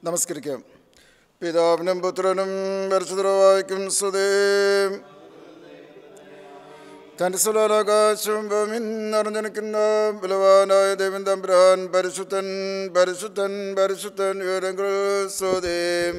നമസ്കരിക്കാം പിതാവിനും പുത്രനും പരിശുദ്ധവായിക്കും സ്തുതേം തൻ്റെ സ്വലാകാശവും ഭൂമിൻ നിറഞ്ഞിരിക്കുന്ന ബലവാനായ ദേവൻ തമ്പുരാൻ പരിശുദ്ധൻ പരിശുദ്ധൻ പരിശുദ്ധൻ വിവരങ്ങൾ സ്തുതേം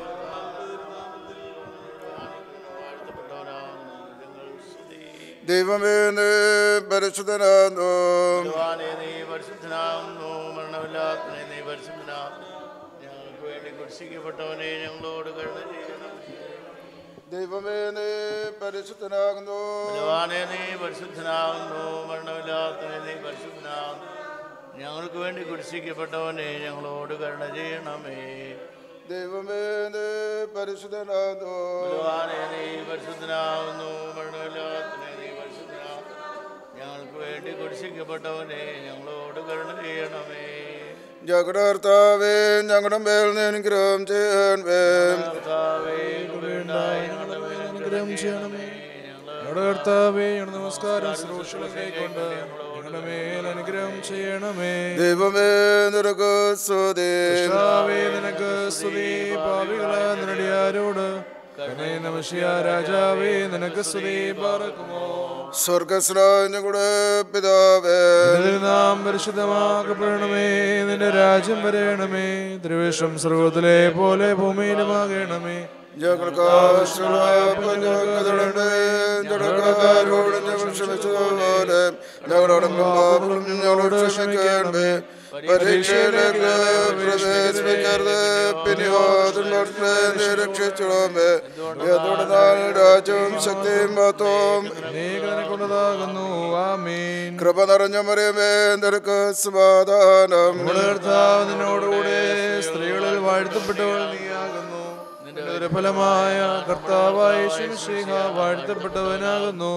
ദൈവമേ നീ പരിശുദ്ധനാകുന്നു ഭഗവാനെ നീ പരിശുദ്ധനാകുന്നു മരണമില്ലാത്തനെ നീ പരിശുദ്ധനാകുന്നു ഞങ്ങൾക്ക് വേണ്ടി കുരിശിക്കപ്പെട്ടവനെ ഞങ്ങളോട് കരുണ ചെയ്യണം ദൈവമേ നീ പരിശുദ്ധനാകുന്നു ഭഗവാനെ നീ പരിശുദ്ധനാകുന്നു മരണമില്ലാത്തനെ നീ പരിശുദ്ധനാകുന്നു ഞങ്ങൾക്ക് വേണ്ടി കുരിശിക്കപ്പെട്ടവനെ ഞങ്ങളോട് കരുണ ചെയ്യണമേ ദൈവമേ നീ പരിശുദ്ധനാകുന്നു ഭഗവാനെ നീ പരിശുദ്ധനാകുന്നു മരണമില്ലാത്തനെ നീ പരിശുദ്ധനാകുന്നു ഞങ്ങൾക്ക് വേണ്ടി കുരിശിക്കപ്പെട്ടവനെ ഞങ്ങളോട് കരുണ ചെയ്യണമേ ഞങ്ങളുടെ കർത്താവേ ഞങ്ങളുടെ മേൽ നീ അനുഗ്രഹം ചെയ്യാൻ വേം കർത്താവേ, കൃപയുണ്ടായി ഞങ്ങളുടെ മേൽ അനുഗ്രഹം ചെയ്യണമേ ഞങ്ങളുടെ കർത്താവേ ഞങ്ങളുടെ നമസ്കാരം ശ്രോഷണം കൈക്കൊണ്ട് ഞങ്ങളുടെ മേൽ അനുഗ്രഹം ചെയ്യണമേ ദൈവമേ നിനക്ക് സ്തുതി കർത്താവേ നിനക്ക് സ്തുതി പാപികളെ നിരടിയാരോട് കനേ നമശിയ രാജാവേ നിനക്ക് സ്തുതി പാർക്കുമോ സ്വർഗസ്നായ ഞങ്ങളുടെ പിതാവേ നിന്നിൽ നാം പരിശുദ്ധമാക്കപ്പെടണമേ നിന്റെ രാജ്യം വരയണമേ തിരുവേഷം സർവത്തിലെ പോലെ ഭൂമിയിലുമാകണമേ ഞങ്ങൾക്ക് ആവശ്യമുള്ള ഞങ്ങൾക്ക് ഞങ്ങൾക്കാരോട് ഞങ്ങൾ ക്ഷമിച്ചതുപോലെ ഞങ്ങളോട് പാപങ്ങളും ഞങ്ങളോട് ക്ഷമിക്കണമേ പരീക്ഷയിലേക്ക് പ്രവേശിപ്പിക്കരുത് പിന്നെയോ അതിനെ രക്ഷിച്ചിടമേ എന്തുകൊണ്ടാൽ രാജ്യവും ശക്തിയും മഹത്വവും കൊണ്ടതാകുന്നു ആമീൻ കൃപ നിറഞ്ഞ മറിയമേ നിനക്ക് സമാധാനം നമ്മുടെ കർത്താവ് നിന്നോടുകൂടെ സ്ത്രീകളിൽ വാഴ്ത്തപ്പെട്ടവൾ നീയാകുന്നു നിന്റെ ഒരു ഫലമായ കർത്താവായ ശിവശേഖ വാഴ്ത്തപ്പെട്ടവനാകുന്നു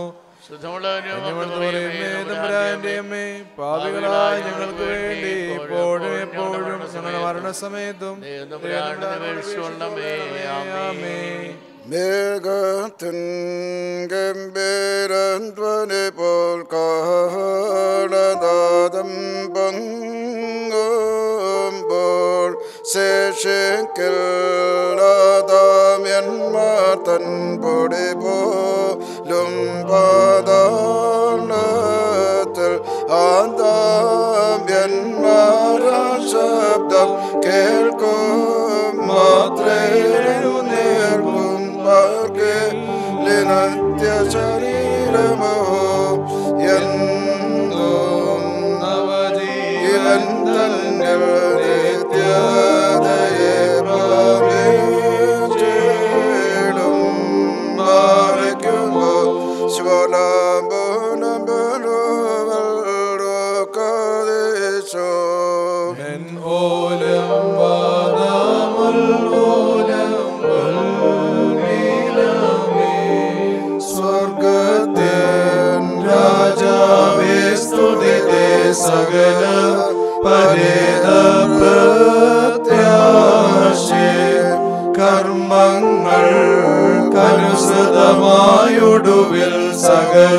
തമ്പുരാന്റെ അമ്മേ പാപികളായ ഞങ്ങൾക്ക് വേണ്ടി ഇപ്പോഴും എപ്പോഴും ഞങ്ങളുടെ മരണസമയത്തും ആമേൻ മേഘത്തിൻ ഗംഭീരധ്വനി പോൽ കാഹളനാദം പങ്കുമ്പോൾ ശേഷിക്കില്ലാതാമ്യന്മാർ തൻ പൊടി പോലും പാതാളത്തിൽ ആന്താമ്യന്മാർ ശബ്ദം കേൾക്കും മാത്രേലും നേർക്കും നിത്യ ശരീരമോ എന്നും ഇവൻ തന്നെ നിത്യതയെ ഭാവിച്ചിടും മാറിക്കുമ്പോ ശിവനാമ്പനോ എൻ ഓലം വാദാമുൽ ഓലം സ്വർഗത്തിൻ രാജാവേ സ്തുതിതേ സകല പരേത പ്രത്യാശേ കർമ്മങ്ങൾ കനുസൃതമായൊടുവിൽ സകല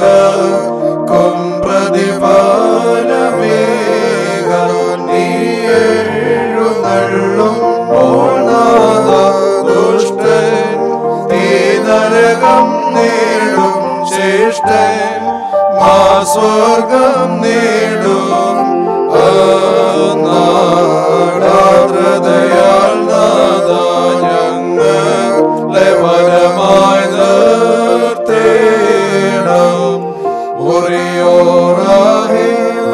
കൊമ്പ്രതിപാലമേക നീ എഴുന്നള്ളും ഓണാദ ദുഷ്ടൻ തീ നരകം നേടും ശ്രേഷ്ഠൻ മാ സ്വർഗം നേടും നാടാദ്രതയാൽ നാദ ഞങ്ങളെ വരമായി നിർത്തേണം മുറിയോറാഹേ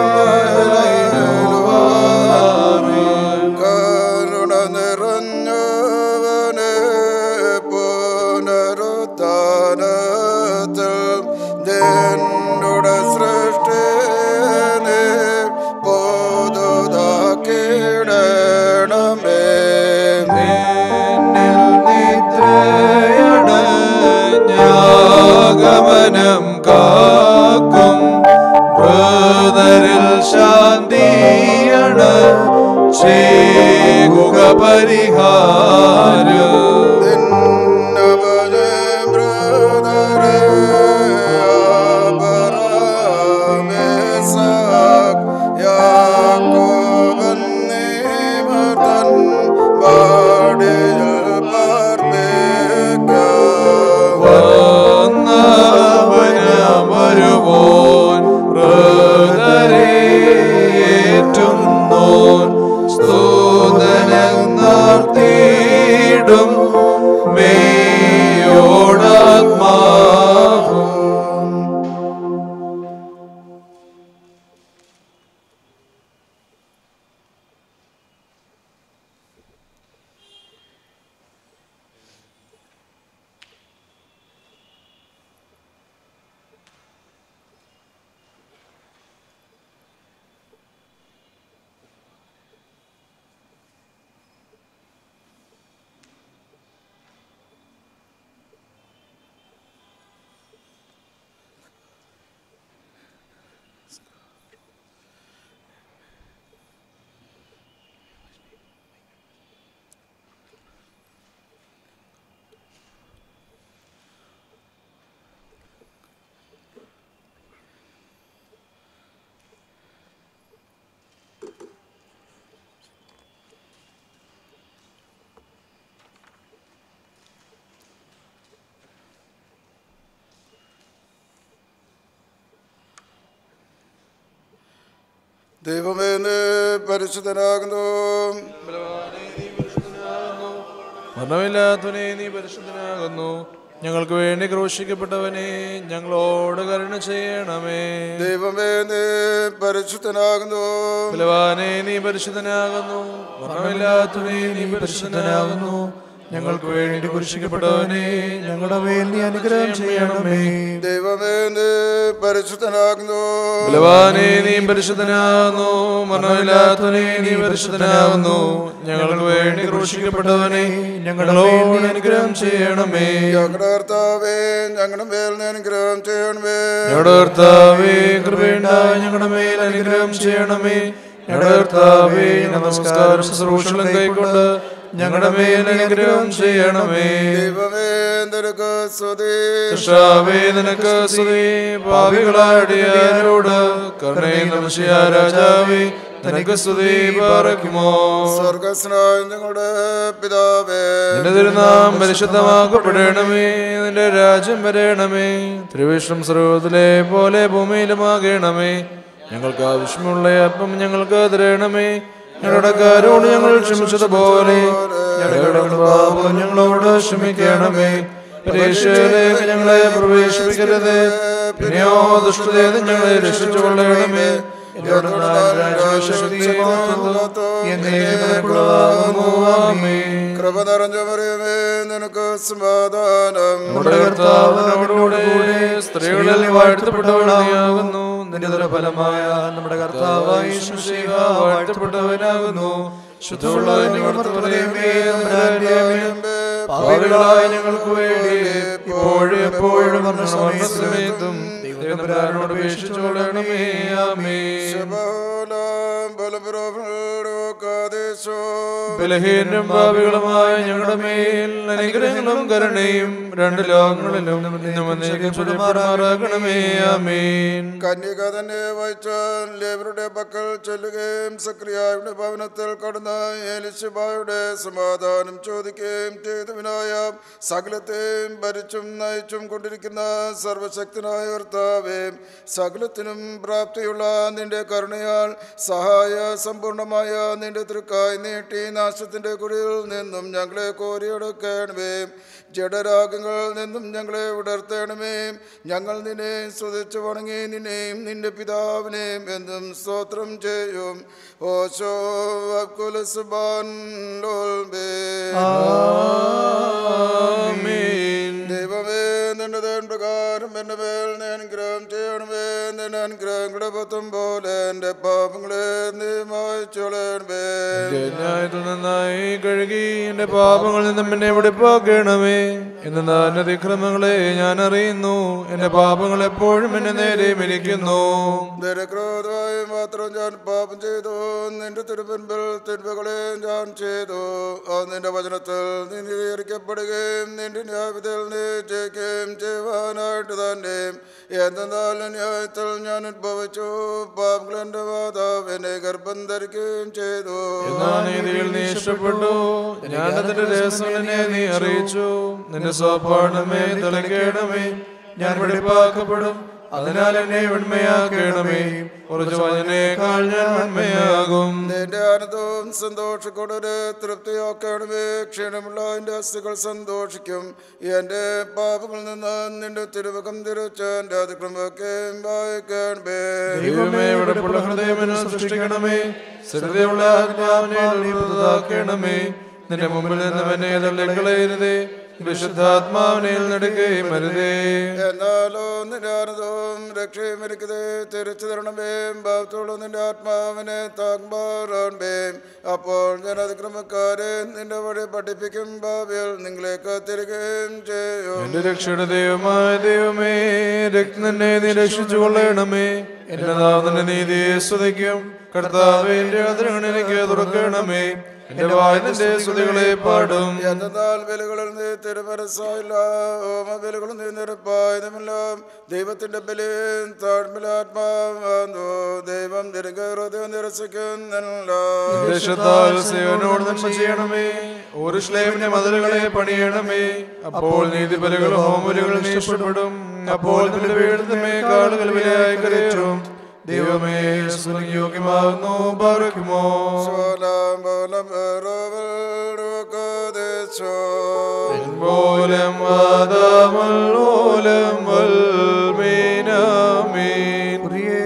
കരുണ നിറഞ്ഞവനെ പുനരുദ്ധാനത്തിൽ നിന്നുടെ സൃഷ്ടിനെ പൊതുതാക്കിടണമേ എന്നിൽ നിദ്രയടഞ്ഞാഗമനം കാക്കും ബ്രദറിൽ ശാന്തിയണ ചെയ്യുക പരിഹാരം നിന്നവനെ ബ്രദറെ അബരാമേസാക് യാക്കോബൻ നീവർത്തൻ ദൈവമേ നീ പരിശുദ്ധനാകുന്നു മരണമില്ലാത്തവനെ നീ പരിശുദ്ധനാകുന്നു ഞങ്ങൾക്ക് വേണ്ടി ക്രൂശിക്കപ്പെട്ടവനെ ഞങ്ങളോട് കരുണ ചെയ്യണമേ ദൈവമേ നീ പരിശുദ്ധനാകുന്നു ബലവാനെ നീ പരിശുദ്ധനാകുന്നു മരണമില്ലാത്തവനെ നീ പരിശുദ്ധനാകുന്നു ഞങ്ങൾക്ക് വേണ്ടി കുരിശിക്കപ്പെട്ടവനെ ഞങ്ങളുടെ മേൽ നീ അനുഗ്രഹം ചെയ്യണമേ ദൈവമേ നീ പരിശുദ്ധനാകുന്നു ബലവാനെ നീ പരിശുദ്ധനാകുന്നു മരണമില്ലാത്തവനെ നീ പരിശുദ്ധനാകുന്നു ഞങ്ങൾക്ക് വേണ്ടി ക്രൂശിക്കപ്പെട്ടവനെ ഞങ്ങളോട് അനുഗ്രഹം ചെയ്യണമേ ഞങ്ങളുടെ കർത്താവേ ഞങ്ങളുടെ മേൽ നീ അനുഗ്രഹം ചെയ്യണമേ ഞങ്ങളുടെ കർത്താവേ കൃപയുണ്ടായി ഞങ്ങളുടെ മേൽ അനുഗ്രഹം ചെയ്യണമേ ഞങ്ങളുടെ കർത്താവേ നമസ്കാരം ശുശ്രൂഷകളും കൈക്കൊണ്ട് ഞങ്ങളുടെ മേൽ അനുഗ്രഹം ചെയ്യണമേ ദൈവമേ നിനക്ക് സ്തുതി കർത്താവേ നിനക്ക് സ്തുതി പാവികളാടിയാരോട് കരുണയും നമശിയ രാജാവേ നിനക്ക് സ്തുതി പാറയ്ക്കുമോ സ്വർഗസ്നായ ഞങ്ങളുടെ പിതാവേ നിന്റെ തിരുനാം പരിശുദ്ധമാക്കപ്പെടണമേ നിന്റെ രാജ്യം വരണമേ തിരുവിഷ്ണം സർവത്തിലെ പോലെ ഭൂമിയിലുമാകണമേ ഞങ്ങൾക്ക് ആവശ്യമുള്ള അപ്പം ഞങ്ങൾക്ക് തരണമേ ഞങ്ങളുടെ കാരോട് ഞങ്ങൾ ക്ഷമിച്ചതുപോലെ ഞങ്ങളുടെ പാപം ഞങ്ങളോട് ക്ഷമിക്കണമേ പരീക്ഷയിലേക്ക് ഞങ്ങളെ പ്രവേശിപ്പിക്കരുത് പിന്നെയോ ദുഷ്ടതയിൽ നിന്ന് ഞങ്ങളെ രക്ഷിച്ചുകൊള്ളണമേ കൃപ നിറഞ്ഞ മറിയമേ നിനക്ക് സമാധാനം നമ്മുടെ കർത്താവിനോടുകൂടെ സ്ത്രീകളിൽ വാഴ്ത്തപ്പെട്ടവനാകുന്നു നിന്റെ ഫലമായ നമ്മുടെ കർത്താവായ യേശുശിഹ വാഴ്ത്തപ്പെട്ടവനാകുന്നു ശുദ്ധമുള്ള പാപികളായ ഞങ്ങൾക്ക് വേണ്ടി ഇപ്പോഴും എപ്പോഴും മരണസമയത്തും ദൈവത്തിനോട് അപേക്ഷിച്ചുകൊള്ളണമേ ആമേ ശബോലം ബലപ്രഭുക്കാദേശോ ബലഹീനം ഭാവികളുമായ ഞങ്ങളുടെ മേൽ അനുഗ്രഹങ്ങളും കരുണയും രണ്ട് ലോകങ്ങളിലും ഇന്നും എന്നേക്കും ചൊല്ലപ്പെടുമാറാകണമേ ആമേൻ കന്യക തന്നെ വായിച്ചാൽ ലേവരുടെ പക്കൽ ചൊല്ലുകയും സക്രിയായുടെ ഭവനത്തിൽ കടന്ന ഏലിശബായുടെ സമാധാനം ചോദിക്കുകയും ചെയ്തവനായ സകലത്തെയും ഭരിച്ചും നയിച്ചും കൊണ്ടിരിക്കുന്ന സർവശക്തനായ കർത്താവേ സകലത്തിനും പ്രാപ്തിയുള്ള നിന്റെ കരുണയാൽ സഹായ സമ്പൂർണമായ നിന്റെ തൃക്കായി നീട്ടി നാശത്തിന്റെ കുടിയിൽ നിന്നും ഞങ്ങളെ കോരിയെടുക്കണമേ ജഡരാഗങ്ങളിൽ നിന്നും ഞങ്ങളെ ഉണർത്തണമേ ഞങ്ങൾ നിന്നെ സ്തുതിച്ചു വണങ്ങി നിന്നെയും നിന്റെ പിതാവിനെയും എന്നും സ്തോത്രം ചെയ്യും ഓശോ അബ്കുലസുബാൻ ആമേൻ ദൈവമേ നിന്റെ ദേൻ പ്രകാരം എന്റെ മേൽ നീ അനുഗ്രഹം ചെയ്യണമേ നിന്റെ അനുഗ്രഹങ്ങളുടെ പത്തും പോലെ എൻ്റെ പാപങ്ങളെ നീ മായ്ച്ചോളണമേ ന്യായത്തിൽ നന്നായി കഴുകി എന്റെ പാപങ്ങളിൽ നിന്നും എന്നെ വെടിപ്പാക്കണമേ എന്ന് ഞാൻ അതിക്രമങ്ങളെ ഞാൻ അറിയുന്നു എന്റെ പാപങ്ങൾ എപ്പോഴും എന്നെ നേരെ മിരിക്കുന്നു നിരക്രോധമായി മാത്രം ഞാൻ പാപം ചെയ്തു നിന്റെ തിരുമുൻപിൽ തിന്മകളെ ഞാൻ ചെയ്തു ആ നിന്റെ വചനത്തിൽ നീ നീകരിക്കപ്പെടുകയും നിന്റെ ന്യായവിധിയിൽ നീ ജയിക്കുകയും ചെയ്യുവാനായിട്ട് തന്നെ എന്തെന്നാൽ ന്യായത്തിൽ ഞാൻ ഉദ്ഭവിച്ചു പാപങ്ങൾ എൻ്റെ മാതാവ് എന്നെ ഗർഭം ധരിക്കുകയും ചെയ്തു എന്നാ നീതിയിൽ നീ ഇഷ്ടപ്പെട്ടു ഞാൻ അതിന്റെ രഹസ്യങ്ങളെ നീ അറിയിച്ചു നിന്റെ സ്വപാഠമേ തിളക്കണമേ ഞാൻ വെടിപ്പാക്കപ്പെടും അതിനാൽ എന്നെ വെണ്മയാക്കണമേ കുറച്ച് വചനേക്കാൾ ഞാൻ വെണ്മയാകും നിന്റെ ആനന്ദവും സന്തോഷക്കൊടൊരു തൃപ്തിയാക്കണമേ ക്ഷീണമുള്ള എൻ്റെ അസ്ഥികൾ സന്തോഷിക്കും എൻ്റെ പാപങ്ങളിൽ നിന്ന് നിന്റെ തിരുമുഖം തിരിച്ച് എൻ്റെ അതിക്രമമൊക്കെ വായിക്കണമേ ദൈവമേ വെടുപ്പുള്ള ഹൃദയം എന്നെ സൃഷ്ടിക്കണമേ സ്ഥിരതയുള്ള ആത്മാവിനെ നീ പുതുതാക്കണമേ നിന്റെ മുമ്പിൽ നിന്ന് എന്നെ തള്ളിക്കളയരുതേ വിശുദ്ധാത്മാവിനെ നെടുക്കുകയും അരുതേ എന്നാലോ നിന്റെ ആനന്ദവും രക്ഷയും എനിക്കത് തിരിച്ചു തരണമേ ഭാവത്തോളം നിന്റെ ആത്മാവിനെ താങ്മാറണമേ അപ്പോൾ ഞാൻ അതിക്രമക്കാരെ നിന്റെ വഴി പഠിപ്പിക്കും ഭാവിയിൽ നിങ്ങളേക്ക് തിരികെയും ചെയ്യും എന്റെ രക്ഷയുടെ ദൈവമായ ദൈവമേ രക്തനെ നീ രക്ഷിച്ചു കൊള്ളണമേ എന്റെ നാഥന്റെ നീതിയെ സ്തുതിക്കും കർത്താവേ എന്റെ അതിരങ്ങൾ എനിക്ക് തുറക്കണമേ എന്റെ വായനന്റെ സ്തുതികളെ പാടും എന്നാൽ വിലകളിൽ നീ തിരുമനസ്സായില്ല ഓമ വിലകളിൽ നീ നിരപ്പായതുമില്ല ദൈവത്തിന്റെ ബലിയും താഴ്മിലാത്മാവോ ദൈവം ദീർഘഹൃദയം നിരസിക്കുന്നില്ല ദേശത്താൽ സേവനോട് നന്മ ചെയ്യണമേ ഒരു ശ്ലേമിന്റെ മതിലുകളെ പണിയണമേ അപ്പോൾ നീതിബലികളും ഹോമലുകളും ഇഷ്ടപ്പെടും അപ്പോൾ നിന്റെ വീടുന്നമേ കാളുകൾ വിലയായി കരയേറും ദൈവമേ സ്തുതിക്ക് യോഗ്യമാകുന്നു പാർക്കുമോ സോലാം പോലം പേരോവൽക്കദേശോ പോലം വാദമല്ലോലം വൽമീനാമീൻ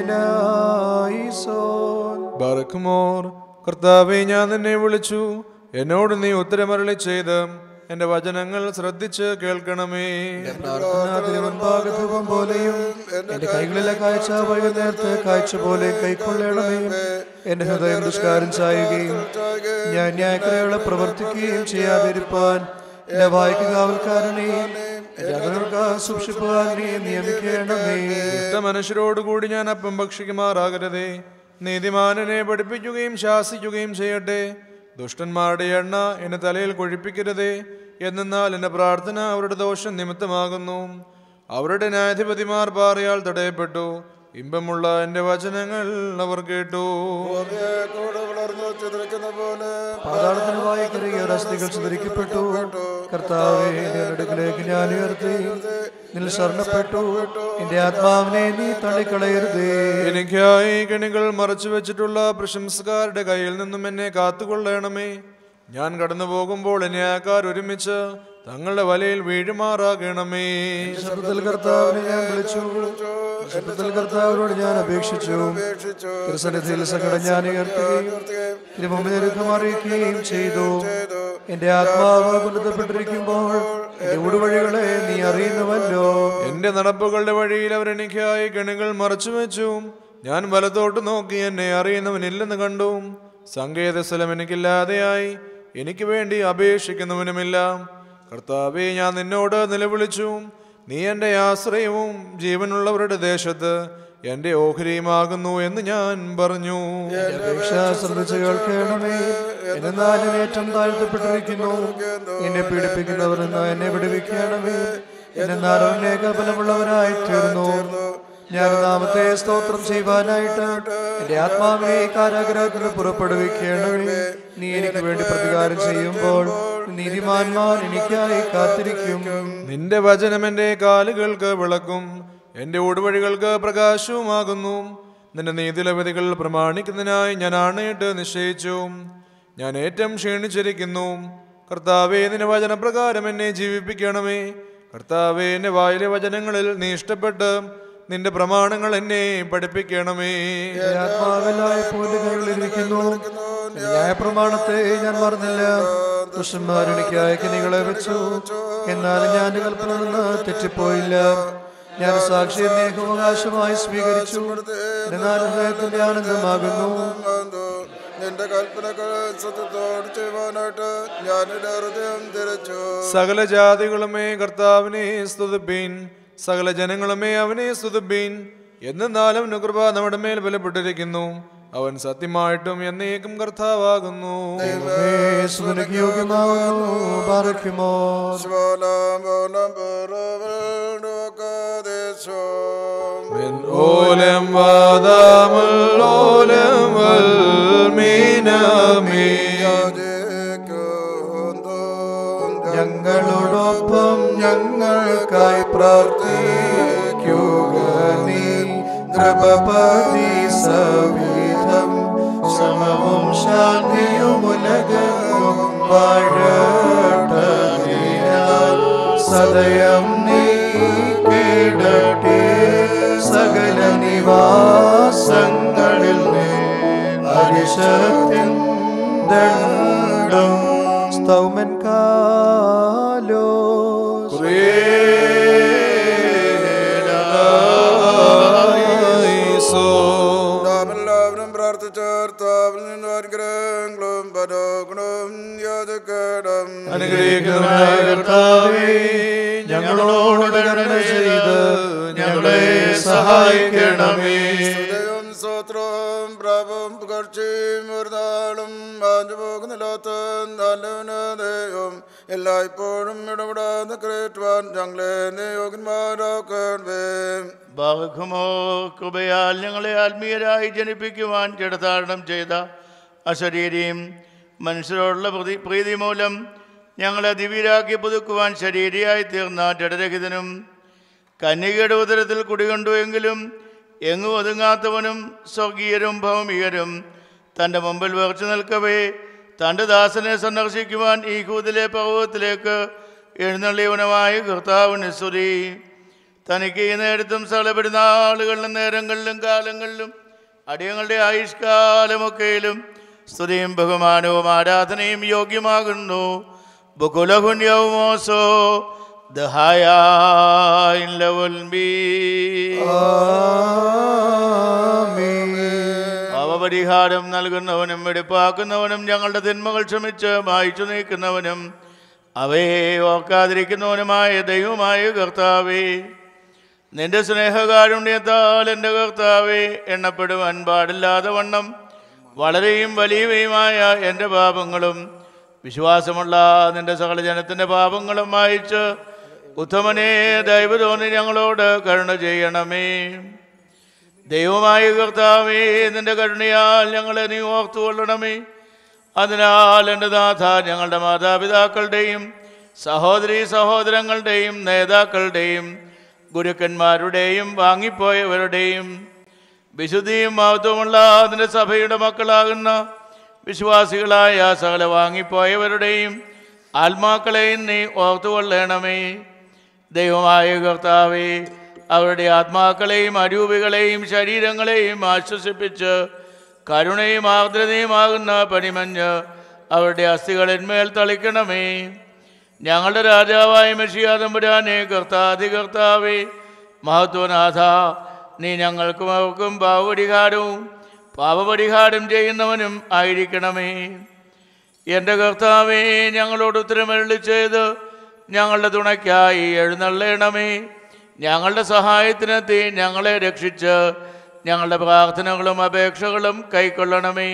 കുറിയലായിസോൻ ബർക്കുമോർ കർത്താവെ ഞാൻ നിന്നെ വിളിച്ചു എന്നോട് നീ ഉത്തരമരളി ചെയ്ത് എന്റെ വചനങ്ങൾ ശ്രദ്ധിച്ച് കേൾക്കണമേ പ്രാർത്ഥന തിരുവൻപാകധൂപം പോലെയും എന്റെ കൈകളിലെ കാഴ്ച വൈകുന്നേരത്തെ കാഴ്ച പോലെ കൈക്കൊള്ളണമേ എന്റെ ഹൃദയം ദുഷ്കാരം ചായുകയും ഞാൻ ന്യായക്രിയകളെ പ്രവർത്തിക്കുകയും ചെയ്യാതിരിപ്പാൻ എന്റെ വായിക്ക് കാവൽക്കാരനെയും എന്റെ അതിർക്ക് സൂക്ഷിപ്പുകാരനെയും നിയമിക്കണമേ ഇഷ്ട മനുഷ്യരോടുകൂടി ഞാൻ അപ്പം ഭക്ഷിക്കുമാറാകരുതേ നീതിമാനനെ പഠിപ്പിക്കുകയും ശാസിക്കുകയും ചെയ്യട്ടെ ദുഷ്ടന്മാരുടെ എണ്ണ എന്നെ തലയിൽ കൊഴിപ്പിക്കരുതേ എന്നാൽ എന്റെ പ്രാർത്ഥന അവരുടെ ദോഷം നിമിത്തമാകുന്നു അവരുടെ ന്യായാധിപതിമാർ പാറയാൽ തടയപ്പെട്ടു ഇമ്പമുള്ള എന്റെ വചനങ്ങൾ അവർ കേട്ടു ഭൂമിയെ കൂടെ വളർന്നു ചിതറിക്കുന്ന പോലെ പാതാളത്തിന് വായിക്കറിയ അസ്ഥികൾ ചിതറിക്കപ്പെട്ടു കർത്താവെ നിന്റെ അടുക്കലേക്ക് ഞാൻ ഉയർത്തി നിൽ ശരണപ്പെട്ടു എന്റെ ആത്മാവിനെ നീ തള്ളിക്കളയരുതേ എനിക്കായി കണികൾ മറച്ചു വെച്ചിട്ടുള്ള പ്രശംസക്കാരുടെ കയ്യിൽ നിന്നും എന്നെ കാത്തുകൊള്ളണമേ ഞാൻ കടന്നു പോകുമ്പോൾ ന്യായക്കാർ ഒരുമിച്ച് തങ്ങളുടെ വലയിൽ വീഴുമാറാകണമേ ശബ്ദത്തിൽ കർത്താവിനെ ഞാൻ വിളിച്ചു ശബ്ദത്തിൽ കർത്താവിനോട് ഞാൻ അപേക്ഷിച്ചു രക്ഷിച്ചു തിരുസന്നിധിയിൽ സങ്കടം ഞാൻ ഉയർത്തുകയും തിരുമുമ്പിൽ ദുഃഖം അറിയിക്കുകയും ചെയ്തു എന്റെ ആത്മാവ് പുനത്തപ്പെട്ടിരിക്കുമ്പോൾ എന്റെ ഊടുവഴികളെ നീ അറിയുന്നുവല്ലോ എന്റെ നടപ്പുകളുടെ വഴിയിൽ അവരെനിക്കായി കണികൾ മറച്ചു വെച്ചു ഞാൻ വലത്തോട്ട് നോക്കി എന്നെ അറിയുന്നവനില്ലെന്ന് കണ്ടു സങ്കേത സ്ഥലം എനിക്കില്ലാതെയായി എനിക്ക് വേണ്ടി അപേക്ഷിക്കുന്നവനുമില്ല കർത്താവെ ഞാൻ നിന്നോട് നിലവിളിച്ചു നീ എൻ്റെ ആശ്രയവും ജീവനുള്ളവരുടെ ദേശത്ത് എൻ്റെ ഓഹരിയുമാകുന്നു എന്ന് ഞാൻ പറഞ്ഞു എന്റെ അപേക്ഷ ശ്രദ്ധിച്ച് കേൾക്കണമേ എന്നാൽ ഞാൻ ഏറ്റവും താഴ്ത്തപ്പെട്ടിരിക്കുന്നു എന്നെ പീഡിപ്പിക്കുന്നവർ നിന്ന് എന്നെ വിടുവിക്കണമേ എന്നാൽ അനേക ബലമുള്ളവരായി തീർന്നു ഞാൻ നാമത്തെ സ്തോത്രം ചെയ്യുവാനായിട്ട് എന്റെ ആത്മാവിനെ ഈ കാരാഗ്രഹത്തിൽ പുറപ്പെടുവിക്കണമേ നീ എനിക്ക് വേണ്ടി പ്രതികാരം ചെയ്യുമ്പോൾ നീതിമാന്മാർ എനിക്കായി കാത്തിരിക്കും നിന്റെ വചനം എൻ്റെ കാലുകൾക്ക് വിളക്കും എൻ്റെ ഉടുവഴികൾക്ക് പ്രകാശവുമാകുന്നു നിന്റെ നീതിലവധികൾ പ്രമാണിക്കുന്നതിനായി ഞാൻ ആണയിട്ട് നിശ്ചയിച്ചു ഞാൻ ഏറ്റവും ക്ഷീണിച്ചിരിക്കുന്നു കർത്താവേ നിന്റെ വചനപ്രകാരം എന്നെ ജീവിപ്പിക്കണമേ കർത്താവേ എന്റെ വായിലെ വചനങ്ങളിൽ നീ ഇഷ്ടപ്പെട്ട് നിന്റെ പ്രമാണങ്ങൾ എന്നെ പഠിപ്പിക്കണമേ എന്റെ ആത്മാവെല്ലായ പോലുകളിലിരിക്കുന്നു ന്യായപ്രമാണത്തെ ഞാൻ മറന്നില്ല ദുഷ്ടന്മാർ എനിക്ക് അയക്കനികളെ വെച്ചു എന്നാൽ ഞാൻ എന്റെ കൽപ്പന നിന്ന് തെറ്റിപ്പോയില്ല ഞാൻ സാക്ഷി നേഹവകാശമായി സ്വീകരിച്ചു എന്നാൽ ഹൃദയത്തിന്റെ ആനന്ദമാകുന്നു ആകുന്നു. നിന്റെ കൽപ്പനകൾ സത്യത്തോട് ചെയ്യുവാനായിട്ട് ഞാൻ എന്റെ ഹൃദയം തിരച്ചു സകല ജാതികളുമേ കർത്താവിനെ സ്തുതിപ്പീൻ സകല ജനങ്ങളുമേ അവനെ സ്തുതിപ്പീൻ എന്നാലും കൃപ നമ്മുടെ മേൽ ബലപ്പെട്ടിരിക്കുന്നു അവൻ സത്യമായിട്ടും എന്നേക്കും കർത്താവാകുന്നു സുതനക്ക് യോഗ്യമാകുന്നു പാറയ്ക്കുമോ ശിവലാം പോലം പേരോവൽക്കദേശോ ഓലം വാദാമല്ലോലം വൽമീനാമേ ഞങ്ങളോടൊപ്പം ഞങ്ങൾക്കായി പ്രാർത്ഥിക്കുക നീ നൃപപതി സവിധം ശ്രമവും ശാന്തിയും ഉലകവും വാഴട്ടതിനാൽ സദയം നീ കേടട്ടെ സകല നിവാസങ്ങളിൽ നീ അരിശത്തിൻ ദണ്ഡം സ്തൗമൻ കാലോ നാം എല്ലാവരും പ്രാർത്ഥിച്ചേർത്താവിൽ നിന്ന് അനുഗ്രഹങ്ങളും പരോഗണവും യാചക്കണം അനുഗ്രഹിക്കുന്നവനായ കർത്താവേ ഞങ്ങളോട് കരുണ ചെയ്ത് ഞങ്ങളെ സഹായിക്കണമേ സ്തുതിയും സ്തോത്രവും പ്രാപവും പുകഴ്ചയും ഒരു നാളും മാഞ്ഞു പോകുന്നില്ലാത്ത നല്ലവന് ദൈവം എല്ലായ്പ്പോഴും ഇടപെടാതെ കയറ്റുവാൻ ഞങ്ങളെ നിയോഗന്മാരാക്കണമേ ബാഹുമോ കൃപയാൽ ഞങ്ങളെ ആത്മീയരായി ജനിപ്പിക്കുവാൻ ജഡധാരണം ചെയ്ത അശരീരിയും മനുഷ്യരോടുള്ള പ്രതി പ്രീതി മൂലം ഞങ്ങളെ ദിവ്യരാക്കി പുതുക്കുവാൻ ശരീരിയായി തീർന്ന ജഡരഹിതനും കന്യകയുടെ ഉദരത്തിൽ കുടികൊണ്ടുവെങ്കിലും എങ്ങും ഒതുങ്ങാത്തവനും സ്വർഗീയരും ഭൗമികരും തൻ്റെ മുമ്പിൽ വിറച്ചു നിൽക്കവേ തൻ്റെ ദാസനെ സന്ദർശിക്കുവാൻ ഈ കൂതിലെ പർവ്വതത്തിലേക്ക് എഴുന്നള്ളിയവനുമായ കർത്താവിന് സ്തുതി തനിക്ക് ഈ നേരത്തും സകല പെരുന്നാളുകളിലും നേരങ്ങളിലും കാലങ്ങളിലും അടിയങ്ങളുടെ ആയുഷ്കാലമൊക്കെയിലും സ്തുതിയും ബഹുമാനവും ആരാധനയും യോഗ്യമാകുന്നു ബുകുലഹുന്യവുമോസോ ദഹായ ലവൽ ബീ പാപപരിഹാരം നൽകുന്നവനും വെടിപ്പാക്കുന്നവനും ഞങ്ങളുടെ തിന്മകൾ ക്ഷമിച്ച് മായ്ച്ചു നീക്കുന്നവനും അവയെ ഓർക്കാതിരിക്കുന്നവനുമായ ദൈവമായ കർത്താവേ നിന്റെ സ്നേഹകാരുണ്യത്താൽ എൻ്റെ കർത്താവെ എണ്ണപ്പെടുവാൻ പാടില്ലാതെ വണ്ണം വളരെയും വലിയവയുമായ എൻ്റെ പാപങ്ങളും വിശ്വാസമുള്ള നിന്റെ സകല ജനത്തിൻ്റെ പാപങ്ങളും മായിച്ച് ഉത്തമനെ ദൈവ തോന്നി ഞങ്ങളോട് കരുണ ചെയ്യണമേ ദൈവമായ കർത്താവേ നിന്റെ കരുണയാൽ ഞങ്ങളെ നീ ഓർത്തുകൊള്ളണമേ അതിനാൽ എൻ്റെ നാഥ ഞങ്ങളുടെ മാതാപിതാക്കളുടെയും സഹോദരി സഹോദരങ്ങളുടെയും നേതാക്കളുടെയും ഗുരുക്കന്മാരുടെയും വാങ്ങിപ്പോയവരുടെയും വിശുദ്ധിയും മഹത്വമുള്ള അതിൻ്റെ സഭയുടെ മക്കളാകുന്ന വിശ്വാസികളായ സകല വാങ്ങിപ്പോയവരുടെയും ആത്മാക്കളെയും നീ ഓർത്തുകൊള്ളണമേ ദൈവമായ കർത്താവേ അവരുടെ ആത്മാക്കളെയും അരൂപികളെയും ശരീരങ്ങളെയും ആശ്വസിപ്പിച്ച് കരുണയും ആർദ്രതയുമാകുന്ന പണിമഞ്ഞ് അവരുടെ അസ്ഥികളിന്മേൽ തളിക്കണമേ ഞങ്ങളുടെ രാജാവായ മെഷിയാതമ്പുരാനെ കർത്താധി കർത്താവേ മഹത്വനാഥ നീ ഞങ്ങൾക്കും അവർക്കും പാവപരിഹാരവും പാപപരിഹാരം ചെയ്യുന്നവനും ആയിരിക്കണമേ എൻ്റെ കർത്താവേ ഞങ്ങളോട് ഉത്തരമരളി ചെയ്ത് ഞങ്ങളുടെ തുണയ്ക്കായി എഴുന്നള്ളണമേ ഞങ്ങളുടെ സഹായത്തിനെത്തി ഞങ്ങളെ രക്ഷിച്ച് ഞങ്ങളുടെ പ്രാർത്ഥനകളും അപേക്ഷകളും കൈക്കൊള്ളണമേ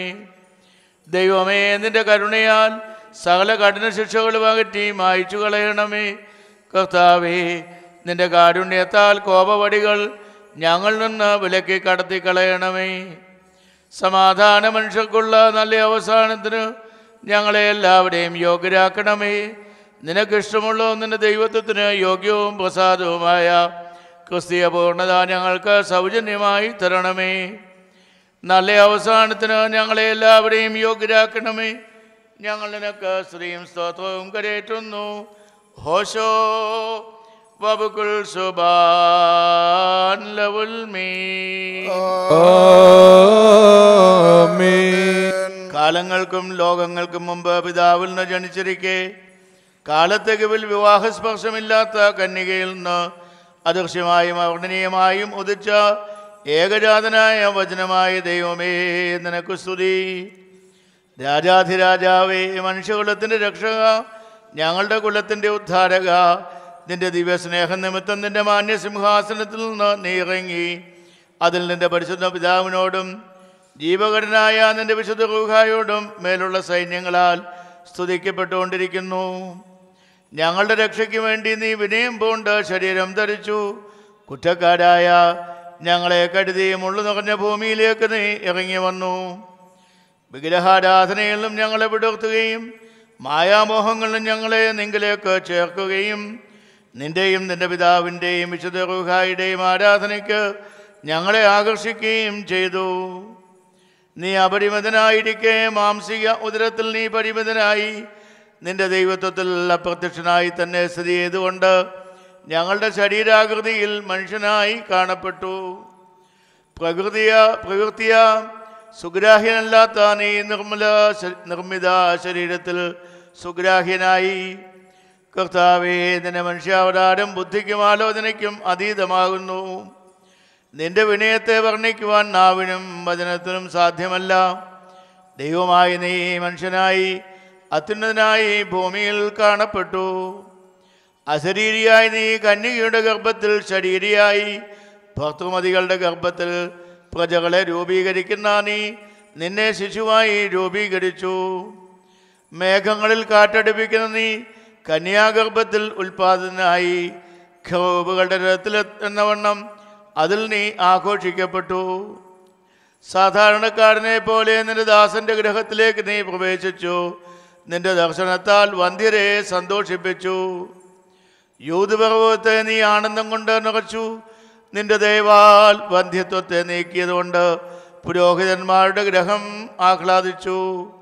ദൈവമേ നിന്റെ കരുണയാൽ സകല കഠിന ശിക്ഷകളും അകറ്റി മായ്ച്ചു കളയണമേ കർത്താവേ നിന്റെ കാരുണ്യത്താൽ കോപവടികൾ ഞങ്ങളിൽ നിന്ന് വിലക്കി കടത്തി കളയണമേ സമാധാന മനുഷ്യർക്കുള്ള നല്ല അവസാനത്തിന് ഞങ്ങളെ എല്ലാവരെയും യോഗ്യരാക്കണമേ നിനക്കിഷ്ടമുള്ള നിന്റെ ദൈവത്വത്തിന് യോഗ്യവും പ്രസാദവുമായ ക്രിസ്തീയ പൂർണ്ണത ഞങ്ങൾക്ക് സൗജന്യമായി തരണമേ നല്ല അവസാനത്തിന് ഞങ്ങളെ എല്ലാവരെയും യോഗ്യരാക്കണമേ ഞങ്ങൾ നിനക്ക് സ്ത്രീയും സ്തോത്രവും കരയേറ്റുന്നു ഹോശോ വബുക്കുൽ സുബാൻ ലവുൽ മീ കാലങ്ങൾക്കും ലോകങ്ങൾക്കും മുമ്പ് പിതാവിൽ നിന്ന് ജനിച്ചിരിക്കെ കാലത്തെകിവിൽ വിവാഹസ്പർശമില്ലാത്ത കന്യകയിൽ നിന്ന് അദൃശ്യമായും അവർണ്ണനീയമായും ഉദിച്ച ഏകജാതനായ വചനമായ ദൈവമേ നിനക്ക് സ്തുതി രാജാധിരാജാവേ മനുഷ്യകുലത്തിൻ്റെ രക്ഷക ഞങ്ങളുടെ കുലത്തിൻ്റെ ഉദ്ധാരക നിന്റെ ദിവ്യസ്നേഹ നിമിത്തം നിന്റെ മാന്യസിംഹാസനത്തിൽ നിന്ന് നീ ഇറങ്ങി അതിൽ നിന്റെ പരിശുദ്ധ പിതാവിനോടും ജീവകരനായ നിന്റെ വിശുദ്ധ റൂഹായോടും മേലുള്ള സൈന്യങ്ങളാൽ സ്തുതിക്കപ്പെട്ടുകൊണ്ടിരിക്കുന്നു ഞങ്ങളുടെ രക്ഷയ്ക്ക് വേണ്ടി നീ വിനയം പൂണ്ട് ശരീരം ധരിച്ചു കുറ്റക്കാരായ ഞങ്ങളെ കരുതി മുള്ളു നിറഞ്ഞ ഭൂമിയിലേക്ക് നീ ഇറങ്ങി വന്നു വിഗ്രഹാരാധനയിലും ഞങ്ങളെ വിടർത്തുകയും മായാമോഹങ്ങളിലും ഞങ്ങളെ നിങ്കിലേക്ക് ചേർക്കുകയും നിന്റെയും നിന്റെ പിതാവിൻ്റെയും വിശുദ്ധ റുഹായുടെയും ആരാധനയ്ക്ക് ഞങ്ങളെ ആകർഷിക്കുകയും ചെയ്തു നീ അപരിമിതനായിരിക്കെ മാംസിക ഉദരത്തിൽ നീ പരിമിതനായി നിന്റെ ദൈവത്വത്തിൽ അപ്രത്യക്ഷനായി തന്നെ സ്ഥിതി ചെയ്തുകൊണ്ട് ഞങ്ങളുടെ ശരീരാകൃതിയിൽ മനുഷ്യനായി കാണപ്പെട്ടു പ്രകൃതിയ പ്രകൃതിയ സുഗ്രാഹ്യനല്ലാത്ത നീ നിർമ്മല ശ- നിർമ്മിത ശരീരത്തിൽ സുഗ്രാഹ്യനായി കർത്താവേ നിന്റെ മനുഷ്യാവതാരം ബുദ്ധിക്കും ആലോചനയ്ക്കും അതീതമാകുന്നു നിന്റെ വിനയത്തെ വർണ്ണിക്കുവാൻ നാവിനും വചനത്തിനും സാധ്യമല്ല ദൈവമായി നീ മനുഷ്യനായി അത്യുന്നതനായി ഭൂമിയിൽ കാണപ്പെട്ടു അശരീരിയായി നീ കന്യകയുടെ ഗർഭത്തിൽ ശരീരിയായി ഭർത്തൃമതികളുടെ ഗർഭത്തിൽ പ്രജകളെ രൂപീകരിക്കുന്ന നീ നിന്നെ ശിശുവായി രൂപീകരിച്ചു മേഘങ്ങളിൽ കാറ്റടിപ്പിക്കുന്ന നീ കന്യാഗർഭത്തിൽ ഉൽപാദനായി ഖറൂബുകളുടെ രഥത്തിൽ എന്ന വണ്ണം അതിൽ നീ ആഘോഷിക്കപ്പെട്ടു സാധാരണക്കാരനെ പോലെ നിന്റെ ദാസന്റെ ഗ്രഹത്തിലേക്ക് നീ പ്രവേശിച്ചു നിന്റെ ദർശനത്താൽ വന്ധ്യരെ സന്തോഷിപ്പിച്ചു യൂതുപർവത്തെ നീ ആനന്ദം കൊണ്ട് നിറച്ചു നിന്റെ ദൈവാൽ വന്ധ്യത്വത്തെ നീക്കിയതുകൊണ്ട് പുരോഹിതന്മാരുടെ ഗ്രഹം ആഹ്ലാദിച്ചു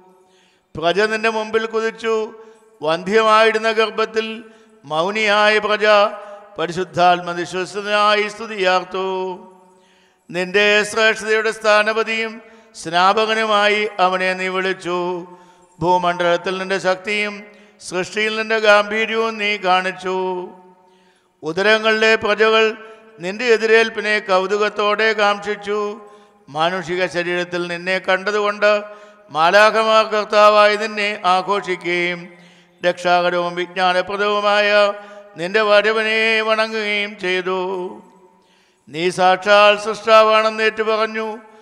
പ്രജ നിന്റെ മുമ്പിൽ കുതിച്ചു വന്ധ്യമായിരുന്ന ഗർഭത്തിൽ മൗനിയായ പ്രജ പരിശുദ്ധാത്മവിശ്വസനായി സ്തുതിയാർത്തു നിന്റെ ശ്രേഷ്ഠതയുടെ സ്ഥാനപതിയും സ്നാപകനുമായി അവനെ നീ വിളിച്ചു ഭൂമണ്ഡലത്തിൽ നിന്റെ ശക്തിയും സൃഷ്ടിയിൽ നിന്റെ ഗാംഭീര്യവും നീ കാണിച്ചു ഉദരങ്ങളിലെ പ്രജകൾ നിന്റെ എതിരേൽപ്പിനെ കൗതുകത്തോടെ കാംക്ഷിച്ചു മാനുഷിക ശരീരത്തിൽ നിന്നെ കണ്ടതുകൊണ്ട് മാലാഖമാർ കർത്താവായി നിന്നെ ആഘോഷിക്കുകയും രക്ഷാകരവും വിജ്ഞാനപ്രദവുമായ നിന്റെ വരവനെ വണങ്ങുകയും ചെയ്തു നീ സാക്ഷാൽ സൃഷ്ടാവാണെന്ന് ഏറ്റുപറഞ്ഞു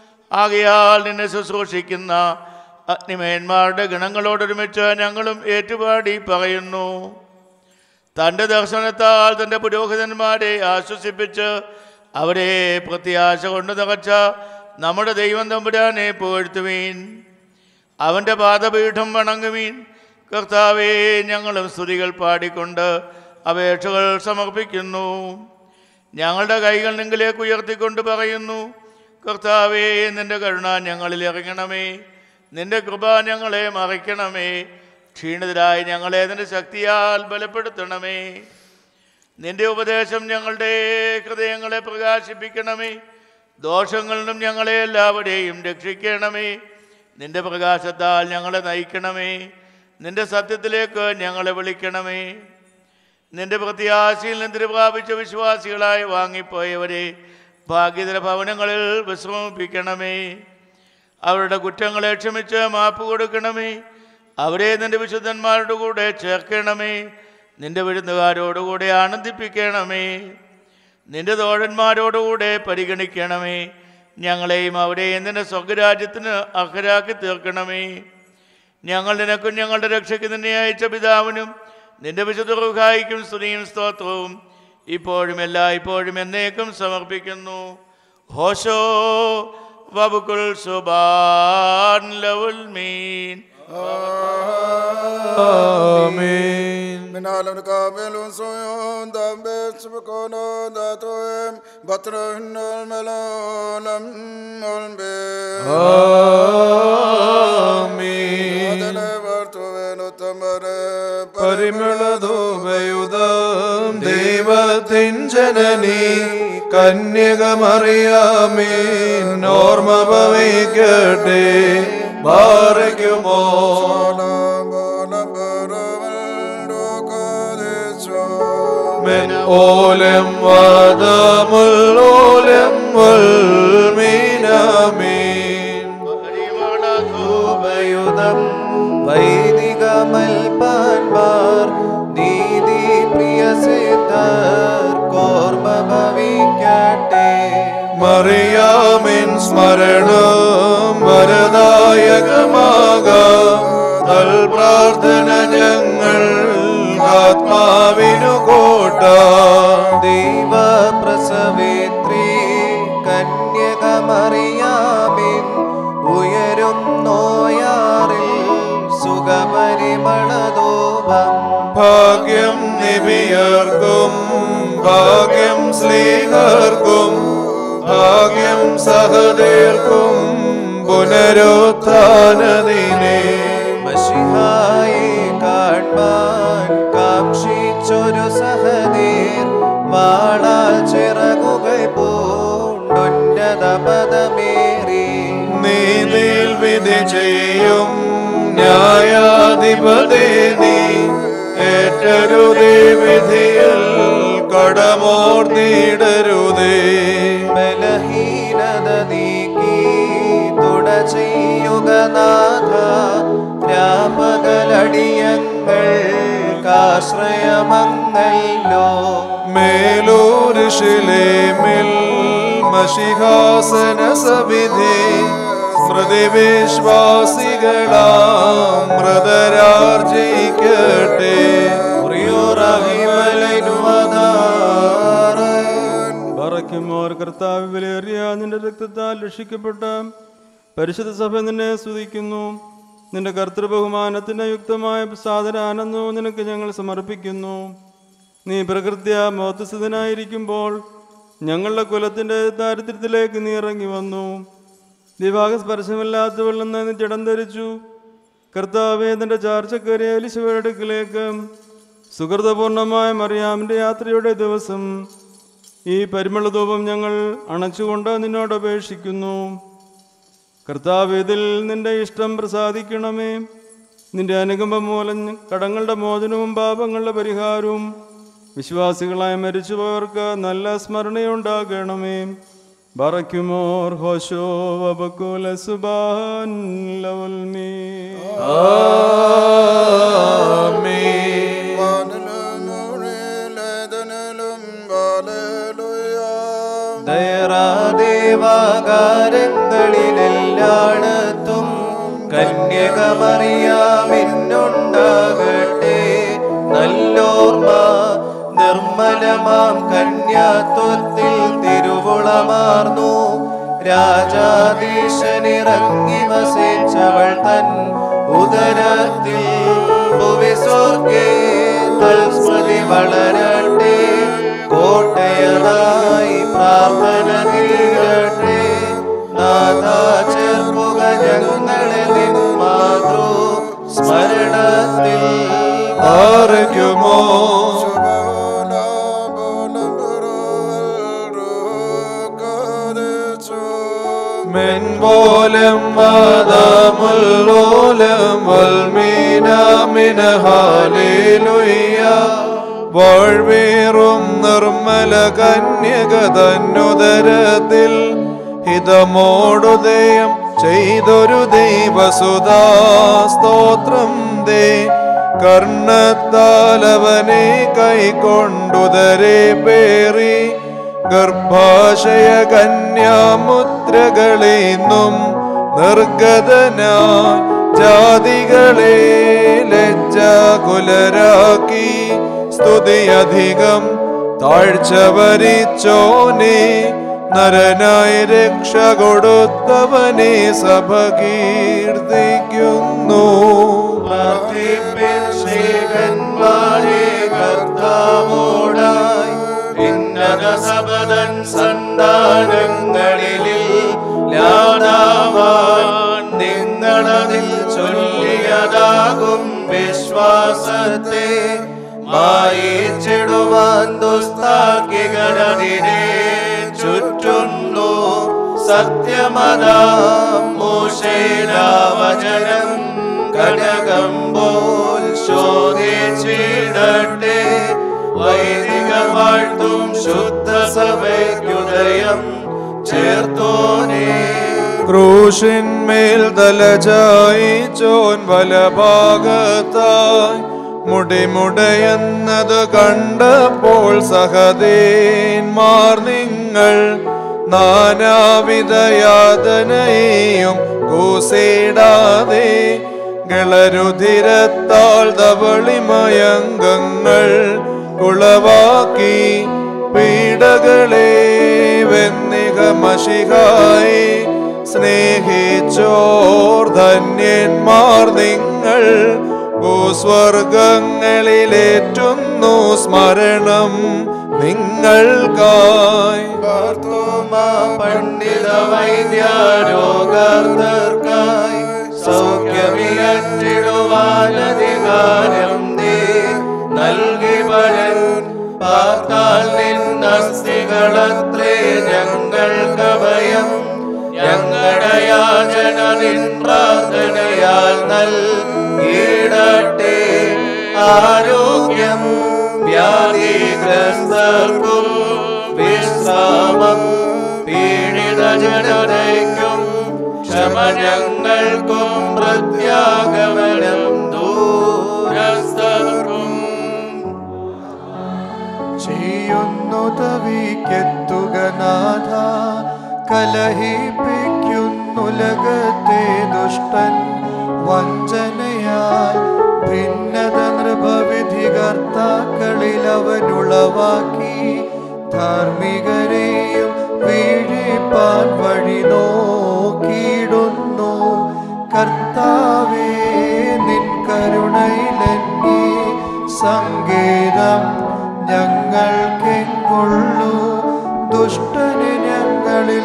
ആകയാൽ നിന്നെ ശുശ്രൂഷിക്കുന്ന അഗ്നിമേന്മാരുടെ ഗണങ്ങളോടൊരുമിച്ച് ഞങ്ങളും ഏറ്റുപാടി പറയുന്നു തൻ്റെ ദർശനത്താൽ തൻ്റെ പുരോഹിതന്മാരെ ആശ്വസിപ്പിച്ച് അവരെ പ്രത്യാശ കൊണ്ട് നിറച്ച നമ്മുടെ ദൈവം തമ്പുരാനെ പുകഴ്ത്തുവീൻ അവൻ്റെ പാദപീഠം വണങ്ങുവീൻ കർത്താവേ ഞങ്ങളും സ്തുതികൾ പാടിക്കൊണ്ട് അപേക്ഷകൾ സമർപ്പിക്കുന്നു ഞങ്ങളുടെ കൈകൾ നിങ്ങളിലേക്ക് ഉയർത്തിക്കൊണ്ട് പറയുന്നു കർത്താവേ നിന്റെ കരുണ ഞങ്ങളിൽ ഇറങ്ങണമേ നിന്റെ കൃപ ഞങ്ങളെ മറിക്കണമേ ക്ഷീണിതരായി ഞങ്ങളെ നിന്റെ ശക്തിയാൽ ബലപ്പെടുത്തണമേ നിന്റെ ഉപദേശം ഞങ്ങളുടെ ഹൃദയങ്ങളെ പ്രകാശിപ്പിക്കണമേ ദോഷങ്ങളിൽ നിന്നും ഞങ്ങളെ എല്ലാവരെയും രക്ഷിക്കണമേ നിന്റെ പ്രകാശത്താൽ ഞങ്ങളെ നയിക്കണമേ നിന്റെ സത്യത്തിലേക്ക് ഞങ്ങളെ വിളിക്കണമേ നിന്റെ പ്രത്യാശയിൽ നിന്തിരി പ്രാപിച്ച വിശ്വാസികളായി വാങ്ങിപ്പോയവരെ ഭാഗ്യതര ഭവനങ്ങളിൽ വിശ്രമിപ്പിക്കണമേ അവരുടെ കുറ്റങ്ങളെ ക്ഷമിച്ച് മാപ്പ് കൊടുക്കണമേ അവരെ നിന്റെ വിശുദ്ധന്മാരുടെ കൂടെ ചേർക്കണമേ നിന്റെ വിരുന്നുകാരോടുകൂടെ ആനന്ദിപ്പിക്കണമേ നിന്റെ തോഴന്മാരോടുകൂടെ പരിഗണിക്കണമേ ഞങ്ങളെയും അവരെയും നിന്റെ സ്വർഗരാജ്യത്തിന് അർഹരാക്കി തീർക്കണമേ ഞങ്ങൾ നിനക്കും ഞങ്ങളുടെ രക്ഷയ്ക്ക് നിന്നെ അയച്ച പിതാവിനും നിന്റെ വിശുദ്ധ റുഹായിക്കും സ്തുതിയും സ്തോത്രവും ഇപ്പോഴും എല്ലാ ഇപ്പോഴും എന്നേക്കും സമർപ്പിക്കുന്നു ഹോശോ വബുക്കുൽ സുബാൻ ലവുൽ മീൻ ആമേൻ Minalen kamelun soyon dam bes kono da toem batron ol melolam ol be amen adale vartu venu tamare പരിമളധൂപയുധം ദൈവത്തിൻ ജനനി കന്യകമറിയാമീൻ ഓർമ്മ ഭവിക്കട്ടെ ബാറയ്ക്കുമോ palam bolam baramal do kadecho മെൻ ഓലം വാദമുൽ ഓലം മീനാമീൻ ധൂപയുധം വൈദികമൽപാൻമാർ നീതി പ്രിയ സിദ്ധർ കോർമ്മ ഭവിക്കട്ടെ മറിയാമിൻ സ്മരണം വരദായകമാകാം നൽ പ്രാർത്ഥന ഞങ്ങൾ ആത്മാവിനു കോട്ട ദൈവ പ്രസവേത്രി കന്യകമറിയാമിൻ ഉയരും നോയാറിൽ സുഖപരിമളധൂപം ഭാഗ്യം നിബിയർക്കും ഭാഗ്യം സ്ലീഹർക്കും ഭാഗ്യം സഹദേർക്കും പുനരുത്ഥാനദിനെ മഷിഹായെ കാൺമാൻ കാക്ഷിച്ചൊരു സഹനീർ വാളാൽ ചിറകുകൾ പൂണ്ടുന്നത പദമേറി നീതിൽ വിധി ചെയ്യും ന്യായാധിപതി നീ ഏറ്റരുതേ വിധിയിൽ കടമോർത്തിടരുതേ ബലഹീനത നീക്കി തുട ചെയ്യുക നാഥ രാപകലടിയങ്ങൾ കാശ്രയമങ്ങല്ലോ മേലൂരിഷിലേമിൽ മഷിഹാസന സവിധി സ്മൃതി വിശ്വാസികളാം മൃതരാർജിക്കട്ടെ പറയ്ക്കുമോർ കർത്താവ് വിലയേറിയ നിന്റെ രക്തത്താൽ രക്ഷിക്കപ്പെട്ട പരിശുദ്ധ സഭ നിന്നെ സ്തുതിക്കുന്നു നിന്റെ കർത്തൃബഹുമാനത്തിന് യുക്തമായ സാദരാനന്ദവും നിനക്ക് ഞങ്ങൾ സമർപ്പിക്കുന്നു നീ പ്രകൃത്യ മോത്തസ്ഥനായിരിക്കുമ്പോൾ ഞങ്ങളുടെ കുലത്തിൻ്റെ ദാരിദ്ര്യത്തിലേക്ക് നീ ഇറങ്ങി വന്നു വിവാഹ സ്പർശമില്ലാത്ത വെള്ളം നിന്ന് ജഡം ധരിച്ചു കർത്താവേ നിന്റെ ചാർച്ചക്കരെ എലിശുവയുടെ അടുക്കിലേക്ക് സുഹൃതപൂർണമായ മറിയാമിൻ്റെ യാത്രയുടെ ദിവസം ഈ പരിമളധൂപം ഞങ്ങൾ അണച്ചുകൊണ്ട് നിന്നോട് അപേക്ഷിക്കുന്നു കർത്താവ് ഇതിൽ നിന്റെ ഇഷ്ടം പ്രസാദിക്കണമേ നിന്റെ അനുകമ്പം മൂലം കടങ്ങളുടെ മോചനവും പാപങ്ങളുടെ പരിഹാരവും വിശ്വാസികളായി മരിച്ചുപോയവർക്ക് നല്ല സ്മരണയുണ്ടാകണമേ ബറയ്ക്കുമോർ ഹോശോ വബക്കുല സുബാൻ ലവൽമീ വാനിലും മുകളിലേതനിലും ഹല്ലേലൂയ. ദയറാദേവാകാരങ്ങളിലെല്ലായിടത്തും കന്യകമറിയാമിന്നുണ്ടാകട്ടെ നല്ലോർമ്മ നിർമ്മലമാം കന്യാത്വത്തിൽ തിരുവുളമാർന്നു രാജാധീശനിറങ്ങി വസിച്ചവൾ തൻ ഉദരത്തിൽ ഭുവിസ്വർഗേ തൽസ്മൃതി വളരട്ടെ കോട്ടയതായി പ്രാർത്ഥന തീരട്ടെ നാഥാ ചേർക്കുക ഞങ്ങളെ നിൻ മാതൃ സ്മരണത്തിൽ ആരോഗ്യമോ ശുഭോല ബോലം ബുറുവൽ റൂഖാദിച്ചു. മെൻപോലം വാദമുല്ലോലം വൽമീനാമിന ഹാലേലുയ്യ വാഴ്വേറും നിർമ്മല കന്യക തന്നുദരത്തിൽ ഹിതമോടുദയം ചെയ്തൊരു ദൈവസുതാ സ്തോത്രം ദേ കർണത്താലവനെ കൈക്കൊണ്ടുദരെ പേറി ഗർഭാശയ കന്യാമുദ്രകളെന്നും നിർഗതനായി ജാതികളെ ലജ്ജാകുലരാക്കി സ്തുതിയധികം താഴ്ച വരിച്ചോനെ നരനായി രക്ഷ കൊടുത്തവനെ സഭ കീർത്തിക്കുന്നു പ്രാർത്ഥിപ്പിൻ ശ്രീകന്മാരെ കർത്താവോടായി ഭിന്നത സബദൻ സന്താനങ്ങളിൽ ലാതാവാൻ നിങ്ങളതിൽ ചൊല്ലിയതാകും വിശ്വാസത്തെ മായിച്ചിടുവാൻ ദുസ്താക്കികളതിനെ ചുറ്റുന്നു സത്യമതാം മൂശേലാവചനം കനകം പോൽ ശോധിച്ചിടട്ടെ വൈദിക വാഴ്ത്തും ശുദ്ധ സഭയ്ക്കുദയം ചേർത്തോനേ ക്രൂശിന്മേൽ തലചായി ചോൻ വലഭാഗത്തായി മുടിമുടയെന്നത് കണ്ടപ്പോൾ സഹദേന്മാർ നിങ്ങൾ നാനാവിധയാതനയും കൂസിടാതെ ഗളരുധിരത്താൽ ധവളിമയങ്കങ്ങൾ കുളവാക്കി പീഡകളെ വെന്നികമഷികായി സ്നേഹിച്ചോർ ധന്യന്മാർ നിങ്ങൾ ഭൂസ്വർഗങ്ങളിലേറ്റുന്നു സ്മരണം നിങ്ങൾക്കായി പാർത്തോമാ പണ്ഡിത വൈദ്യാരോഗർക്കായി സൗഖ്യമിയറ്റിടുവാനധികാരം നീ നൽകി വരൻ പാർത്താൽ നിന്നസ്തികളത്രേ ഞങ്ങൾക്ക് ഭയം ഞങ്ങളുടെ യാചന നിൻ പ്രാർത്ഥനയാൽ നൽകിയിടട്ടെ ആരോഗ്യം വ്യാധിഗ്രസ്തർക്കും വിശ്രാമം പീഡിത ജനതയ്ക്കും ക്ഷമ ഞങ്ങൾക്കും പ്രത്യാഗമനം ദൂരസ്ഥർക്കും ചെയ്യുന്നു തവിക്കെത്തുക നാഥ കലഹിപ്പിക്കുന്നുലകത്തെ ദുഷ്ടൻ വഞ്ചനയാൽ ഭിന്നത നൃപവിധികർത്താക്കളിൽ അവനുളവാക്കി ധാർമ്മികരെയും വീഴിപ്പാൻ വഴി നോക്കിയിടുന്നു കർത്താവേ നിൻ കരുണയിലെന്നെ സംഗീതം ഞങ്ങൾക്കെങ്ങുള്ളൂ ദുഷ്ട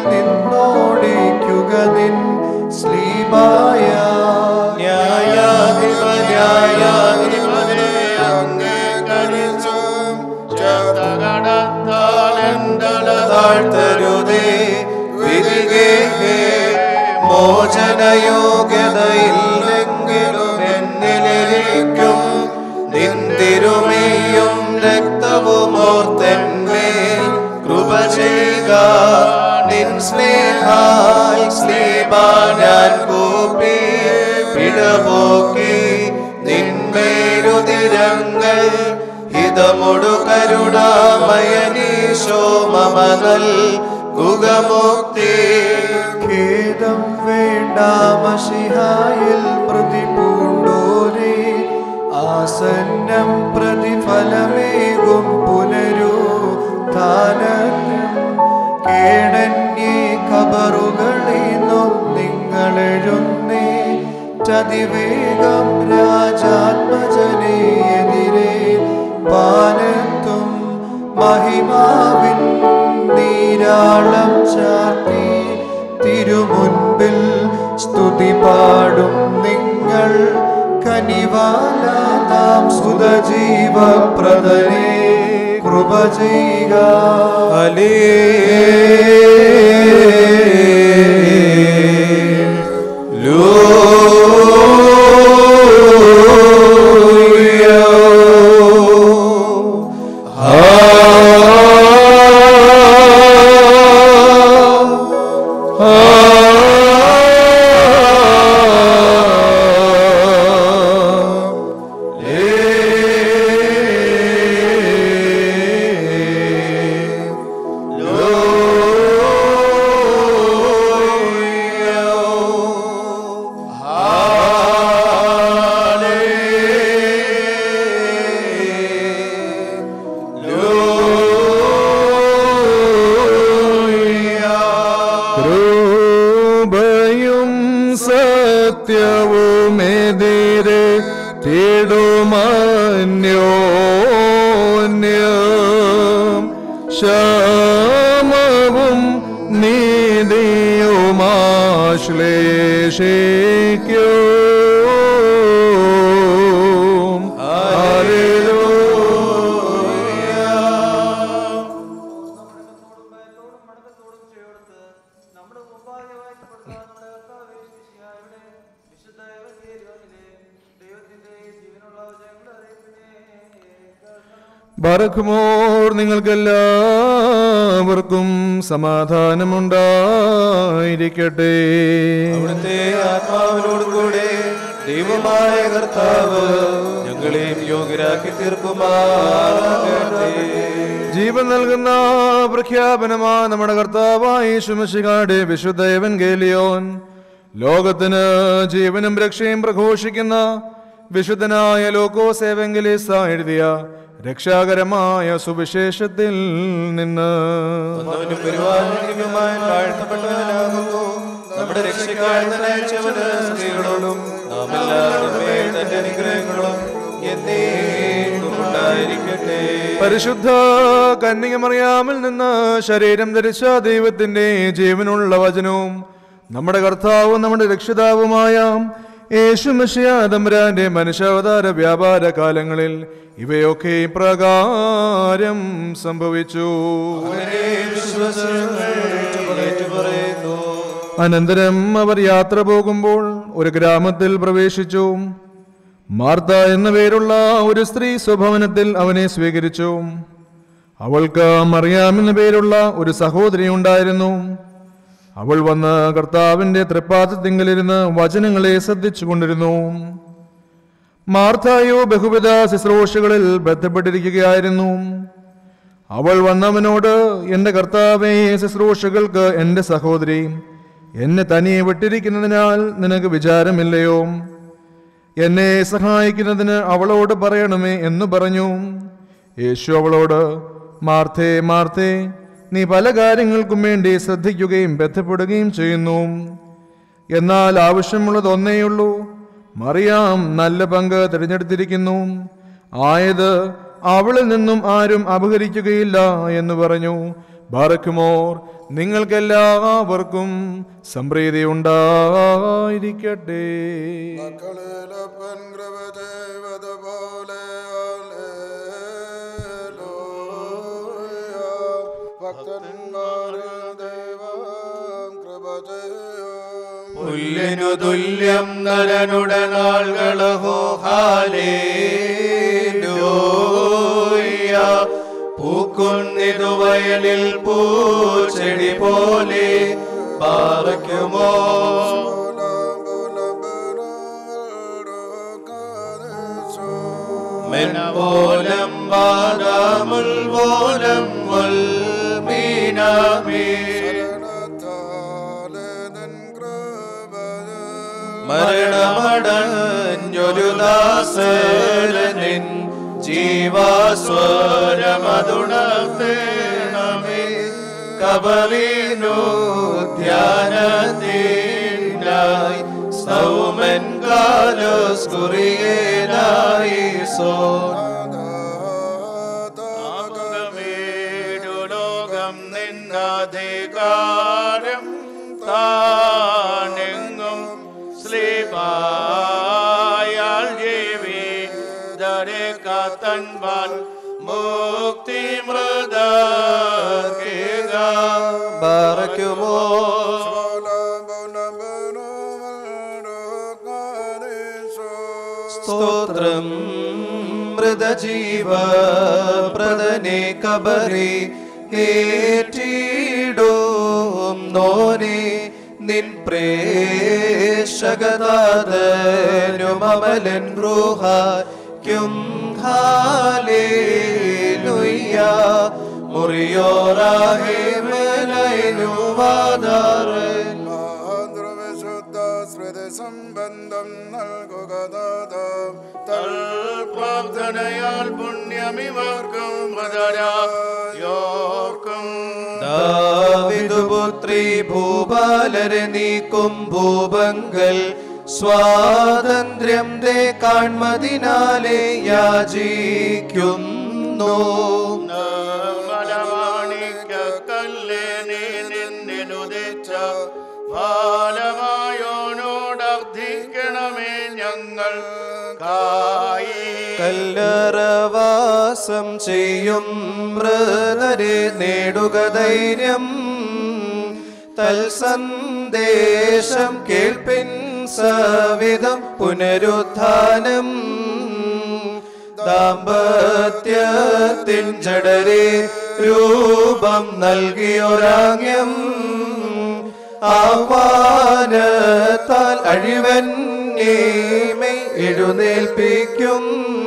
നിന്നോടിക്കുക നിൻ സ്ലീബായ ന്യായാധിപ ന്യായാധിപനെ അംഗീകരിച്ചും താഴ്ത്തരുതേ വിധികേഹേ മോചനയോഗ്യതയില്ലെങ്കിലും എന്നിലിരിക്കും നിന്തിരുമേയും രക്തവും ഓർത്തെന്മേൽ കൃപ ചെയ്യുക നിൻ സ്നേഹാൽ സ്ലീബാ ഞാൻ കൂപ്പി പിഴപോക്കി നിന്മേരുതിരങ്ങൾ ഹിതമൊടു കരുണാമയനീശോ മമനൽ കുകമുക്തി ഖേദം വേണ്ട മഷിഹായിൽ പ്രതിപൂണ്ടോരേ ആസന്നം പ്രതിഫലമേകും പുനരൂ ധാനം കേടന്യേ കബറുകളിന്നും നിങ്ങളെഴുന്നേ ചതിവേഗം രാജാത്മജനെ എതിരെ പാനത്തും മഹിമാവിൻ നീരാളം ചാർത്തി തിരുമുൻപിൽ സ്തുതി പാടും നിങ്ങൾ കനിവാല നാം സുതജീവപ്രദനെ കൃപ ചെയ്യുക കൃപയും സത്യവുമെതിരെ തേടുമന്യോന്യം ശമവും നീതിയുമാശ്ലേഷിക്കും ബറക്കുമോർ നിങ്ങൾക്കെല്ലാവർക്കും സമാധാനമുണ്ടായിരിക്കട്ടെ അവിടുത്തെ ആത്മാവിനോട് കൂടെ ദൈവമായ കർത്താവ് ഞങ്ങളെയും യോഗ്യരാക്കി തീർക്കുമാറാകട്ടെ ജീവൻ നൽകുന്ന പ്രഖ്യാപനമാ നമ്മുടെ കർത്താവായ ശുമശികാട് വിശുദ്ധ എവൻഗേലിയോൻ ലോകത്തിന് ജീവനും രക്ഷയും പ്രഘോഷിക്കുന്ന വിശുദ്ധനായ ലോക്കോസ് എവൻഗലീസ എഴുതിയ രക്ഷാകരമായ സുവിശേഷത്തിൽ നിന്ന് അവനും പരിപാലനീയമായ വാഴ്ത്തപ്പെട്ടവനാകുന്നു നമ്മുടെ രക്ഷയ്ക്കായി തന്നെ അയച്ചവന് സ്ത്രീകളോടും നാം എല്ലാവരും തന്റെ അനുഗ്രഹങ്ങളും എന്നേക്കും ഉണ്ടായിരിക്കട്ടെ പരിശുദ്ധ കന്യകമറിയാമിൽ നിന്ന് ശരീരം ധരിച്ച ദൈവത്തിന്റെ ജീവനുള്ള വചനവും നമ്മുടെ കർത്താവും നമ്മുടെ രക്ഷിതാവുമായ യേശുമശിയാതമ്പരാന്റെ മനുഷ്യാവതാര വ്യാപാര കാലങ്ങളിൽ ഇവയൊക്കെ പ്രകാരം സംഭവിച്ചു പറയുന്നു അനന്തരം അവർ യാത്ര പോകുമ്പോൾ ഒരു ഗ്രാമത്തിൽ പ്രവേശിച്ചു മാർത്ത എന്ന പേരുള്ള ഒരു സ്ത്രീ സ്വഭവനത്തിൽ അവനെ സ്വീകരിച്ചു അവൾക്ക് മറിയാം എന്ന പേരുള്ള ഒരു സഹോദരി ഉണ്ടായിരുന്നു അവൾ വന്ന് കർത്താവിന്റെ തൃപ്പാദത്തിങ്കലിരുന്ന് വചനങ്ങളെ ശ്രദ്ധിച്ചു കൊണ്ടിരുന്നു മാർത്തായോ ബഹുവിധ ശുശ്രൂഷകളിൽ ബന്ധപ്പെട്ടിരിക്കുകയായിരുന്നു അവൾ വന്നവനോട് എൻ്റെ കർത്താവേ ശുശ്രൂഷകൾക്ക് എൻ്റെ സഹോദരി എന്നെ തനിയെ വിട്ടിരിക്കുന്നതിനാൽ നിനക്ക് വിചാരമില്ലയോ എന്നെ സഹായിക്കുന്നതിന് അവളോട് പറയണമേ എന്ന് പറഞ്ഞു യേശു അവളോട് മാർത്തേ മാർത്തേ നീ പല കാര്യങ്ങൾക്കും വേണ്ടി ശ്രദ്ധിക്കുകയും ബന്ധപ്പെടുകയും ചെയ്യുന്നു എന്നാൽ ആവശ്യമുള്ളത് ഒന്നേയുള്ളൂ മറിയാം നല്ല പങ്ക് തിരഞ്ഞെടുത്തിരിക്കുന്നു ആയത് അവളിൽ നിന്നും ആരും അപഹരിക്കുകയില്ല എന്ന് പറഞ്ഞു ബാറക്കുമോർ നിങ്ങൾക്കെല്ലാവർക്കും സംപ്രീതി ഉണ്ടായിരിക്കട്ടെ മക്കളിലപ്പൻ കൃപ ചെയ്വതുപോലെ ഭക്തന്മാരിൽ ദൈവം കൃപ ചെയ്യും പുല്ലിനു തുല്യം നരനുടെ നാളുകളഹോ ഹാലേലൂയ പൂക്കുന്നിതു വയലിൽ പൂച്ചെടി പോലെ പാറയ്ക്കുമോ മെൻപോലം ബാദാമുൽ പോലം മുൽ മീനാമേ മരണമടഞ്ഞൊരു ദാസരനിൻ ജീവാസ്വരമതുണർത്തേണമേ കബറിനു ധ്യാനത്തിനായി സൗമൻ കാലോസ്കുറിയേനായി സോ ലോകം നിന്നധികാരം താനെങ്ങും സ്ലീപായാൽ ജീവി ദരെ കാത്തൻപാൻ മുക്തി മൃദ ബാറയ്ക്കുമോ സ്തോത്രം മൃതജീവ പ്രദനെ കബറി ഏറ്റിടും നോനെ നിൻ പ്രേഷകതാതനുമലൻ ൃഹാക്കും ഹാലേലുയ്യ മുറിയോറാഹേ മലൈനുവാദാറൻ വിശുദ്ധ സ്മൃതി സംബന്ധം നൽകുക പ്രാർത്ഥനയാൽ പുണ്യമിവർക്കും മൃതരായോർക്കും ദാവിദുപുത്രി ഭൂപാലരെ നീക്കും ഭൂപങ്കൽ സ്വാതന്ത്ര്യം ദേ കാൺമതിനാലെ യാചിക്കുന്നു മലവാണിക്കല്ലേ നീ നിന്നിനുദിച്ച ഫാലമായോനോടർത്ഥിക്കണമേ ഞങ്ങൾ കായി കല്ലറവാസം ചെയ്യും മൃതരെ നേടുക ധൈര്യം തൽസന്ദേശം കേൾപ്പിൻ സവിധം പുനരുത്ഥാനം ദാമ്പത്യത്തിൻ ജഡരെ രൂപം നൽകിയൊരാങ്യം ആഹ്വാനത്താൽ അഴിവന്നേമൈ എഴുന്നേൽപ്പിക്കും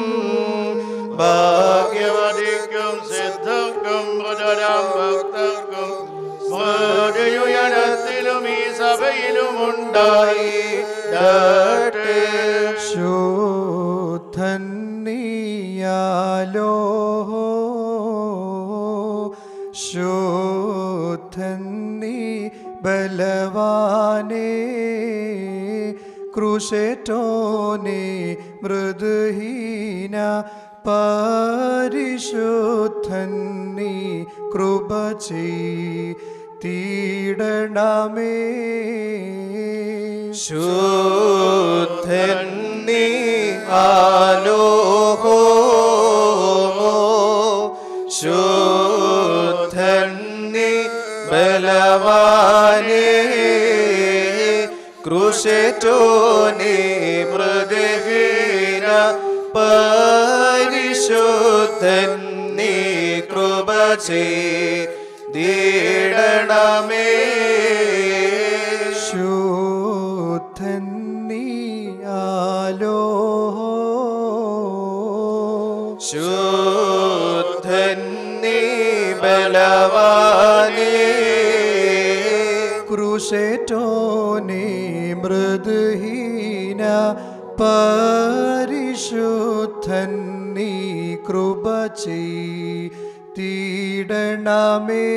ഭാഗ്യ ഭാഗ്യവതിക്കും സിദ്ധർക്കും മൃതരാം ഭക്തർക്കും സ്മൃതിയുയരത്തിലും ഈ സഭയിലുമുണ്ടായി ശോധന്നിയാലോ ശോധന്നി ബലവാനേ കൃഷേറ്റോനെ മൃദുഹീന പരിശുദ്ധന്നി കൃപ തീടണമേ ശുദ്ധൻ നീ ആലോഹോ ശുദ്ധൻ നീ ബലവാനേ കൃഷേറ്റോനെ മൃദഹീന പരിശുദ്ധൻ നീ കൃപ ചെയ്തിടണമേ ശുദ്ധൻ നീ ആലോ ശുദ്ധൻ നീ ബലവാനേ ക്രൂശേറ്റോനെ മൃദുഹീന പരിശുദ്ധൻ നീ കൃപ തീടണമേ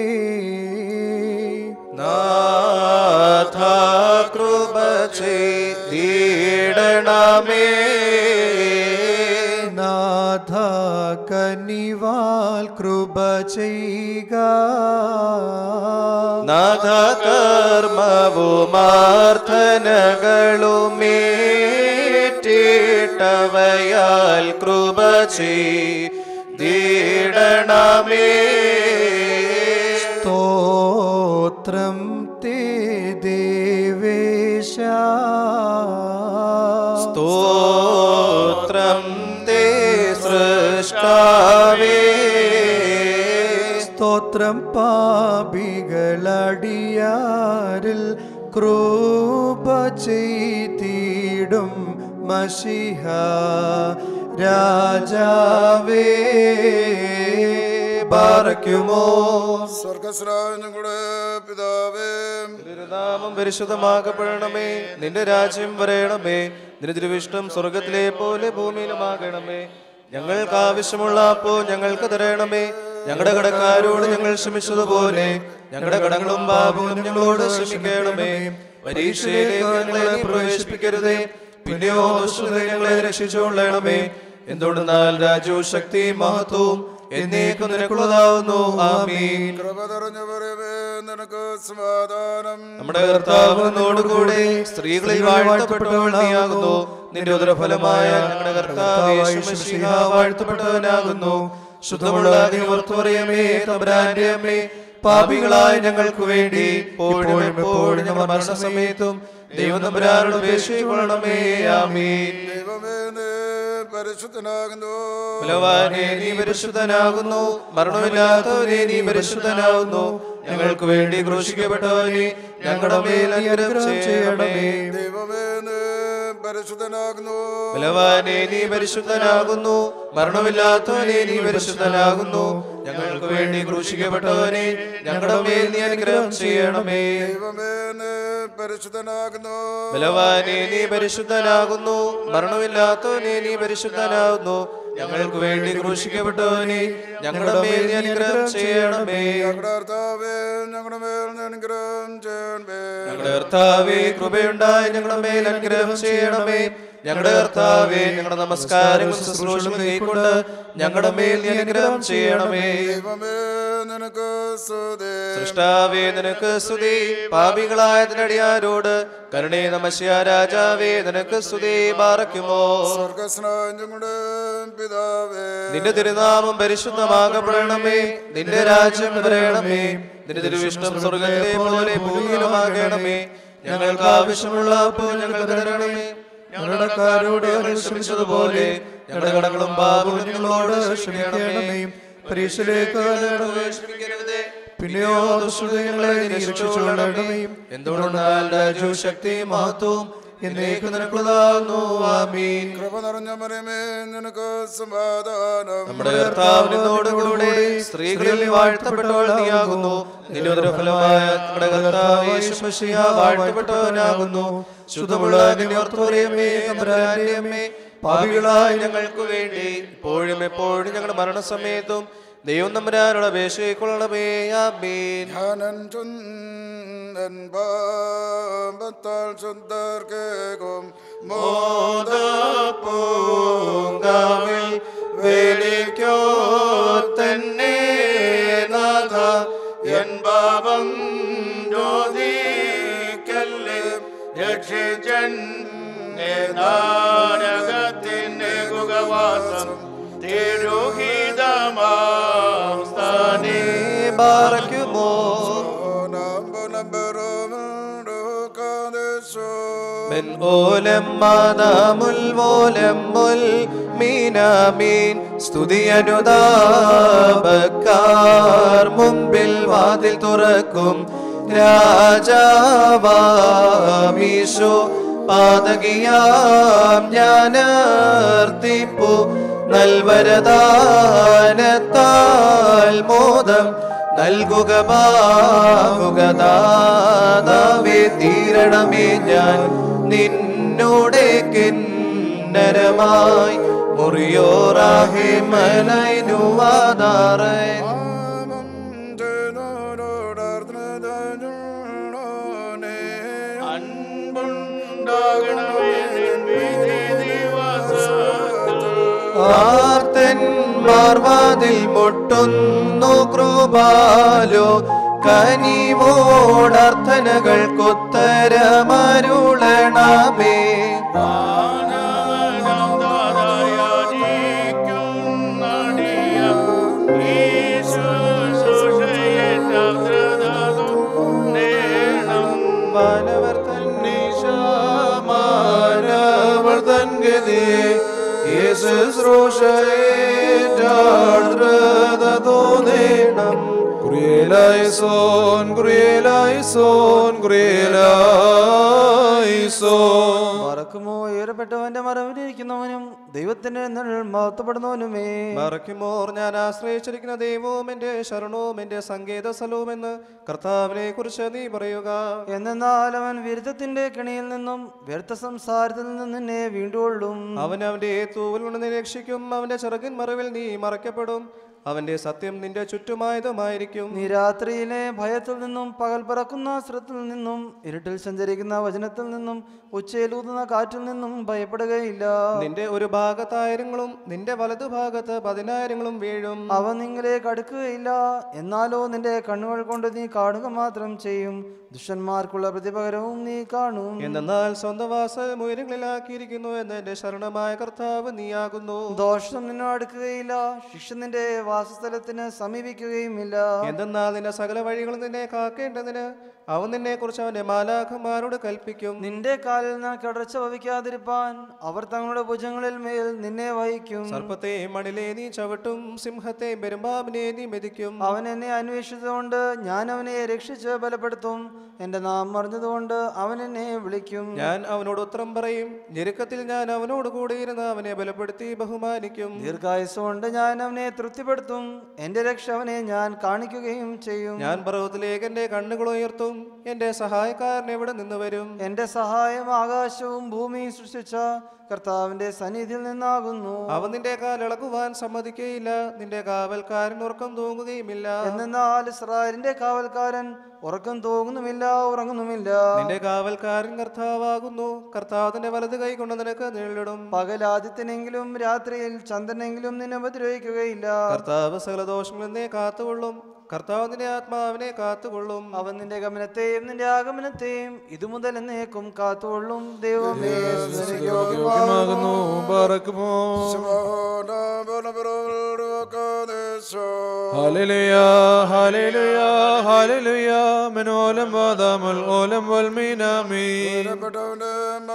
നാഥ കൃപ ചെയ്തിടണമേ നാഥ കനിവാൽ കൃപ ചെയ്യുക ധർമ്മവുമാർത്ഥനകളുമേറ്റിട്ടവയാൽ കൃപ ചെയ്തിടണമേ സ്തോത്രം തേ ദേവേശ സ്തോത്രം തേ സൃഷ്ടാവേ സ്തോത്രം പാപികളടിയാരിൽ കൃപ ചെയ്തിടും മഷിഹ രാജാവേ ബാറയ്ക്കുമോ സ്വർഗസ്രായ ഞങ്ങളുടെ പിതാവേ തിരുനാമം പരിശുദ്ധമാക്കപ്പെടണമേ നിന്റെ രാജ്യം വരയണമേ നിന്റെ തിരുവിഷ്ടം സ്വർഗത്തിലെ പോലെ ഭൂമിയിലുമാകണമേ ഞങ്ങൾക്ക് ആവശ്യമുള്ള അപ്പോ ഞങ്ങൾക്ക് തരണമേ ഞങ്ങളുടെ കടക്കാരോട് ഞങ്ങൾ ക്ഷമിച്ചതുപോലെ ഞങ്ങളുടെ കടങ്ങളും പാപവും ഞങ്ങളോട് ക്ഷമിക്കണമേ പരീക്ഷയിലേക്ക് ഞങ്ങളെ നീ പ്രവേശിപ്പിക്കരുതേ പിന്നെയോ ദുഷ്ടത ഞങ്ങളെ രക്ഷിച്ചുകൊള്ളണമേ എന്തുകൊണ്ടെന്നാൽ രാജ്യവും ശക്തിയും മഹത്വവും എന്നേക്കും നിനക്കുള്ളതാവുന്നു ആമീൻ കൃപ നിറഞ്ഞവരേ നിനക്ക് സമാധാനം നമ്മുടെ കർത്താവിനോടുകൂടെ സ്ത്രീകളിൽ വാഴ്ത്തപ്പെട്ടവൾ നീയാകുന്നു നിന്റെ ഉദരഫലമായ ഞങ്ങളുടെ കർത്താവ് യേശുമശിഹ വാഴ്ത്തപ്പെട്ടവനാകുന്നു ശുദ്ധമുള്ള നിവർത്തുപറയമേ തമ്പുരാന്റെ അമ്മേ പാപികളായ ഞങ്ങൾക്ക് വേണ്ടി ഇപ്പോഴും എപ്പോഴും ഞങ്ങളുടെ മരണസമയത്തും ദൈവം തമ്പുരാനോട് അപേക്ഷിക്കൊള്ളണമേ ആമീൻ ദൈവമേ നീ പരിശുദ്ധനാകുന്നു ബലവാനെ നീ പരിശുദ്ധനാകുന്നു മരണമില്ലാത്തവനെ നീ പരിശുദ്ധനാകുന്നു ഞങ്ങൾക്ക് വേണ്ടി ക്രൂശിക്കപ്പെട്ടവനെ ഞങ്ങളുടെ മേൽ അനുഗ്രഹം ചെയ്യണമേ ദൈവമേ നീ പരിശുദ്ധനാകുന്നു ബലവാനെ നീ പരിശുദ്ധനാകുന്നു മരണമില്ലാത്തവനെ നീ പരിശുദ്ധനാകുന്നു ഞങ്ങൾക്ക് വേണ്ടി ക്രൂശിക്കപ്പെട്ടവനെ ഞങ്ങളുടെ മേൽ നീ അനുഗ്രഹം ചെയ്യണമേ ദൈവമേ നീ പരിശുദ്ധനാകുന്നു ബലവാനെ നീ പരിശുദ്ധനാകുന്നു മരണമില്ലാത്തവനെ നീ പരിശുദ്ധനാകുന്നു ഞങ്ങൾക്ക് വേണ്ടി ക്രൂശിക്കപ്പെട്ടവനെ ഞങ്ങളുടെ മേൽ നീ അനുഗ്രഹം ചെയ്യണമേ ഞങ്ങളുടെ കർത്താവേ ഞങ്ങളുടെ മേൽ നീ അനുഗ്രഹം ചെയ്യണമേ ഞങ്ങളുടെ കർത്താവേ കൃപയുണ്ടായി ഞങ്ങളുടെ മേൽ അനുഗ്രഹം ചെയ്യണമേ ഞങ്ങളുടെ കർത്താവേ ഞങ്ങളുടെ നമസ്കാരങ്ങളും ശുശ്രൂഷകളും കൈക്കൊണ്ട് ഞങ്ങളുടെ മേൽ നീ അനുഗ്രഹം ചെയ്യണമേ ദൈവമേ നിനക്ക് സ്തുതി സൃഷ്ടാവേ നിനക്ക് സ്തുതി പാപികളായതിനടിയാരോട് കരുണേ നമസ്യ രാജാവേ നിനക്ക് സ്തുതി പാറയ്ക്കുമോ സ്വർഗസ്നായ ഞങ്ങളുടെ പിതാവേ നിന്റെ തിരുനാമം പരിശുദ്ധമാകപ്പെടണമേ നിന്റെ രാജ്യം വരയണമേ നിന്റെ തിരുവിഷ്ടം സ്വർഗത്തിലെ പോലെ ഭൂമിയിലുമാകണമേ ഞങ്ങൾക്ക് ആവശ്യമുള്ള അപ്പോൾ ഞങ്ങൾക്ക് തരണമേ ഞങ്ങളുടെ കാരോട് ക്ഷമിച്ചതുപോലെ ഞങ്ങളുടെ കടങ്ങളും പാപവും ഞങ്ങളോട് ക്ഷമിക്കണമേ പരീക്ഷയിലേക്ക് ക്ഷമിക്കരുതേ പിന്നെയോ ദുഷ്ടത ഞങ്ങളെ നീ രക്ഷിച്ചുകൊള്ളണമേ എന്തുകൊണ്ടാൽ രാജ്യവും ശക്തിയും മഹത്വവും എന്നേക്കും നിനക്കുള്ളതാകുന്നു ആമീൻ കൃപ നിറഞ്ഞ മരമേ നിനക്ക് സമാധാനം നമ്മുടെ കർത്താവിനോടുകൂടെ സ്ത്രീകളിൽ വാഴ്ത്തപ്പെട്ടവൾ നീയാകുന്നു നിന്റെ ഉദരഫലമായ നമ്മുടെ കർത്താവ് യേശുമശിഹ വാഴ്ത്തപ്പെട്ടവനാകുന്നു ശുദ്ധമുള്ള നിന്റെ ഓർത്തോറിയമേ തമ്പുരാന്റെ അമ്മേ പാപികളായ ഞങ്ങൾക്ക് വേണ്ടി ഇപ്പോഴും എപ്പോഴും ഞങ്ങളുടെ മരണസമയത്തും ദൈവം തമ്പുരാനുള്ള അപേക്ഷയൊള്ളണമേ ആമീൻ ധ്യാനൻ ചൊന്നൻ പാപത്താൽ ശുദ്ധർക്കേകും പൂങ്കാവിൽ വേലിക്കോ തന്നെ നാഥ എൻ പാപം ജ്യോതിക്കല്ലേ രക്ഷിച്ചൻ നാരകത്തിന്റെ ഗുഗവാസം തിരുഹിതമാം സ്ഥാനേ ബാറയ്ക്കുമോ മെൻ ഓലം മാതാമുൽ മോലം മുൽ മീനാമീൻ സ്തുതി അനുതാപക്കാർ മുമ്പിൽ വാതിൽ തുറക്കും രാജാവാമീശോ പാതകിയാം ഞാനർത്തിപ്പു നൽവരദാനത്താൽ മോദം നൽകുക പാകുകതാവേ തീരണമേ ഞാൻ നിന്നോടെ കിന്നരമായി മുറിയോറാഹേ മലൈനുവാദാറേ അൻപുണ്ടാകണമേ നിൻ വിധി ദിവസത്തിൽ. ആർത്തന്മാർ വാതിൽ മുട്ടുന്നു കൃപാലോ കനിവോടർത്ഥനകൾക്കൊത്തരമരുളണമേ മാനവർ തന്നെ മാനവർ തൻ ഗതിയെ യേശുശ്രൂഷയേറ്റാർദ്രത തോന്നേണം കുറിയലായി സോൻ കുറിയലായി സോൻ കുറിയലായി സോൻ മറക്കുമോ ഉയരപ്പെട്ടവന്റെ മറവിലിരിക്കുന്നവനും ദൈവത്തിന്റെ നിഴൽ മഹത്വപ്പെടുന്നവനുമേ മറയ്ക്കുമോർ ഞാൻ ആശ്രയിച്ചിരിക്കുന്ന ദൈവവും എന്റെ ശരണവും എന്റെ സങ്കേത സ്ഥലവുമെന്ന് കർത്താവിനെ കുറിച്ച് നീ പറയുക എന്നാൽ അവൻ വിരുദ്ധത്തിന്റെ കെണിയിൽ നിന്നും വ്യർത്ഥ സംസാരത്തിൽ നിന്നും നിന്നെ വീണ്ടുകൊള്ളും അവൻ അവന്റെ തൂവൽ കൊണ്ട് നിന്നെ രക്ഷിക്കും അവന്റെ ചിറകിൻ മറവിൽ നീ മറയ്ക്കപ്പെടും അവന്റെ സത്യം നിന്റെ ചുറ്റുമായതുമായിരിക്കും നീ രാത്രിയിലെ ഭയത്തിൽ നിന്നും പകൽ പറക്കുന്ന അസ്ത്രത്തിൽ നിന്നും ഇരുട്ടിൽ സഞ്ചരിക്കുന്ന വചനത്തിൽ നിന്നും ഉച്ചയിലൂതുന്ന കാറ്റിൽ നിന്നും ഭയപ്പെടുകയില്ല നിന്റെ ഒരു ഭാഗത്ത് ആയിരങ്ങളും നിന്റെ വലതുഭാഗത്ത് പതിനായിരങ്ങളും വീഴും അവ നിങ്ങളിലേക്ക് അടുക്കുകയില്ല എന്നാലോ നിന്റെ കണ്ണുകൾ കൊണ്ട് നീ കാണുക മാത്രം ചെയ്യും ദുഷ്ടന്മാർക്കുള്ള പ്രതിപകരവും നീ കാണും എന്നാൽ സ്വന്തം വാസൽ ഉയരങ്ങളിലാക്കിയിരിക്കുന്നു എന്ന് എന്റെ ശരണമായ കർത്താവ് നീയാകുന്നു ദോഷം നിന്നെ അടുക്കുകയില്ല ശിക്ഷ നിന്റെ വാസസ്ഥലത്തിന് സമീപിക്കുകയുമില്ല എന്തെന്നാൽ നിന്റെ സകല വഴികളും നിന്നെ കാക്കേണ്ടതിന് അവൻ നിന്നെ കുറിച്ച് അവന്റെ മാലാഖമാരോട് കൽപ്പിക്കും നിന്റെ കാലിൽ നിന്ന് കിടച്ച ഭവിക്കാതിരിപ്പാൻ അവർ തങ്ങളുടെ ഭുജങ്ങളിൽ മേൽ നിന്നെ വഹിക്കും സർപ്പത്തെയും മണിലെ നീ ചവിട്ടും സിംഹത്തെയും പെരുമ്പാമ്പിനെ നീ മെതിക്കും അവൻ എന്നെ അന്വേഷിച്ചതുകൊണ്ട് ഞാൻ അവനെ രക്ഷിച്ച് ബലപ്പെടുത്തും എൻ്റെ നാം അറിഞ്ഞതുകൊണ്ട് അവൻ എന്നെ വിളിക്കും ഞാൻ അവനോട് ഉത്തരം പറയും ഞെരുക്കത്തിൽ ഞാൻ അവനോട് കൂടെ ഇരുന്ന് അവനെ ബലപ്പെടുത്തി ബഹുമാനിക്കും ദീർഘായുസ് കൊണ്ട് ഞാൻ അവനെ തൃപ്തിപ്പെടുത്തും എൻ്റെ രക്ഷ അവനെ ഞാൻ കാണിക്കുകയും ചെയ്യും ഞാൻ പർവ്വതത്തിലേക്ക് എന്റെ കണ്ണുകൾ ഉയർത്തും എന്റെ സഹായക്കാരൻ എവിടെ നിന്ന് വരും എൻ്റെ സഹായം ആകാശവും ഭൂമിയും സൃഷ്ടിച്ച കർത്താവിൻ്റെ സന്നിധിയിൽ നിന്നാകുന്നു അവൻ നിന്റെ കാലിളകുവാൻ സമ്മതിക്കുകയില്ല നിന്റെ കാവൽക്കാരൻ ഉറക്കം തൂങ്ങുകയുമില്ല എന്നാൽ ഇസ്രായേലിന്റെ കാവൽക്കാരൻ ഉറക്കം തൂങ്ങുന്നുമില്ല ഉറങ്ങുന്നുമില്ല നിന്റെ കാവൽക്കാരൻ കർത്താവാകുന്നു കർത്താവിന്റെ വലത് കൈ കൊണ്ട് നിനക്ക് നേരിടും പകലാദിത്യനെങ്കിലും രാത്രിയിൽ ചന്ദ്രനെങ്കിലും നിന്നെ ഉപദ്രവിക്കുകയില്ല കർത്താവ് സകല ദോഷങ്ങളിൽ നിന്നെ കാത്തുകൊള്ളും കർത്താവ് നിന്റെ ആത്മാവിനെ കാത്തുകൊള്ളും അവൻ നിന്റെ ഗമനത്തെയും നിന്റെ ആഗമനത്തെയും ഇതു മുതൽ എന്നേക്കും കാത്തുകൊള്ളും ദൈവമേ യോഗ്യമാകുന്നു പറക്കുമോ ഹല്ലേലൂയ ഹല്ലേലൂയ ഹല്ലേലൂയ മനോലം വാദാമൽ ഓലം വൽമീനാമീൻ പ്പെട്ടവന്റെ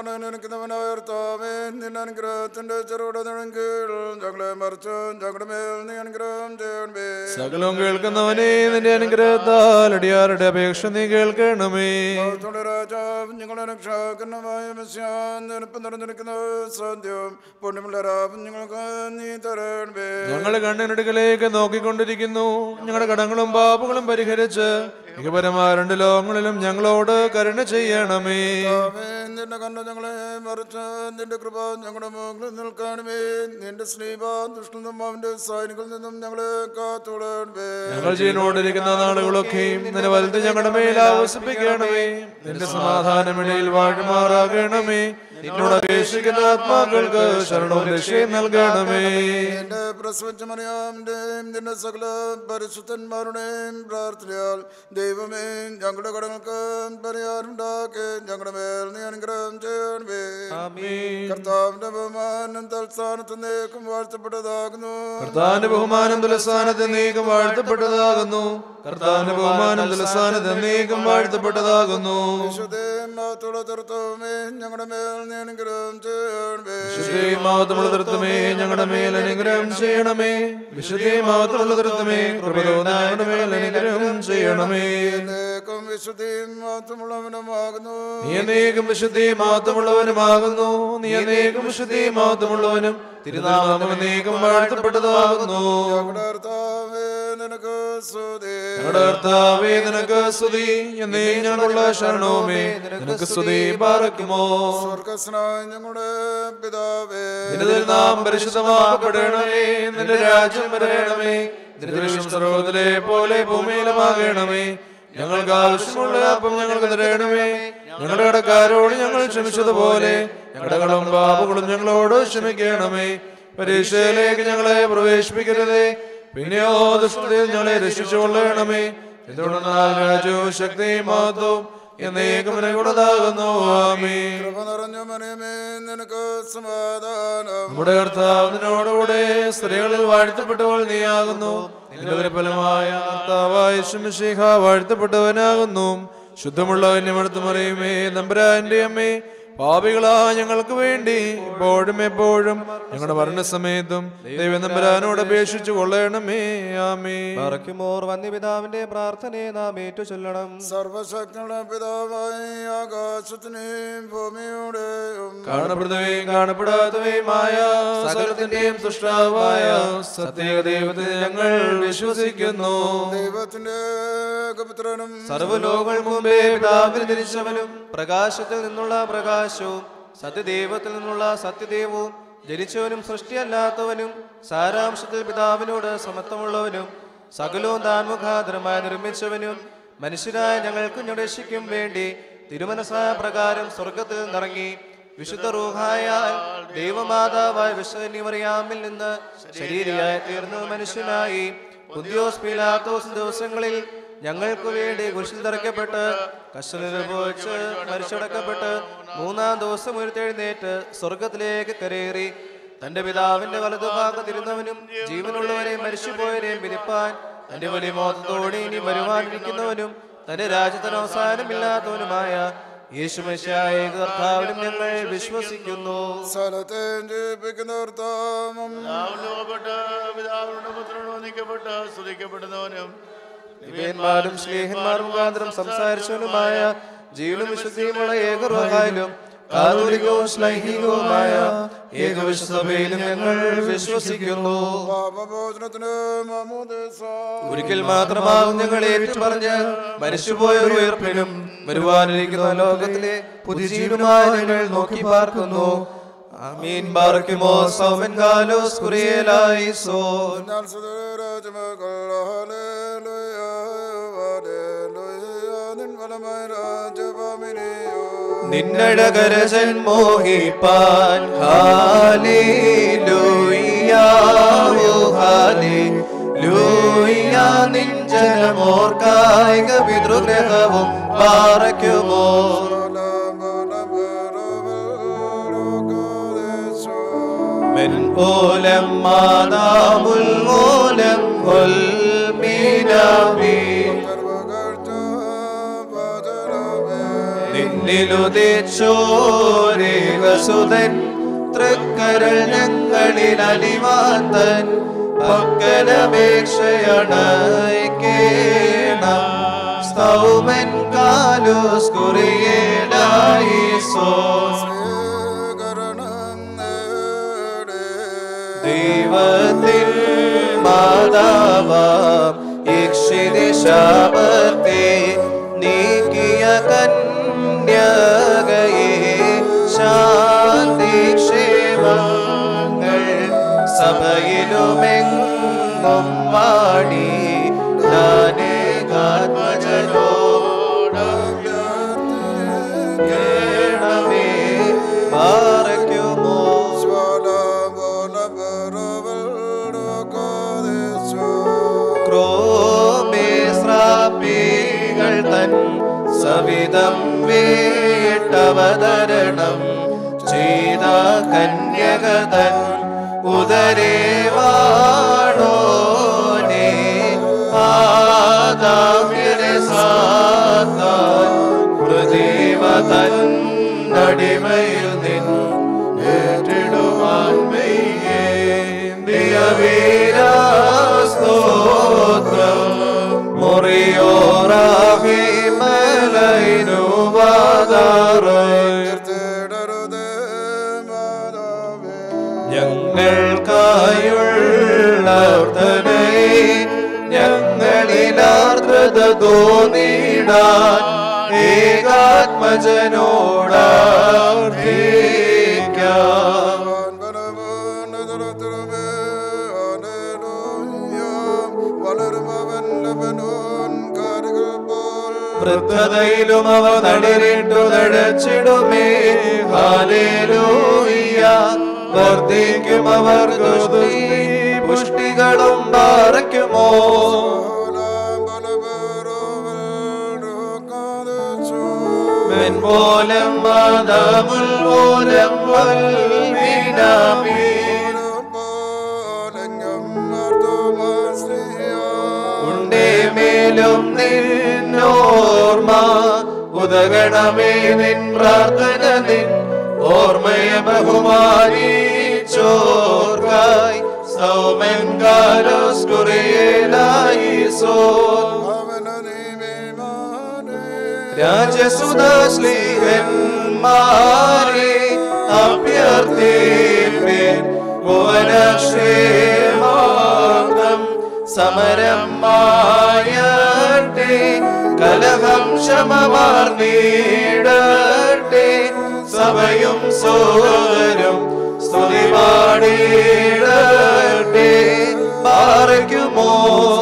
മരണനിക്കുന്നവനായർത്താവേ നിന്റെ അനുഗ്രഹത്തിന്റെ ചെറുവിടെ കീഴിൽ ഞങ്ങളെ മറിച്ച് ഞങ്ങളുടെ മേൽ നീ അനുഗ്രഹം ചെയ്യണമേ സകലവും കേൾക്കുന്നവനെ നിന്റെ അനുഗ്രഹത്താൽ അടിയാറുടെ അപേക്ഷ നീ കേൾക്കണമേ ദൈവത്തിന്റെ രാജാവ് ഞങ്ങളുടെ രക്ഷാകരണമായ മെസ്സിയാൻ നിനപ്പം നിറഞ്ഞിരിക്കുന്ന സദ്യം പുണ്യമുള്ള രാവും ഞങ്ങൾക്ക് നീ തരണമേ ഞങ്ങൾ കണ്ണിനടുക്കലേക്ക് നോക്കിക്കൊണ്ടിരിക്കുന്നു ഞങ്ങളുടെ കടങ്ങളും പാപങ്ങളും പരിഹരിച്ച് മികപരമായ രണ്ട് ലോകങ്ങളിലും ഞങ്ങളോട് കരുണ ചെയ്യണമേ കർത്താവേ, നിന്റെ കണ്ണു ഞങ്ങളെ മറിച്ച് നിന്റെ കൃപ ഞങ്ങളുടെ മുകളിൽ നിൽക്കണമേ നിന്റെ സ്നേഹ ദുഷ്ടനും അവന്റെ സൈനികളിൽ നിന്നും ഞങ്ങളെ കാത്തുടണമേ ഞങ്ങൾ ജീവനോടിരിക്കുന്ന നാളുകളൊക്കെയും നിന്റെ വലുത് ഞങ്ങളുടെ മേൽ ആവസിപ്പിക്കണമേ നിന്റെ സമാധാനമിടയിൽ വാഴുമാറാകണമേ നിന്നോട് അപേക്ഷിക്കുന്ന ആത്മാക്കൾക്ക് ശരണവും രക്ഷയും നൽകണമേ എന്റെ പ്രസവിച്ച മറിയാമിന്റെയും നിന്റെ സകല പരിശുദ്ധന്മാരുടെയും പ്രാർത്ഥനയാൽ ദൈവമേ ഞങ്ങളുടെ കടങ്ങൾക്ക് പരിഹാരമുണ്ടാക്കി ഞങ്ങളുടെ മേൽ നീ അനുഗ്രഹം ചെയ്യണമേ കർത്താവിന്റെ ബഹുമാനം തൽസ്ഥാനത്ത് നീക്കും വാഴ്ത്തപ്പെട്ടതാകുന്നു കർത്താവിന്റെ ബഹുമാനം തുലസ്ഥാനത്ത് നീക്കം വാഴ്ത്തപ്പെട്ടതാകുന്നു കർത്താവിന്റെ ബഹുമാനം തുലസ്ഥാനത്ത് നീക്കം വാഴ്ത്തപ്പെട്ടതാകുന്നു വിശുദ്ധയും മഹത്തുള്ള തൃത്വമേ ഞങ്ങളുടെ മേൽ നീ അനുഗ്രഹം ചെയ്യണമേ വിശുദ്ധയും മഹത്വമുള്ള തൃത്വമേ ഞങ്ങളുടെ മേൽ അനുഗ്രഹം ചെയ്യണമേ വിശുദ്ധയും മഹത്വമുള്ള തൃത്വമേ കൃപതോന്ന് ഞങ്ങളുടെ മേൽ അനുഗ്രഹം ചെയ്യണമേ എന്നേക്കും വിശുദ്ധിയും മഹത്വമുള്ളവനുമാകുന്നു നീ എന്നേക്കും വിശുദ്ധിയും മഹത്വമുള്ളവനുമാകുന്നു നീ എന്നേക്കും വിശുദ്ധിയും മഹത്വമുള്ളവനും തിരുനാമം എന്നേക്കും വാഴ്ത്തപ്പെട്ടതാകുന്നു ഞങ്ങളുടെ കർത്താവേ നിനക്ക് സ്തുതി ഞങ്ങളുടെ കർത്താവേ നിനക്ക് സ്തുതി എന്നേ ഞങ്ങളുള്ള ശരണവുമേ നിനക്ക് സ്തുതി പാറക്കുമോ സ്വർഗസ്നായ ഞങ്ങളുടെ പിതാവേ നിന്റെ നാം പരിശുദ്ധമാക്കപ്പെടണമേ നിന്റെ രാജ്യം വരണമേ നിന്റെ ദൃശ്യം സർവ്വത്തിലെ പോലെ ഭൂമിയിലുമാകണമേ ഞങ്ങൾക്ക് ആവശ്യമുള്ള അപ്പം ഞങ്ങൾക്ക് തരണമേ ഞങ്ങളുടെ കടക്കാരോട് ഞങ്ങൾ ക്ഷമിച്ചതുപോലെ ഞങ്ങളുടെ കടവും പാപങ്ങളും ഞങ്ങളോട് ക്ഷമിക്കണമേ പരീക്ഷയിലേക്ക് ഞങ്ങളെ പ്രവേശിപ്പിക്കരുതേ പിന്നെയോ ദുഷ്ടതയിൽ ഞങ്ങളെ രക്ഷിച്ചുകൊള്ളണമേ എന്തുകൊണ്ടെന്നാൽ രാജ്യവും ശക്തിയും മഹത്വവും എന്നേകമനകൂടതാകുന്നു ആമീൻ കൃപ നിറഞ്ഞ മനമേ നിനക്ക് സമാധാനം നമ്മുടെ കർത്താവ് നിന്നോടുകൂടെ സ്ത്രീകളിൽ വാഴ്ത്തപ്പെട്ടവൾ നീയാകുന്നു നിന്റെ ഒരു ഫലമായ കർത്താവായ ശുമിഷിഹ വാഴ്ത്തപ്പെട്ടവനാകുന്നു ശുദ്ധമുള്ള കന്യമടുത്ത് മറിയുമേ നമ്പരാന്റെ അമ്മേ പാപികളാ ഞങ്ങൾക്ക് വേണ്ടി ഇപ്പോഴും എപ്പോഴും ഞങ്ങളുടെ മരണസമയത്തും ദൈവം നമ്പരാനോട് അപേക്ഷിച്ചു കൊള്ളണമേ ആമേ മറയ്ക്കുമോർ വന്യപിതാവിന്റെ പ്രാർത്ഥനയെ നാം ഏറ്റു ചൊല്ലണം സർവശക്തിയുടെ പിതാവായി ആകാശത്തിനെയും ഭൂമിയുടെയും കാണപ്പെടുന്നവയും കാണപ്പെടാത്തവയുമായ സകലത്തിന്റെയും സൃഷ്ടാവായ സത്യേക ദൈവത്തെ ഞങ്ങൾ വിശ്വസിക്കുന്നു ദൈവത്തിന്റെ ഏകപുത്രനും സർവ്വലോകങ്ങൾ മുമ്പേ പിതാവിന് ജനിച്ചവനും പ്രകാശത്തിൽ നിന്നുള്ള പ്രകാശവും സത്യദൈവത്തിൽ നിന്നുള്ള സത്യദേവവും ജനിച്ചവനും സൃഷ്ടിയല്ലാത്തവനും സാരാംശത്തിൽ പിതാവിനോട് സമത്വമുള്ളവനും സകലവും താൻ മുഖാന്തരമായി നിർമ്മിച്ചവനും മനുഷ്യരായ ഞങ്ങൾക്കും ഞടശിക്കും വേണ്ടി തിരുമനസായ പ്രകാരം സ്വർഗത്തിൽ നിന്നിറങ്ങി വിശുദ്ധ റൂഹായ ദൈവമാതാവായ വിശ്വനിമറിയാമിൽ നിന്ന് ശരീരയായി തീർന്ന മനുഷ്യനായി പുന്തിയോസ് പീലാത്തോസ് ദിവസങ്ങളിൽ ഞങ്ങൾക്ക് വേണ്ടി കുരിശിൽ തറയ്ക്കപ്പെട്ട് കഷ്ടനുഭവിച്ച് മരിച്ചടക്കപ്പെട്ട് മൂന്നാം ദിവസം ഉയർത്തെഴുന്നേറ്റ് സ്വർഗത്തിലേക്ക് കരയേറി തന്റെ പിതാവിന്റെ വലതുഭാഗത്തിരുന്നവനും ജീവനുള്ളവരെയും മരിച്ചുപോയവരെയും വിധിപ്പാൻ തന്റെ വലിയ മോഹത്തോടെ ഇനി വരുവാനിരിക്കുന്നവനും തന്റെ രാജ്യത്തിന് അവസാനമില്ലാത്തവനുമായ യേശുമശായ കർത്താവിനും ഞങ്ങൾ വിശ്വസിക്കുന്നു സ്ഥലത്തെ ജയിപ്പിക്കുന്ന താമം ലോകപ്പെട്ട് പിതാവിനോട് പുത്രനോട് വന്ദിക്കപ്പെട്ട് സ്തുതിക്കപ്പെടുന്നവനും ദിവ്യന്മാരും സ്നേഹന്മാരും മുഖാന്തരം സംസാരിച്ചവനുമായ ജീവനും വിശുദ്ധിയുമുള്ള ഏകറുഹായാലും കാതോലികവും ശ്ലൈഹികവുമായ ഏകവിശ്വസഭയിലും ഞങ്ങൾ വിശ്വസിക്കുന്നു പാപഭോജനത്തിന് മാമോദിസ ഒരിക്കൽ മാത്രമാകും ഞങ്ങൾ ഏറ്റുപറഞ്ഞ് മരിച്ചുപോയ ഒരു ഉയർപ്പിനും വരുവാനിരിക്കുന്ന ലോകത്തിലെ പുതുജീവനുമായി ഞങ്ങൾ നോക്കി പാർക്കുന്നു ആമീൻ ബാറക്കുമോ സൗമൻ കാലോസ് കുറിയലായി സോ ഞാൻ സുതരാജമകൾ ഹല്ലേലൂയ ഹല്ലേലൂയ നിൻ ഫലമായ രാജപാമിനിയോ നിന്നഴകരജൻ മോഹിപ്പാൻ ഹാലേലൂയ ഓ ഹാലേലൂയ നിൻ ജനമോർക്കായിക പിതൃഗ്രഹവും പാറയ്ക്കുമോ മെൻ ഓലം മാതാമുൽ ഓലം ഹൊൽ മീനാമീ നിന്നിലുദിച്ചോരേകസുതൻ തൃക്കരൾ ഞങ്ങളിൽ അലിവാന്തൻ പക്കലപേക്ഷയണയ്ക്കേണം സ്തൗമൻ കാലോസ് കുറിയേലായി സോ ദൈവത്തിൻ മാതാവാം ഇക്ഷിതിശാപത്തെ നീക്കിയ കന്യകയെ ശാന്തി ക്ഷേമങ്ങൾ സഭയിലുമെങ്ങും വാടി കേണമേ പാറയ്ക്കുമോ ക്രോമേശ്രാപ്പികൾ തൻ സവിധം വേട്ടവതരണം ചെയ്ത കന്യക തൻ ഉദരേവാണോനെ ആദാമ്യനെ സാത്താൻ പ്രതിവ തൻ നടിമയിൽ നിന്ന് ഏറ്റിടുവാൻ വയ്യേ ദിയവീരാസ്തോത്രം മുറിയോറാഹി മലൈനു വാദാറായി ഞങ്ങൾക്കായുള്ളർത്തനെ ഞങ്ങളിലാർദ്രത തോന്നിടാൻ ഏകാത്മജനോടാർത്ഥിക്കാം വൃദ്ധതയിലും അവ നടിരിട്ടു നടച്ചിടുമേ ഹാലേലൂയ വർദ്ധിക്കും അവർ പുഷ്ടികളും പാറയ്ക്കുമോ മെൻപോലം മാതാമുൽ ഓലം വൽമീനാമി ഉണ്ടേ മേലും നിന്നോർമ്മ ഉദകണമേ നിൻ പ്രാർത്ഥന നിൻ ഓർമ്മയെ ബഹുമാനിച്ചോർക്കായി സൗമൻ കാലോസ് കുറിയേലായി സോ രാജസുധാശ്ലീഹന്മാരെ അഭ്യർത്ഥിപ്പേൻ ഭുവനക്ഷേമാന്തം സമരം മായട്ടെ കലഹം ശമമാർന്നീടട്ടെ സഭയും സോദരും സ്തുതി പാടിയിടട്ടെ പാറയ്ക്കുമോ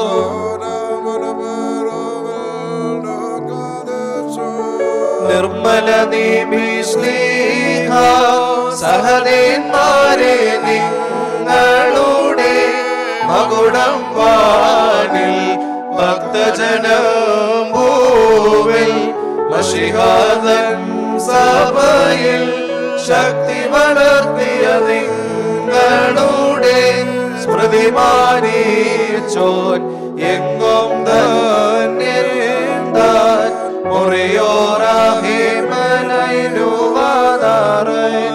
നിർമ്മല നിമിഷ്ലീഹ സഹദേന്മാരെ നിങ്ങളുടെ മകുടം വാനിൽ ഭക്തജനം ഭൂവിൽ മഷിഹാദൻ സഭയിൽ ശക്തി വളർത്തിയ നിങ്ങളുടെ സ്മൃതി മാനിച്ചോൻ എങ്ങും ധന്യൻ താൻ മുറിയോറാഹേ മലയിലുവാതാറൻ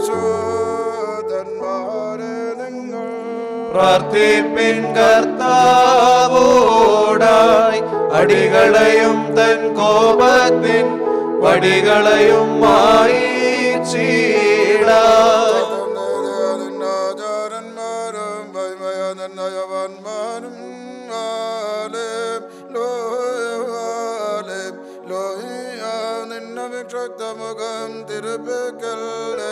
പ്രാർത്ഥിപ്പിൻ കർത്താവോടായി അടികളെയും തൻ കോപത്തിൻ വടികളെയും മായി ചീടാ മുഖം തിരുപ്പക്കല്ലേ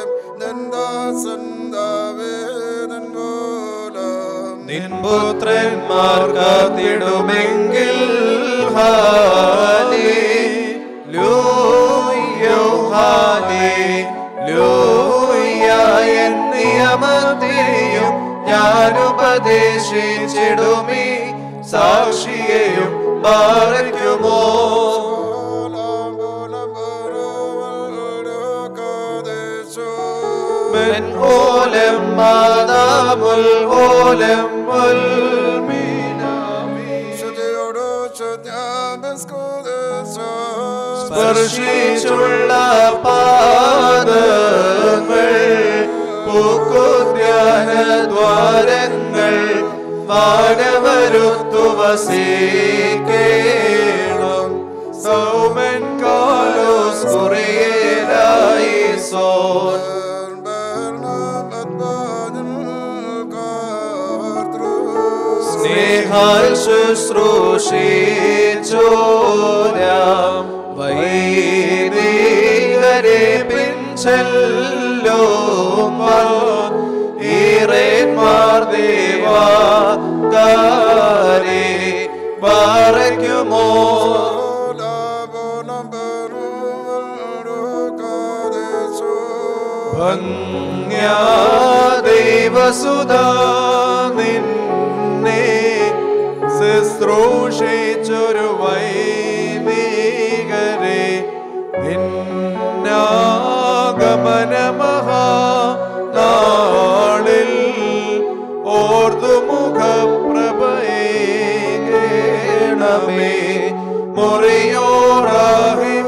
നിന്ദാസന്താവേദൻ പോലം നിൻപുത്രന്മാർ കാത്തിടുമെങ്കിൽ ഹാലേ ലൂയോ ഹാലേ ലൂയ എൻ നിയമത്തെയും ഞാൻ ഉപദേശിച്ചിടുമേ സാക്ഷിയെയും പാറയ്ക്കുമോ من ഓലം മാതാമുൽ ഓലം സ്പർശിച്ചുള്ള പാദങ്ങൾ പൂക്കുദ്യാന ദ്വാരങ്ങൾ വാനവരുത്തു വസീക്കേണം സൗമൻ കാലോസ് കുറിയേലായി സോൻ സ്നേഹാൽ ശുശ്രൂഷിച്ചോരാം വൈദികരെ പിൻചെല്ലോ ഈറേന്മാർ ദേവാ കാരെ പാറയ്ക്കുമോ ഭംഗ്യാ ദൈവസുധാ നിന്നെ ശുശ്രൂഷിച്ചൊരു വൈദികരെ ഭിന്നാഗമനമഹാ നാളിൽ ഓർത്തുമുഖപ്രഭയേണമേ മുറിയോറാഹിം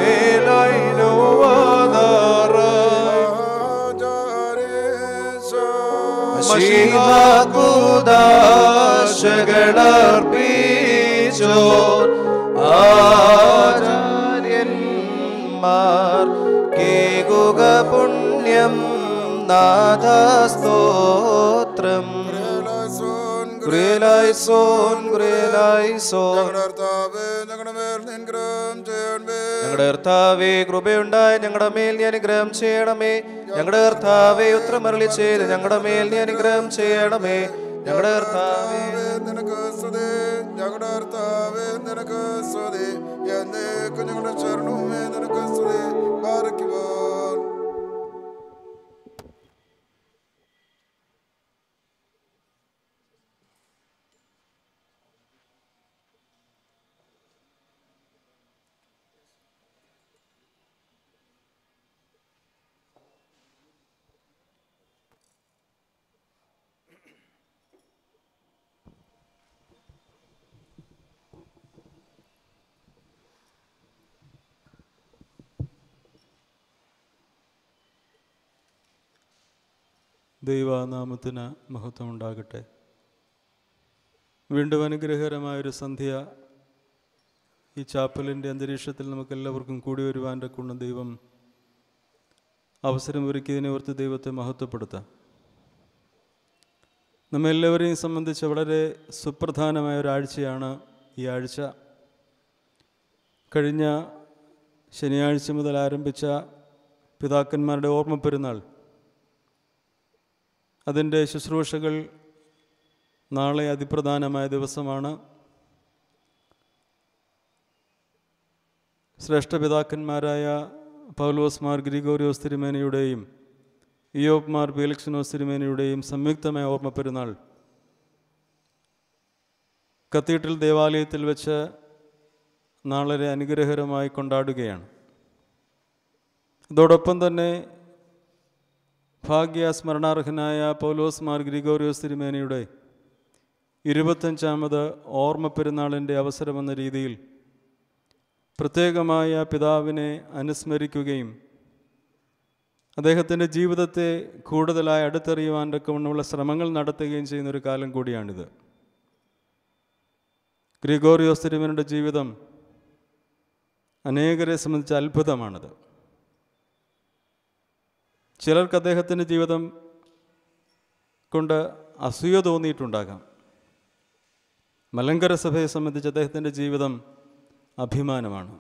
ശകളർപ്പിച്ചോ ആചാര്യന്മാർ കേകുക പുണ്യം നാഥസ്തോത്രം ഗ്രേലായി സോൻ ഗ്രേലായി സോൻ ഞങ്ങളുടെ മേൽ നിൻഗ്രഹം ചെയ്യണമേ ഞങ്ങളുടെ കർത്താവേ കൃപയുണ്ടായി ഞങ്ങളുടെ മേൽ നീ അനുഗ്രഹം ചെയ്യണമേ ഞങ്ങളുടെ കർത്താവേ ഉത്തരമരളി ചെയ്ത് ഞങ്ങളുടെ മേൽ നീ അനുഗ്രഹം ചെയ്യണമേ ഞങ്ങളുടെ കർത്താവേ നിനക്ക് സ്തുതി ഞങ്ങളുടെ കർത്താവേ നിനക്ക് സ്തുതി എന്നേക്കും ഞങ്ങളുടെ ശരണവുമേ നിനക്ക് സ്തുതി പാർക്കുവാൻ ദൈവനാമത്തിന് മഹത്വം ഉണ്ടാകട്ടെ വീണ്ടും അനുഗ്രഹകരമായൊരു സന്ധ്യ ഈ ചാപ്പലിൻ്റെ അന്തരീക്ഷത്തിൽ നമുക്കെല്ലാവർക്കും കൂടി വരുവാൻ്റെ കുണ്ണം ദൈവം അവസരം ഒരുക്കിയതിനെ ഓർത്ത് ദൈവത്തെ മഹത്വപ്പെടുത്താം നമ്മെല്ലാവരെയും സംബന്ധിച്ച് വളരെ സുപ്രധാനമായ ഒരാഴ്ചയാണ് ഈ ആഴ്ച കഴിഞ്ഞ ശനിയാഴ്ച മുതൽ ആരംഭിച്ച പിതാക്കന്മാരുടെ ഓർമ്മ പെരുന്നാൾ അതിൻ്റെ ശുശ്രൂഷകൾ നാളെ അതിപ്രധാനമായ ദിവസമാണ് ശ്രേഷ്ഠ പിതാക്കന്മാരായ പൗലോസ് മാർ ഗ്രിഗോറിയോസ് തിരുമേനയുടെയും ഇയോബ് മാർ ബീലക്സിനോസ് തിരുമേനയുടെയും സംയുക്തമായ ഓർമ്മ പെരുന്നാൾ കത്തീഡ്രൽ ദേവാലയത്തിൽ വെച്ച് നാളെ അനുഗ്രഹകരമായി കൊണ്ടാടുകയാണ് അതോടൊപ്പം തന്നെ ഭാഗ്യ സ്മരണാർഹനായ പൗലോസ് മാർ ഗ്രിഗോറിയോസ് തിരുമേനയുടെ ഇരുപത്തഞ്ചാമത് ഓർമ്മ പെരുന്നാളിൻ്റെ അവസരമെന്ന രീതിയിൽ പ്രത്യേകമായ പിതാവിനെ അനുസ്മരിക്കുകയും അദ്ദേഹത്തിൻ്റെ ജീവിതത്തെ കൂടുതലായി അടുത്തറിയുവാൻ തക്കവണ്ണമുള്ള ശ്രമങ്ങൾ നടത്തുകയും ചെയ്യുന്ന ഒരു കാലം കൂടിയാണിത് ഗ്രിഗോറിയോസ് തിരുമേനയുടെ ജീവിതം അനേകരെ സംബന്ധിച്ച് അത്ഭുതമാണത് ചിലർക്ക് അദ്ദേഹത്തിൻ്റെ ജീവിതം കൊണ്ട് അസൂയ തോന്നിയിട്ടുണ്ടാകാം മലങ്കര സഭയെ സംബന്ധിച്ച് അദ്ദേഹത്തിൻ്റെ ജീവിതം അഭിമാനമാണ്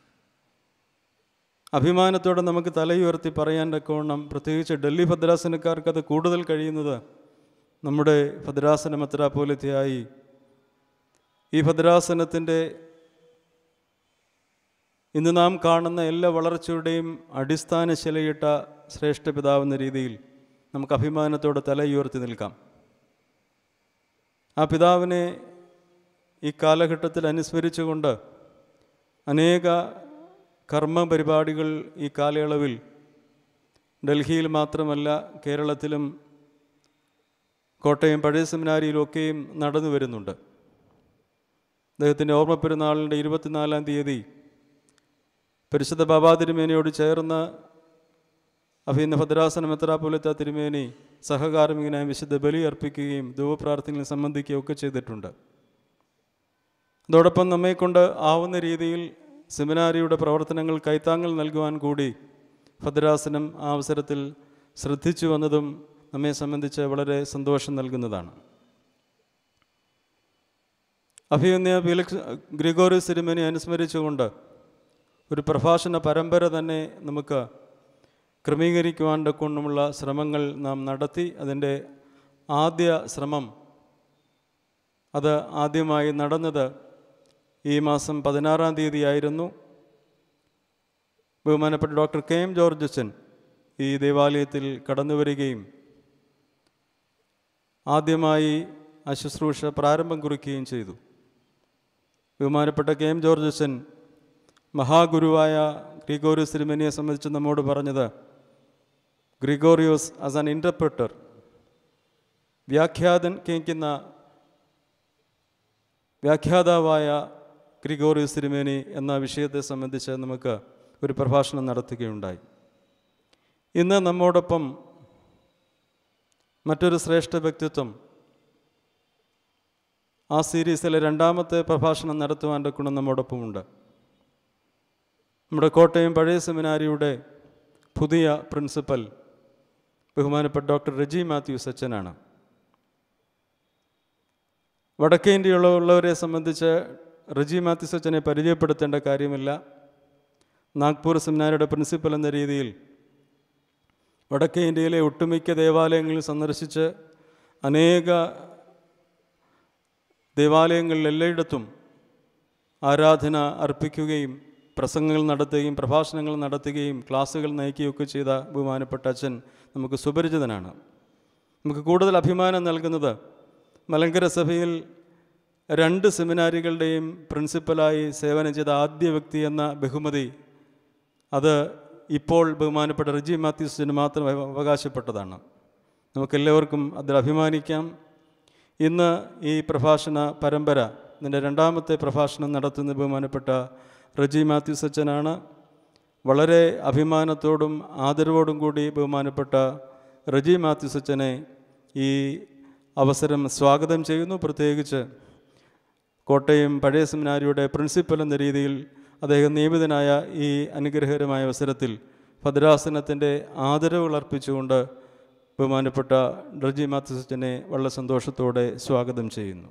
അഭിമാനത്തോടെ നമുക്ക് തലയുയർത്തി പറയാൻ തക്കവണ്ണം പ്രത്യേകിച്ച് ഡൽഹി ഭദ്രാസനക്കാർക്ക് അത് കൂടുതൽ കഴിയുന്നത് നമ്മുടെ ഭദ്രാസന മെത്രാപോലിത്തയായി ഈ ഭദ്രാസനത്തിൻ്റെ ഇന്ന് നാം കാണുന്ന എല്ലാ വളർച്ചയുടെയും അടിസ്ഥാന ശിലയിട്ട ശ്രേഷ്ഠ പിതാവെന്ന രീതിയിൽ നമുക്ക് അഭിമാനത്തോടെ തലയുയർത്തി നിൽക്കാം ആ പിതാവിനെ ഈ കാലഘട്ടത്തിൽ അനുസ്മരിച്ചുകൊണ്ട് അനേക കർമ്മ പരിപാടികൾ ഈ കാലയളവിൽ ഡൽഹിയിൽ മാത്രമല്ല കേരളത്തിലും കോട്ടയം പഴയ സെമിനാരിയിലൊക്കെയും നടന്നു വരുന്നുണ്ട് അദ്ദേഹത്തിൻ്റെ ഓർമ്മ പെരുന്നാളിൻ്റെ ഇരുപത്തിനാലാം തീയതി പരിശുദ്ധ ബാബാ തിരുമേനിയോട് ചേർന്ന് അഭിന്ന ഭദ്രാസന മെത്രാപൊലിത്ത തിരുമേനി സഹകാർമികനായി വിശുദ്ധ ബലി അർപ്പിക്കുകയും ധൂവപ്രാർത്ഥനയിൽ സംബന്ധിക്കുകയും ഒക്കെ ചെയ്തിട്ടുണ്ട് അതോടൊപ്പം നമ്മെക്കൊണ്ട് ആവുന്ന രീതിയിൽ സെമിനാരിയുടെ പ്രവർത്തനങ്ങൾ കൈത്താങ്ങൽ നൽകുവാൻ കൂടി ഭദ്രാസനം ആ അവസരത്തിൽ ശ്രദ്ധിച്ചു വന്നതും നമ്മെ സംബന്ധിച്ച് വളരെ സന്തോഷം നൽകുന്നതാണ് അഭിയന്യ ഫിലിക്സ് ഗ്രിഗോറിയസ് തിരുമേനി അനുസ്മരിച്ചുകൊണ്ട് ഒരു പ്രഭാഷണ പരമ്പര തന്നെ നമുക്ക് ക്രമീകരിക്കുവാൻ കൊണ്ടുമുള്ള ശ്രമങ്ങൾ നാം നടത്തി അതിൻ്റെ ആദ്യ ശ്രമം അത് ആദ്യമായി നടന്നത് ഈ മാസം പതിനാറാം തീയതിയായിരുന്നു ബഹുമാനപ്പെട്ട ഡോക്ടർ കെ എം ജോർജച്ചൻ ഈ ദേവാലയത്തിൽ കടന്നു വരികയും ആദ്യമായി ആ ശുശ്രൂഷ പ്രാരംഭം കുറിക്കുകയും ചെയ്തു ബഹുമാനപ്പെട്ട കെ എം ജോർജച്ചൻ മഹാഗുരുവായ ഗ്രിഗോറിയോസ് തിരുമേനിയെ സംബന്ധിച്ച് നമ്മോട് പറഞ്ഞത് ഗ്രിഗോറിയോസ് ആസ് ആൻ ഇൻ്റർപ്രറ്റർ വ്യാഖ്യാതൻ കേൾക്കുന്ന വ്യാഖ്യാതാവായ ഗ്രിഗോറിയസ് തിരുമേനി എന്ന വിഷയത്തെ സംബന്ധിച്ച് നമുക്ക് ഒരു പ്രഭാഷണം നടത്തുകയുണ്ടായി ഇന്ന് നമ്മോടൊപ്പം മറ്റൊരു ശ്രേഷ്ഠ വ്യക്തിത്വം ആ സീരീസിലെ രണ്ടാമത്തെ പ്രഭാഷണം നടത്തുവാൻ്റെ ഗുണം നമ്മോടൊപ്പമുണ്ട് നമ്മുടെ കോട്ടയം പഴയ സെമിനാരിയുടെ പുതിയ പ്രിൻസിപ്പൽ ബഹുമാനപ്പെട്ട ഡോക്ടർ റെജി മാത്യൂസ് അച്ഛനാണ് വടക്കേ ഇന്ത്യയിലുള്ളവരെ സംബന്ധിച്ച് റജി മാത്യൂസ് അച്ഛനെ പരിചയപ്പെടുത്തേണ്ട കാര്യമില്ല നാഗ്പൂർ സെമിനാരിയുടെ പ്രിൻസിപ്പൽ എന്ന രീതിയിൽ വടക്കേ ഇന്ത്യയിലെ ഒട്ടുമിക്ക ദേവാലയങ്ങളിൽ സന്ദർശിച്ച് അനേക ദേവാലയങ്ങളിൽ എല്ലായിടത്തും ആരാധന അർപ്പിക്കുകയും പ്രസംഗങ്ങൾ നടത്തുകയും പ്രഭാഷണങ്ങൾ നടത്തുകയും ക്ലാസ്സുകൾ നയിക്കുകയൊക്കെ ചെയ്ത ബഹുമാനപ്പെട്ട അച്ഛൻ നമുക്ക് സുപരിചിതനാണ് നമുക്ക് കൂടുതൽ അഭിമാനം നൽകുന്നത് മലങ്കര സഭയിൽ രണ്ട് സെമിനാരികളുടെയും പ്രിൻസിപ്പലായി സേവനം ചെയ്ത ആദ്യ വ്യക്തി എന്ന ബഹുമതി അത് ഇപ്പോൾ ബഹുമാനപ്പെട്ട റിജി മാത്യൂസിന് മാത്രം അവകാശപ്പെട്ടതാണ് നമുക്കെല്ലാവർക്കും അതിൽ അഭിമാനിക്കാം ഇന്ന് ഈ പ്രഭാഷണ പരമ്പര ഇതിൻ്റെ രണ്ടാമത്തെ പ്രഭാഷണം നടത്തുന്ന ബഹുമാനപ്പെട്ട റജി മാത്യൂസ് അച്ഛനാണ് വളരെ അഭിമാനത്തോടും ആദരവോടും കൂടി ബഹുമാനപ്പെട്ട റജി മാത്യുസ് അച്ഛനെ ഈ അവസരം സ്വാഗതം ചെയ്യുന്നു പ്രത്യേകിച്ച് കോട്ടയം പഴയ സെമിനാരിയുടെ പ്രിൻസിപ്പൽ എന്ന രീതിയിൽ അദ്ദേഹം നിയമിതനായ ഈ അനുഗ്രഹകരമായ അവസരത്തിൽ ഭദ്രാസനത്തിൻ്റെ ആദരവുകൾ അർപ്പിച്ചുകൊണ്ട് ബഹുമാനപ്പെട്ട ഡർജി മാത്യുസ് അച്ഛനെ വളരെ സന്തോഷത്തോടെ സ്വാഗതം ചെയ്യുന്നു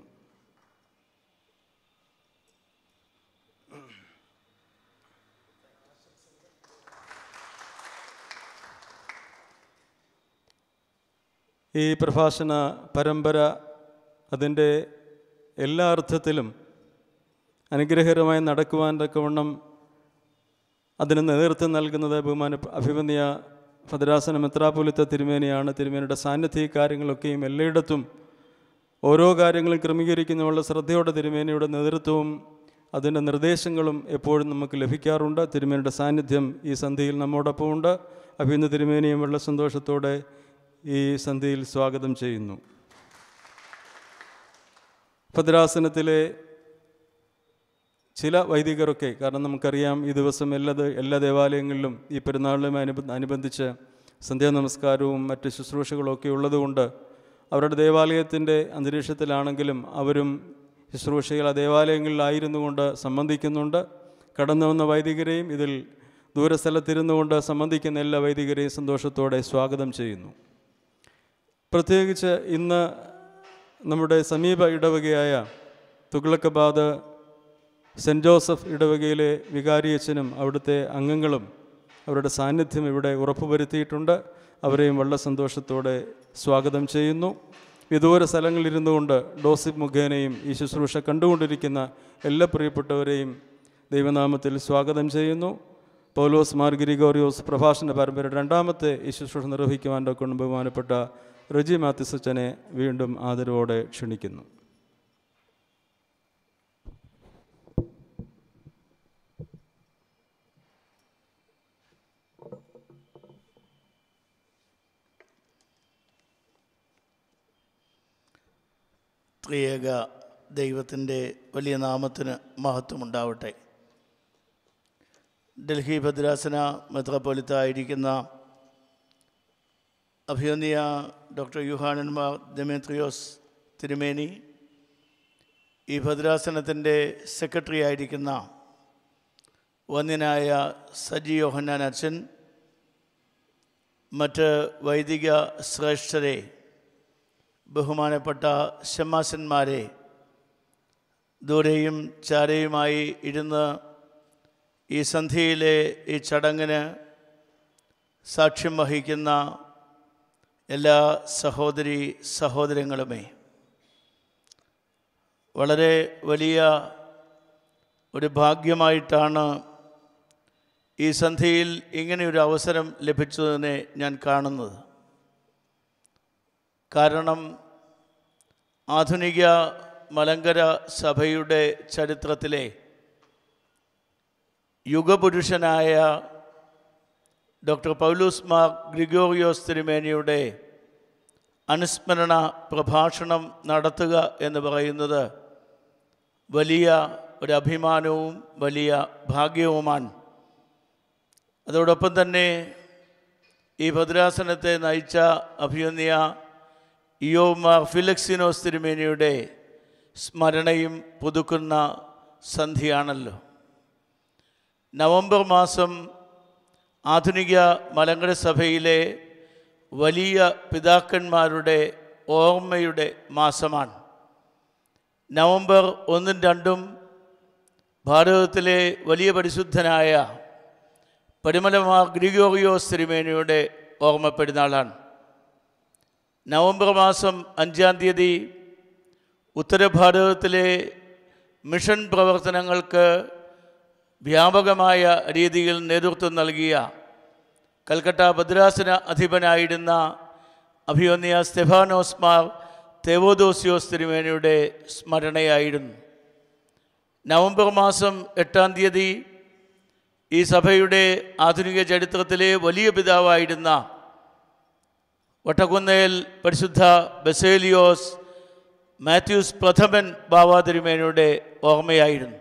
ഈ പ്രഭാഷണ പരമ്പര അതിൻ്റെ എല്ലാ അർത്ഥത്തിലും അനുഗ്രഹകരമായി നടക്കുവാൻ തക്കവണ്ണം അതിന് നേതൃത്വം നൽകുന്നത് ബഹുമാന അഭിമന്യ ഭദ്രാസന മെത്രാപൊലിത്ത തിരുമേനിയാണ് തിരുമേനിയുടെ സാന്നിധ്യ കാര്യങ്ങളൊക്കെയും എല്ലായിടത്തും ഓരോ കാര്യങ്ങളും ക്രമീകരിക്കുന്നതിനുള്ള ശ്രദ്ധയോടെ തിരുമേനിയുടെ നേതൃത്വവും അതിൻ്റെ നിർദ്ദേശങ്ങളും എപ്പോഴും നമുക്ക് ലഭിക്കാറുണ്ട് തിരുമേനിയുടെ സാന്നിധ്യം ഈ സന്ധിയിൽ നമ്മോടൊപ്പം ഉണ്ട് അഭിനന്ദ തിരുമേനിയും വളരെ സന്തോഷത്തോടെ ഈ സന്ധിയിൽ സ്വാഗതം ചെയ്യുന്നു ഭദ്രാസനത്തിലെ ചില വൈദികരൊക്കെ കാരണം നമുക്കറിയാം ഈ ദിവസം എല്ലാ ദ- എല്ലാ ദേവാലയങ്ങളിലും ഈ പെരുന്നാളിനുമായി അനുബ അനുബന്ധിച്ച് സന്ധ്യാനമസ്കാരവും മറ്റ് ശുശ്രൂഷകളൊക്കെ ഉള്ളതുകൊണ്ട് അവരുടെ ദേവാലയത്തിൻ്റെ അന്തരീക്ഷത്തിലാണെങ്കിലും അവരും ശുശ്രൂഷകൾ ആ ദേവാലയങ്ങളിലായിരുന്നു കൊണ്ട് സംബന്ധിക്കുന്നുണ്ട് കടന്നു വന്ന വൈദികരെയും ഇതിൽ ദൂരസ്ഥലത്തിരുന്നു കൊണ്ട് സംബന്ധിക്കുന്ന എല്ലാ വൈദികരെയും സന്തോഷത്തോടെ സ്വാഗതം ചെയ്യുന്നു പ്രത്യേകിച്ച് ഇന്ന് നമ്മുടെ സമീപ ഇടവകയായ തുഗ്ലക്കബാദ് സെൻറ്റ് ജോസഫ് ഇടവകയിലെ വികാരിയച്ഛനും അവിടുത്തെ അംഗങ്ങളും അവരുടെ സാന്നിധ്യം ഇവിടെ ഉറപ്പുവരുത്തിയിട്ടുണ്ട് അവരെയും വളരെ സന്തോഷത്തോടെ സ്വാഗതം ചെയ്യുന്നു വിദൂര സ്ഥലങ്ങളിലിരുന്നു കൊണ്ട് ഡോസിപ്പ് മുഖേനയും ഈ ശുശ്രൂഷ കണ്ടുകൊണ്ടിരിക്കുന്ന എല്ലാ പ്രിയപ്പെട്ടവരെയും ദൈവനാമത്തിൽ സ്വാഗതം ചെയ്യുന്നു പൗലോസ് മാർ ഗിരിഗോറിയോസ് പ്രഭാഷണ പരമ്പര രണ്ടാമത്തെ ഈ ശുശ്രൂഷ നിർവഹിക്കുവാൻ കൊണ്ട് ബഹുമാനപ്പെട്ട റജി മാത്യുസച്ചനെ വീണ്ടും ആദരവോടെ ക്ഷണിക്കുന്നു ത്രിയേക ദൈവത്തിൻ്റെ വലിയ നാമത്തിന് മഹത്വമുണ്ടാവട്ടെ ഡൽഹി ഭദ്രാസന മെത്രാപ്പൊലിത്ത ആയിരിക്കുന്ന അഭിയന്യ ഡോക്ടർ യുഹാനന്മാർ ദമേത്രിയോസ് തിരുമേനി ഈ ഭദ്രാസനത്തിൻ്റെ സെക്രട്ടറി ആയിരിക്കുന്ന വന്യനായ സജി യോഹന്നാൻ അച്ഛൻ മറ്റ് വൈദിക ശ്രേഷ്ഠരെ ബഹുമാനപ്പെട്ട ശമാശന്മാരെ ദൂരെയും ചാരയുമായി ഇരുന്ന് ഈ സന്ധ്യയിലെ ഈ ചടങ്ങിന് സാക്ഷ്യം വഹിക്കുന്ന എല്ലാ സഹോദരി സഹോദരങ്ങളുമേ വളരെ വലിയ ഒരു ഭാഗ്യമായിട്ടാണ് ഈ സന്ധ്യയിൽ ഇങ്ങനെയൊരു അവസരം ലഭിച്ചതിനെ ഞാൻ കാണുന്നത് കാരണം ആധുനിക മലങ്കര സഭയുടെ ചരിത്രത്തിലെ യുഗപുരുഷനായ ഡോക്ടർ പൗലൂസ് മാർ ഗ്രിഗോറിയോസ് തിരുമേനിയുടെ അനുസ്മരണ പ്രഭാഷണം നടത്തുക എന്ന് പറയുന്നത് വലിയ ഒരു അഭിമാനവും വലിയ ഭാഗ്യവുമാണ് അതോടൊപ്പം തന്നെ ഈ ഭദ്രാസനത്തെ നയിച്ച അഭിയന്യ ഇയോമാർ ഫിലക്സിനോസ് തിരുമേനിയുടെ സ്മരണയും പുതുക്കുന്ന സന്ധിയാണല്ലോ നവംബർ മാസം ആധുനിക മലങ്കര സഭയിലെ വലിയ പിതാക്കന്മാരുടെ ഓർമ്മയുടെ മാസമാണ് നവംബർ ഒന്നും രണ്ടും ഭാരതത്തിലെ വലിയ പരിശുദ്ധനായ പരിമലമാർ ഗ്രിഗോറിയോസ് തിരുമേനിയുടെ ഓർമ്മ പെരുന്നാളാണ് നവംബർ മാസം അഞ്ചാം തീയതി ഉത്തരഭാരതത്തിലെ മിഷൻ പ്രവർത്തനങ്ങൾക്ക് വ്യാപകമായ രീതിയിൽ നേതൃത്വം നൽകിയ കൽക്കട്ട ഭദ്രാസന അധിപനായിരുന്ന അഭിയോന്യ സ്തെഫാനോസ് മാർ തെവോദോസിയോസ് തിരുമേനിയുടെ സ്മരണയായിരുന്നു നവംബർ മാസം എട്ടാം തീയതി ഈ സഭയുടെ ആധുനിക ചരിത്രത്തിലെ വലിയ പിതാവായിരുന്ന വട്ടക്കുന്നേൽ പരിശുദ്ധ ബസേലിയോസ് മാത്യൂസ് പ്രഥമൻ ബാബ തിരുമേനയുടെ ഓർമ്മയായിരുന്നു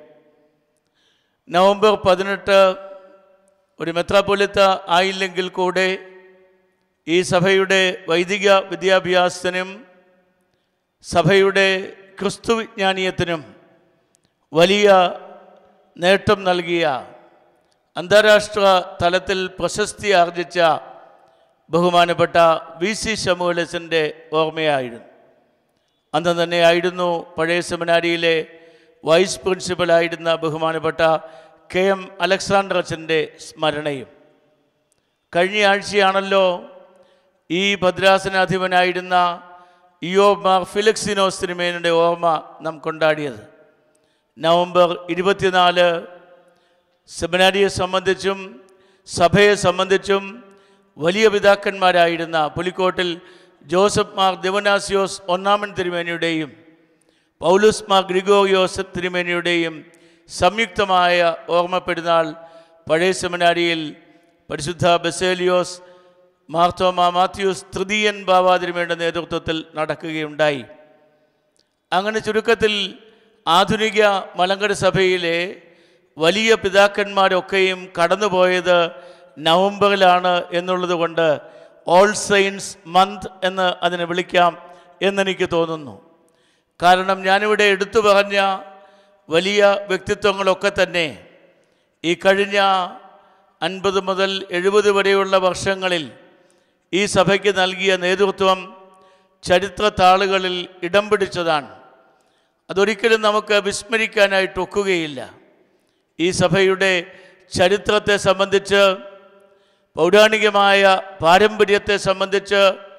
നവംബർ പതിനെട്ട് ഒരു മെത്രാപ്പൊലിത്ത ആയില്ലെങ്കിൽ കൂടെ ഈ സഭയുടെ വൈദിക വിദ്യാഭ്യാസത്തിനും സഭയുടെ ക്രിസ്തുവിജ്ഞാനീയത്തിനും വലിയ നേട്ടം നൽകിയ അന്താരാഷ്ട്ര തലത്തിൽ പ്രശസ്തി ആർജിച്ച ബഹുമാനപ്പെട്ട വി സി ശമുലസിൻ്റെ ഓർമ്മയായിരുന്നു അന്ന് തന്നെയായിരുന്നു പഴയ സെമിനാരിയിലെ വൈസ് പ്രിൻസിപ്പലായിരുന്ന ബഹുമാനപ്പെട്ട കെ എം അലക്സാണ്ടർ അച്ഛൻ്റെ സ്മരണയും കഴിഞ്ഞ ആഴ്ചയാണല്ലോ ഈ ഭദ്രാസനാധിപനായിരുന്ന ഇയോ മാർ ഫിലിക്സിനോസ് തിരുമേനയുടെ ഓർമ്മ നാം കൊണ്ടാടിയത് നവംബർ ഇരുപത്തിനാല് സെമിനാരിയെ സംബന്ധിച്ചും സഭയെ സംബന്ധിച്ചും വലിയ പിതാക്കന്മാരായിരുന്ന പുലിക്കോട്ടിൽ ജോസഫ് മാർ ദിവനാസിയോസ് ഒന്നാമൻ തിരുമേനിയുടെയും പൗലുസ് മാർ ഗ്രിഗോറിയോസ് തിരുമേനിയുടെയും സംയുക്തമായ ഓർമ്മ പെരുന്നാൾ പഴയ സെമിനാരിയിൽ പരിശുദ്ധ ബസേലിയോസ് മാർത്തോമ മാത്യൂസ് തൃതീയൻ ബാബ തിരുമേനിയുടെ നേതൃത്വത്തിൽ നടക്കുകയുണ്ടായി അങ്ങനെ ചുരുക്കത്തിൽ ആധുനിക മലങ്കര സഭയിലെ വലിയ പിതാക്കന്മാരൊക്കെയും കടന്നുപോയത് നവംബറിലാണ് എന്നുള്ളത് കൊണ്ട് ഓൾ സയൻസ് മന്ത് എന്ന് അതിനെ വിളിക്കാം എന്നെനിക്ക് തോന്നുന്നു കാരണം ഞാനിവിടെ എടുത്തു പറഞ്ഞ വലിയ വ്യക്തിത്വങ്ങളൊക്കെ തന്നെ ഈ കഴിഞ്ഞ അൻപത് മുതൽ എഴുപത് വരെയുള്ള വർഷങ്ങളിൽ ഈ സഭയ്ക്ക് നൽകിയ നേതൃത്വം ചരിത്ര താളുകളിൽ ഇടം പിടിച്ചതാണ് അതൊരിക്കലും നമുക്ക് വിസ്മരിക്കാനായിട്ട് ഒക്കുകയില്ല ഈ സഭയുടെ ചരിത്രത്തെ സംബന്ധിച്ച് പൗരാണികമായ പാരമ്പര്യത്തെ സംബന്ധിച്ച്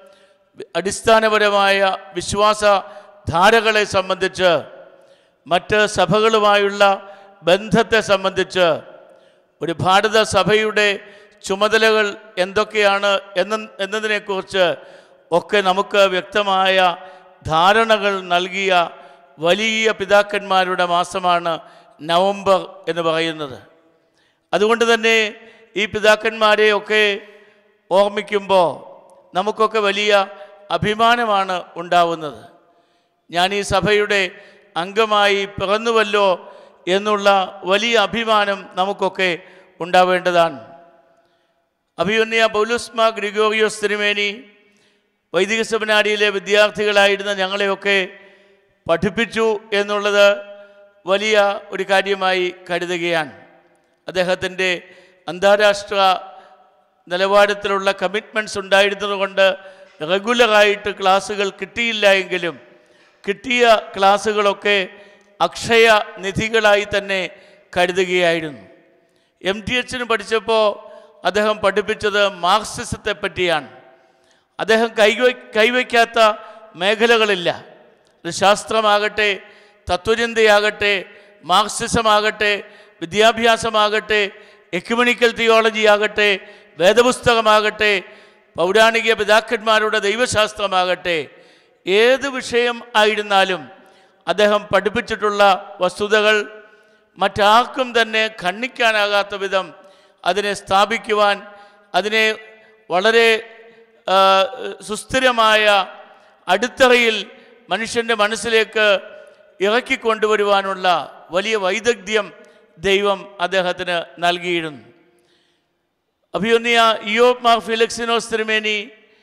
അടിസ്ഥാനപരമായ വിശ്വാസ ധാരകളെ സംബന്ധിച്ച് മറ്റ് സഭകളുമായുള്ള ബന്ധത്തെ സംബന്ധിച്ച് ഒരു ഭാരത സഭയുടെ ചുമതലകൾ എന്തൊക്കെയാണ് എന്ന എന്നതിനെക്കുറിച്ച് ഒക്കെ നമുക്ക് വ്യക്തമായ ധാരണകൾ നൽകിയ വലിയ പിതാക്കന്മാരുടെ മാസമാണ് നവംബർ എന്ന് പറയുന്നത് അതുകൊണ്ട് തന്നെ ഈ പിതാക്കന്മാരെയൊക്കെ ഓർമ്മിക്കുമ്പോൾ നമുക്കൊക്കെ വലിയ അഭിമാനമാണ് ഉണ്ടാവുന്നത് ഞാൻ ഈ സഭയുടെ അംഗമായി പിറന്നുവല്ലോ എന്നുള്ള വലിയ അഭിമാനം നമുക്കൊക്കെ ഉണ്ടാവേണ്ടതാണ് അഭിമന്യ പൗലുസ്മ ഗ്രിഗോറിയോസ് തിരുമേനി വൈദിക സെമിനാരിയിലെ വിദ്യാർത്ഥികളായിരുന്ന ഞങ്ങളെയൊക്കെ പഠിപ്പിച്ചു എന്നുള്ളത് വലിയ ഒരു കാര്യമായി കരുതുകയാണ് അദ്ദേഹത്തിൻ്റെ അന്താരാഷ്ട്ര നിലവാരത്തിലുള്ള കമ്മിറ്റ്മെൻറ്റ്സ് ഉണ്ടായിരുന്നതുകൊണ്ട് റെഗുലറായിട്ട് ക്ലാസ്സുകൾ കിട്ടിയില്ല എങ്കിലും കിട്ടിയ ക്ലാസ്സുകളൊക്കെ അക്ഷയ നിധികളായി തന്നെ കരുതുകയായിരുന്നു എം ടി എച്ചിന് പഠിച്ചപ്പോൾ അദ്ദേഹം പഠിപ്പിച്ചത് മാർക്സിസത്തെ പറ്റിയാണ് അദ്ദേഹം കൈവ കൈവയ്ക്കാത്ത മേഖലകളില്ല അത് ശാസ്ത്രമാകട്ടെ തത്വചിന്തയാകട്ടെ മാർക്സിസമാകട്ടെ വിദ്യാഭ്യാസമാകട്ടെ എക്യുമനിക്കൽ തിയോളജി ആകട്ടെ വേദപുസ്തകമാകട്ടെ പൗരാണിക പിതാക്കന്മാരുടെ ദൈവശാസ്ത്രമാകട്ടെ ഏത് വിഷയം ആയിരുന്നാലും അദ്ദേഹം പഠിപ്പിച്ചിട്ടുള്ള വസ്തുതകൾ മറ്റാർക്കും തന്നെ ഖണ്ഡിക്കാനാകാത്ത വിധം അതിനെ സ്ഥാപിക്കുവാൻ അതിനെ വളരെ ആ, സുസ്ഥിരമായ അടിത്തറയിൽ മനുഷ്യൻ്റെ മനസ്സിലേക്ക് ഇറക്കിക്കൊണ്ടുവരുവാനുള്ള വലിയ വൈദഗ്ധ്യം ദൈവം അദ്ദേഹത്തിന് നൽകിയിരുന്നു അഭിയൊന്നിയ ഇയോ മാർ ഫിലിക്സിനോസ് തിരുമേനി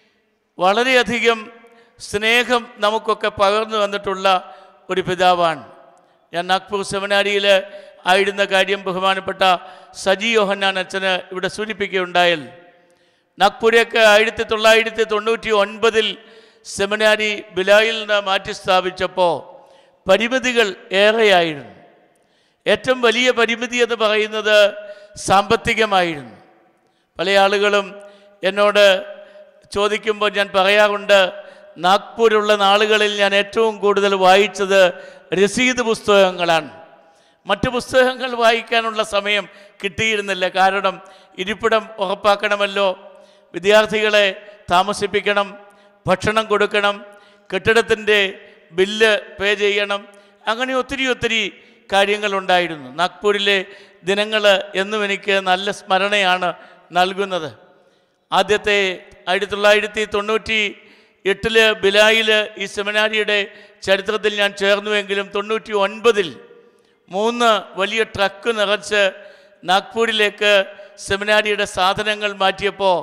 വളരെയധികം സ്നേഹം നമുക്കൊക്കെ പകർന്നു തന്നിട്ടുള്ള ഒരു പിതാവാണ് ഞാൻ നാഗ്പൂർ സെമിനാരിയിൽ ആയിരുന്ന കാര്യം ബഹുമാനപ്പെട്ട സജി യോഹന്നാൻ അച്ഛന് ഇവിടെ സൂചിപ്പിക്കുകയുണ്ടായാൽ നാഗ്പൂരേക്ക് ആയിരത്തി തൊള്ളായിരത്തി തൊണ്ണൂറ്റി ഒൻപതിൽ സെമിനാരി ബിലായിൽ നിന്ന് മാറ്റി സ്ഥാപിച്ചപ്പോൾ പരിമിതികൾ ഏറെയായിരുന്നു ഏറ്റവും വലിയ പരിമിതി എന്ന് പറയുന്നത് സാമ്പത്തികമായിരുന്നു പല ആളുകളും എന്നോട് ചോദിക്കുമ്പോൾ ഞാൻ പറയാറുണ്ട് നാഗ്പൂരുള്ള നാളുകളിൽ ഞാൻ ഏറ്റവും കൂടുതൽ വായിച്ചത് രസീത് പുസ്തകങ്ങളാണ് മറ്റു പുസ്തകങ്ങൾ വായിക്കാനുള്ള സമയം കിട്ടിയിരുന്നില്ല കാരണം ഇരിപ്പിടം ഉറപ്പാക്കണമല്ലോ വിദ്യാർത്ഥികളെ താമസിപ്പിക്കണം ഭക്ഷണം കൊടുക്കണം കെട്ടിടത്തിൻ്റെ ബില്ല് പേ ചെയ്യണം അങ്ങനെ ഒത്തിരി ഒത്തിരി കാര്യങ്ങളുണ്ടായിരുന്നു നാഗ്പൂരിലെ ദിനങ്ങൾ എന്നും എനിക്ക് നല്ല സ്മരണയാണ് നൽകുന്നത് ആദ്യത്തെ ആയിരത്തി തൊള്ളായിരത്തി തൊണ്ണൂറ്റി എട്ടില് ബിലായിൽ ഈ സെമിനാരിയുടെ ചരിത്രത്തിൽ ഞാൻ ചേർന്നുവെങ്കിലും തൊണ്ണൂറ്റി ഒൻപതിൽ മൂന്ന് വലിയ ട്രക്ക് നിറച്ച് നാഗ്പൂരിലേക്ക് സെമിനാരിയുടെ സാധനങ്ങൾ മാറ്റിയപ്പോൾ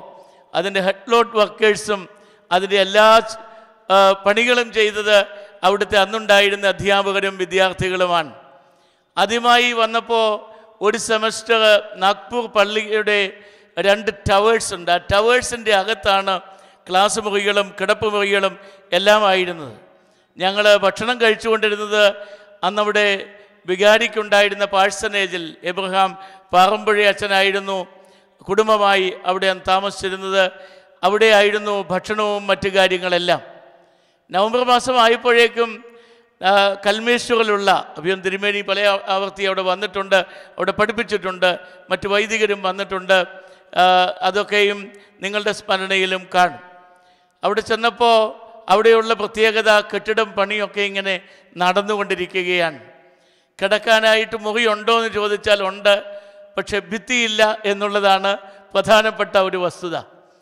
അതിൻ്റെ ഹെഡ്ലോട്ട് വർക്കേഴ്സും അതിൻ്റെ എല്ലാ ആ, പണികളും ചെയ്തത് അവിടുത്തെ അന്നുണ്ടായിരുന്ന അധ്യാപകരും വിദ്യാർത്ഥികളുമാണ് ആദ്യമായി വന്നപ്പോൾ ഒരു സെമസ്റ്റർ നാഗ്പൂർ പള്ളിയുടെ രണ്ട് ടവേഴ്സ് ഉണ്ട് ആ ടവേഴ്സിൻ്റെ അകത്താണ് ക്ലാസ് മുറികളും കിടപ്പ് മുറികളും എല്ലാം ആയിരുന്നത് ഞങ്ങൾ ഭക്ഷണം കഴിച്ചുകൊണ്ടിരുന്നത് അന്നവിടെ വികാരിക്കുണ്ടായിരുന്ന പാഴ്സനേജിൽ എബ്രഹാം പാറമ്പുഴ അച്ഛനായിരുന്നു കുടുംബമായി അവിടെ അന്ന് താമസിച്ചിരുന്നത് അവിടെയായിരുന്നു ഭക്ഷണവും മറ്റു കാര്യങ്ങളെല്ലാം നവംബർ മാസം ആയപ്പോഴേക്കും ആ, കൽമേശ്വറിലുള്ള അഭിയം തിരുമേനി പല ആ- ആവർത്തി അവിടെ വന്നിട്ടുണ്ട് അവിടെ പഠിപ്പിച്ചിട്ടുണ്ട് മറ്റു വൈദികരും വന്നിട്ടുണ്ട് ആ, അതൊക്കെയും നിങ്ങളുടെ സ്മരണയിലും കാണും അവിടെ ചെന്നപ്പോൾ അവിടെയുള്ള പ്രത്യേകത കെട്ടിടം പണിയൊക്കെ ഇങ്ങനെ നടന്നുകൊണ്ടിരിക്കുകയാണ് കിടക്കാനായിട്ട് മുറിയുണ്ടോ എന്ന് ചോദിച്ചാൽ ഉണ്ട് പക്ഷെ ഭിത്തിയില്ല എന്നുള്ളതാണ് പ്രധാനപ്പെട്ട ഒരു വസ്തുത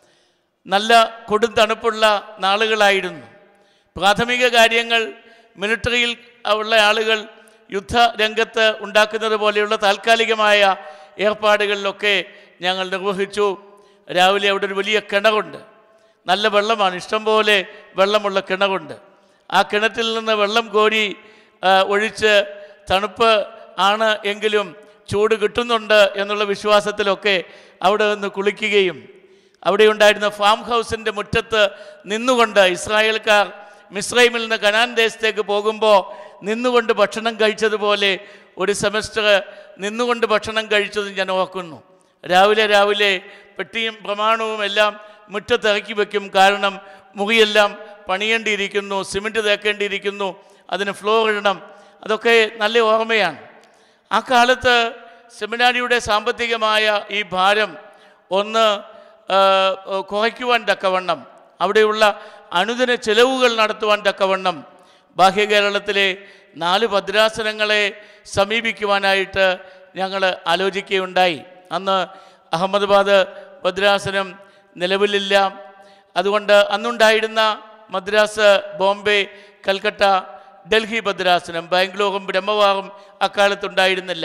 നല്ല കൊടും തണുപ്പുള്ള നാളുകളായിരുന്നു പ്രാഥമിക കാര്യങ്ങൾ മിലിറ്ററിയിൽ ഉള്ള ആളുകൾ യുദ്ധരംഗത്ത് ഉണ്ടാക്കുന്നത് പോലെയുള്ള താൽക്കാലികമായ ഏർപ്പാടുകളിലൊക്കെ ഞങ്ങൾ നിർവഹിച്ചു രാവിലെ അവിടെ ഒരു വലിയ കിണറുണ്ട് നല്ല വെള്ളമാണ് ഇഷ്ടംപോലെ വെള്ളമുള്ള കിണറുണ്ട് ആ കിണറ്റിൽ നിന്ന് വെള്ളം കോരി ആ, ഒഴിച്ച് തണുപ്പ് ആണ് എങ്കിലും ചൂട് കിട്ടുന്നുണ്ട് എന്നുള്ള വിശ്വാസത്തിലൊക്കെ അവിടെ നിന്ന് കുളിക്കുകയും അവിടെ ഉണ്ടായിരുന്ന ഫാം ഹൗസിൻ്റെ മുറ്റത്ത് നിന്നുകൊണ്ട് ഇസ്രായേൽക്കാർ മിസ്രൈമിൽ നിന്ന് കനാൻ ദേശത്തേക്ക് പോകുമ്പോൾ നിന്നുകൊണ്ട് ഭക്ഷണം കഴിച്ചതുപോലെ ഒരു സെമസ്റ്റർ നിന്നുകൊണ്ട് ഭക്ഷണം കഴിച്ചത് ഞാൻ ഓർക്കുന്നു രാവിലെ രാവിലെ പെട്ടിയും പ്രമാണവും എല്ലാം മുറ്റത്തിറക്കി വെക്കും കാരണം മുറിയെല്ലാം പണിയേണ്ടിയിരിക്കുന്നു സിമെൻറ്റ് തേക്കേണ്ടിയിരിക്കുന്നു അതിന് ഫ്ലോർ ഇടണം അതൊക്കെ നല്ല ഓർമ്മയാണ് ആ കാലത്ത് സെമിനാരിയുടെ സാമ്പത്തികമായ ഈ ഭാരം ഒന്ന് ആ, കുറയ്ക്കുവാൻ തക്കവണ്ണം അവിടെയുള്ള അനുദിന ചെലവുകൾ നടത്തുവാൻ തക്കവണ്ണം ബാഹ്യകേരളത്തിലെ നാല് ഭദ്രാസനങ്ങളെ സമീപിക്കുവാനായിട്ട് ഞങ്ങൾ ആലോചിക്കുകയുണ്ടായി അന്ന് അഹമ്മദാബാദ് ഭദ്രാസനം നിലവിലില്ല അതുകൊണ്ട് അന്നുണ്ടായിരുന്ന മദ്രാസ് ബോംബെ കൽക്കട്ട ഡൽഹി ഭദ്രാസനം ബാംഗ്ലൂറും ബ്രഹ്മവാറും അക്കാലത്തുണ്ടായിരുന്നില്ല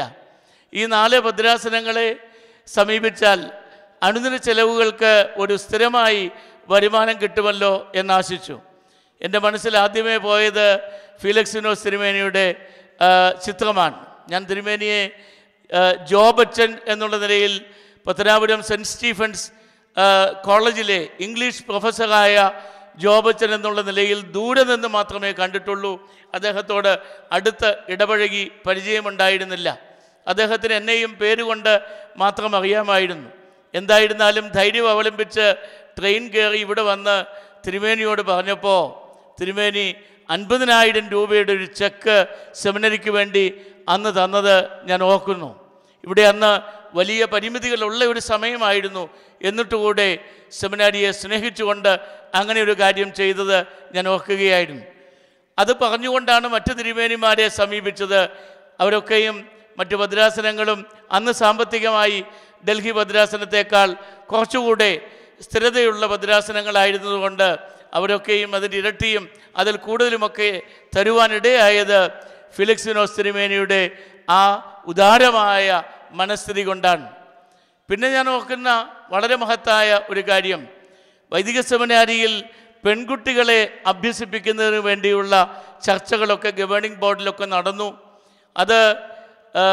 ഈ നാല് ഭദ്രാസനങ്ങളെ സമീപിച്ചാൽ അനുദിന ചെലവുകൾക്ക് ഒരു സ്ഥിരമായി വരുമാനം കിട്ടുമല്ലോ എന്നാശിച്ചു എൻ്റെ മനസ്സിൽ ആദ്യമേ പോയത് ഫീലക്സിനോസ് തിരുമേനിയുടെ ആ, ചിത്രമാണ് ഞാൻ തിരുമേനിയെ ആ, ജോബച്ചൻ എന്നുള്ള നിലയിൽ പത്തനാപുരം സെൻറ്റ് സ്റ്റീഫൻസ് ആ, കോളേജിലെ ഇംഗ്ലീഷ് പ്രൊഫസറായ ജോബച്ചൻ എന്നുള്ള നിലയിൽ ദൂരെ നിന്ന് മാത്രമേ കണ്ടിട്ടുള്ളൂ അദ്ദേഹത്തോട് അടുത്ത് ഇടപഴകി പരിചയമുണ്ടായിരുന്നില്ല അദ്ദേഹത്തിന് എന്നെയും പേരുകൊണ്ട് മാത്രം അറിയാമായിരുന്നു എന്തായിരുന്നാലും ധൈര്യം അവലംബിച്ച് ട്രെയിൻ കയറി ഇവിടെ വന്ന് തിരുമേനിയോട് പറഞ്ഞപ്പോൾ തിരുമേനി അൻപതിനായിരം രൂപയുടെ ഒരു ചെക്ക് സെമിനറിക്ക് വേണ്ടി അന്ന് തന്നത് ഞാൻ ഓർക്കുന്നു ഇവിടെ അന്ന് വലിയ പരിമിതികളുള്ള ഒരു സമയമായിരുന്നു എന്നിട്ടുകൂടെ സെമിനാരിയെ സ്നേഹിച്ചുകൊണ്ട് അങ്ങനെ ഒരു കാര്യം ചെയ്തത് ഞാൻ ഓർക്കുകയായിരുന്നു അത് പറഞ്ഞുകൊണ്ടാണ് മറ്റ് തിരുമേനിമാരെ സമീപിച്ചത് അവരൊക്കെയും മറ്റു ഭദ്രാസനങ്ങളും അന്ന് സാമ്പത്തികമായി ഡൽഹി ഭദ്രാസനത്തേക്കാൾ കുറച്ചുകൂടെ സ്ഥിരതയുള്ള ഭദ്രാസനങ്ങളായിരുന്നതുകൊണ്ട് അവരൊക്കെയും അതിൻ്റെ ഇരട്ടിയും അതിൽ കൂടുതലുമൊക്കെ തരുവാനിടയായത് ഫിലിക്സിനോസ് തിരുമേനിയുടെ ആ ഉദാരമായ മനസ്ഥിതി കൊണ്ടാണ് പിന്നെ ഞാൻ ഓർക്കുന്ന വളരെ മഹത്തായ ഒരു കാര്യം വൈദിക സെമിനാരിയിൽ പെൺകുട്ടികളെ അഭ്യസിപ്പിക്കുന്നതിന് വേണ്ടിയുള്ള ചർച്ചകളൊക്കെ ഗവേണിംഗ് ബോർഡിലൊക്കെ നടന്നു അത് ആ,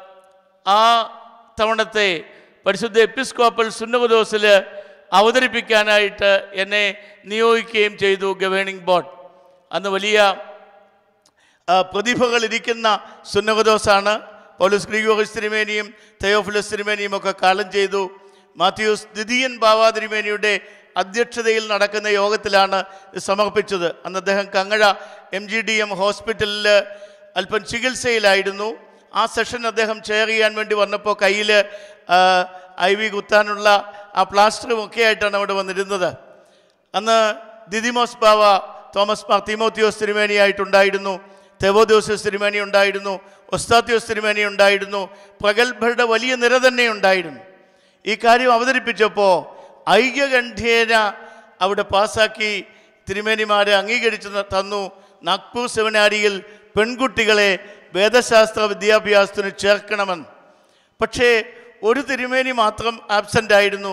ആ തവണത്തെ പരിശുദ്ധ എപ്പിസ്കോപ്പൽ സുന്നവദോസിൽ അവതരിപ്പിക്കാനായിട്ട് എന്നെ നിയോഗിക്കുകയും ചെയ്തു ഗവേണിംഗ് ബോർഡ് അന്ന് വലിയ ആ, പ്രതിഭകളിരിക്കുന്ന സുന്നകദോസാണ് പൗലോസ് ഗ്രിഗോറിസ് തിരുമേനിയും തെയോഫിലസ് തിരുമേനിയും ഒക്കെ കാലം ചെയ്തു മാത്യൂസ് ദ്വിതീയൻ ബാവ തിരുമേനിയുടെ അധ്യക്ഷതയിൽ നടക്കുന്ന യോഗത്തിലാണ് ഇത് സമർപ്പിച്ചത് അന്ന് അദ്ദേഹം Kangazha M G D M ഹോസ്പിറ്റലിൽ അല്പം ചികിത്സയിലായിരുന്നു ആ സെഷൻ അദ്ദേഹം ചെയർ ചെയ്യാൻ വേണ്ടി വന്നപ്പോൾ കയ്യിൽ ഐ വി കുത്താനുള്ള ആ പ്ലാസ്റ്ററും ഒക്കെ ആയിട്ടാണ് അവിടെ വന്നിരുന്നത് അന്ന് ദിദിമോസ് ബാവ തോമസ് മാർ തിമോത്തിയോസ് തിരുമേനിയായിട്ടുണ്ടായിരുന്നു തെവോദിയോസ് തിരുമേനി ഉണ്ടായിരുന്നു ഒസ്താത്യോസ് തിരുമേനി ഉണ്ടായിരുന്നു പ്രഗത്ഭരുടെ വലിയ നിര തന്നെ ഉണ്ടായിരുന്നു ഈ കാര്യം അവതരിപ്പിച്ചപ്പോൾ ഐക്യകണ്ഠ്യേന അവിടെ പാസാക്കി തിരുമേനിമാരെ അംഗീകരിച്ച് ന- തന്നു നാഗ്പൂർ സെമിനാരിയിൽ പെൺകുട്ടികളെ വേദശാസ്ത്ര വിദ്യാഭ്യാസത്തിന് ചേർക്കണമെന്ന് പക്ഷേ ഒരു തിരുമേനി മാത്രം ആബ്സെൻ്റ് ആയിരുന്നു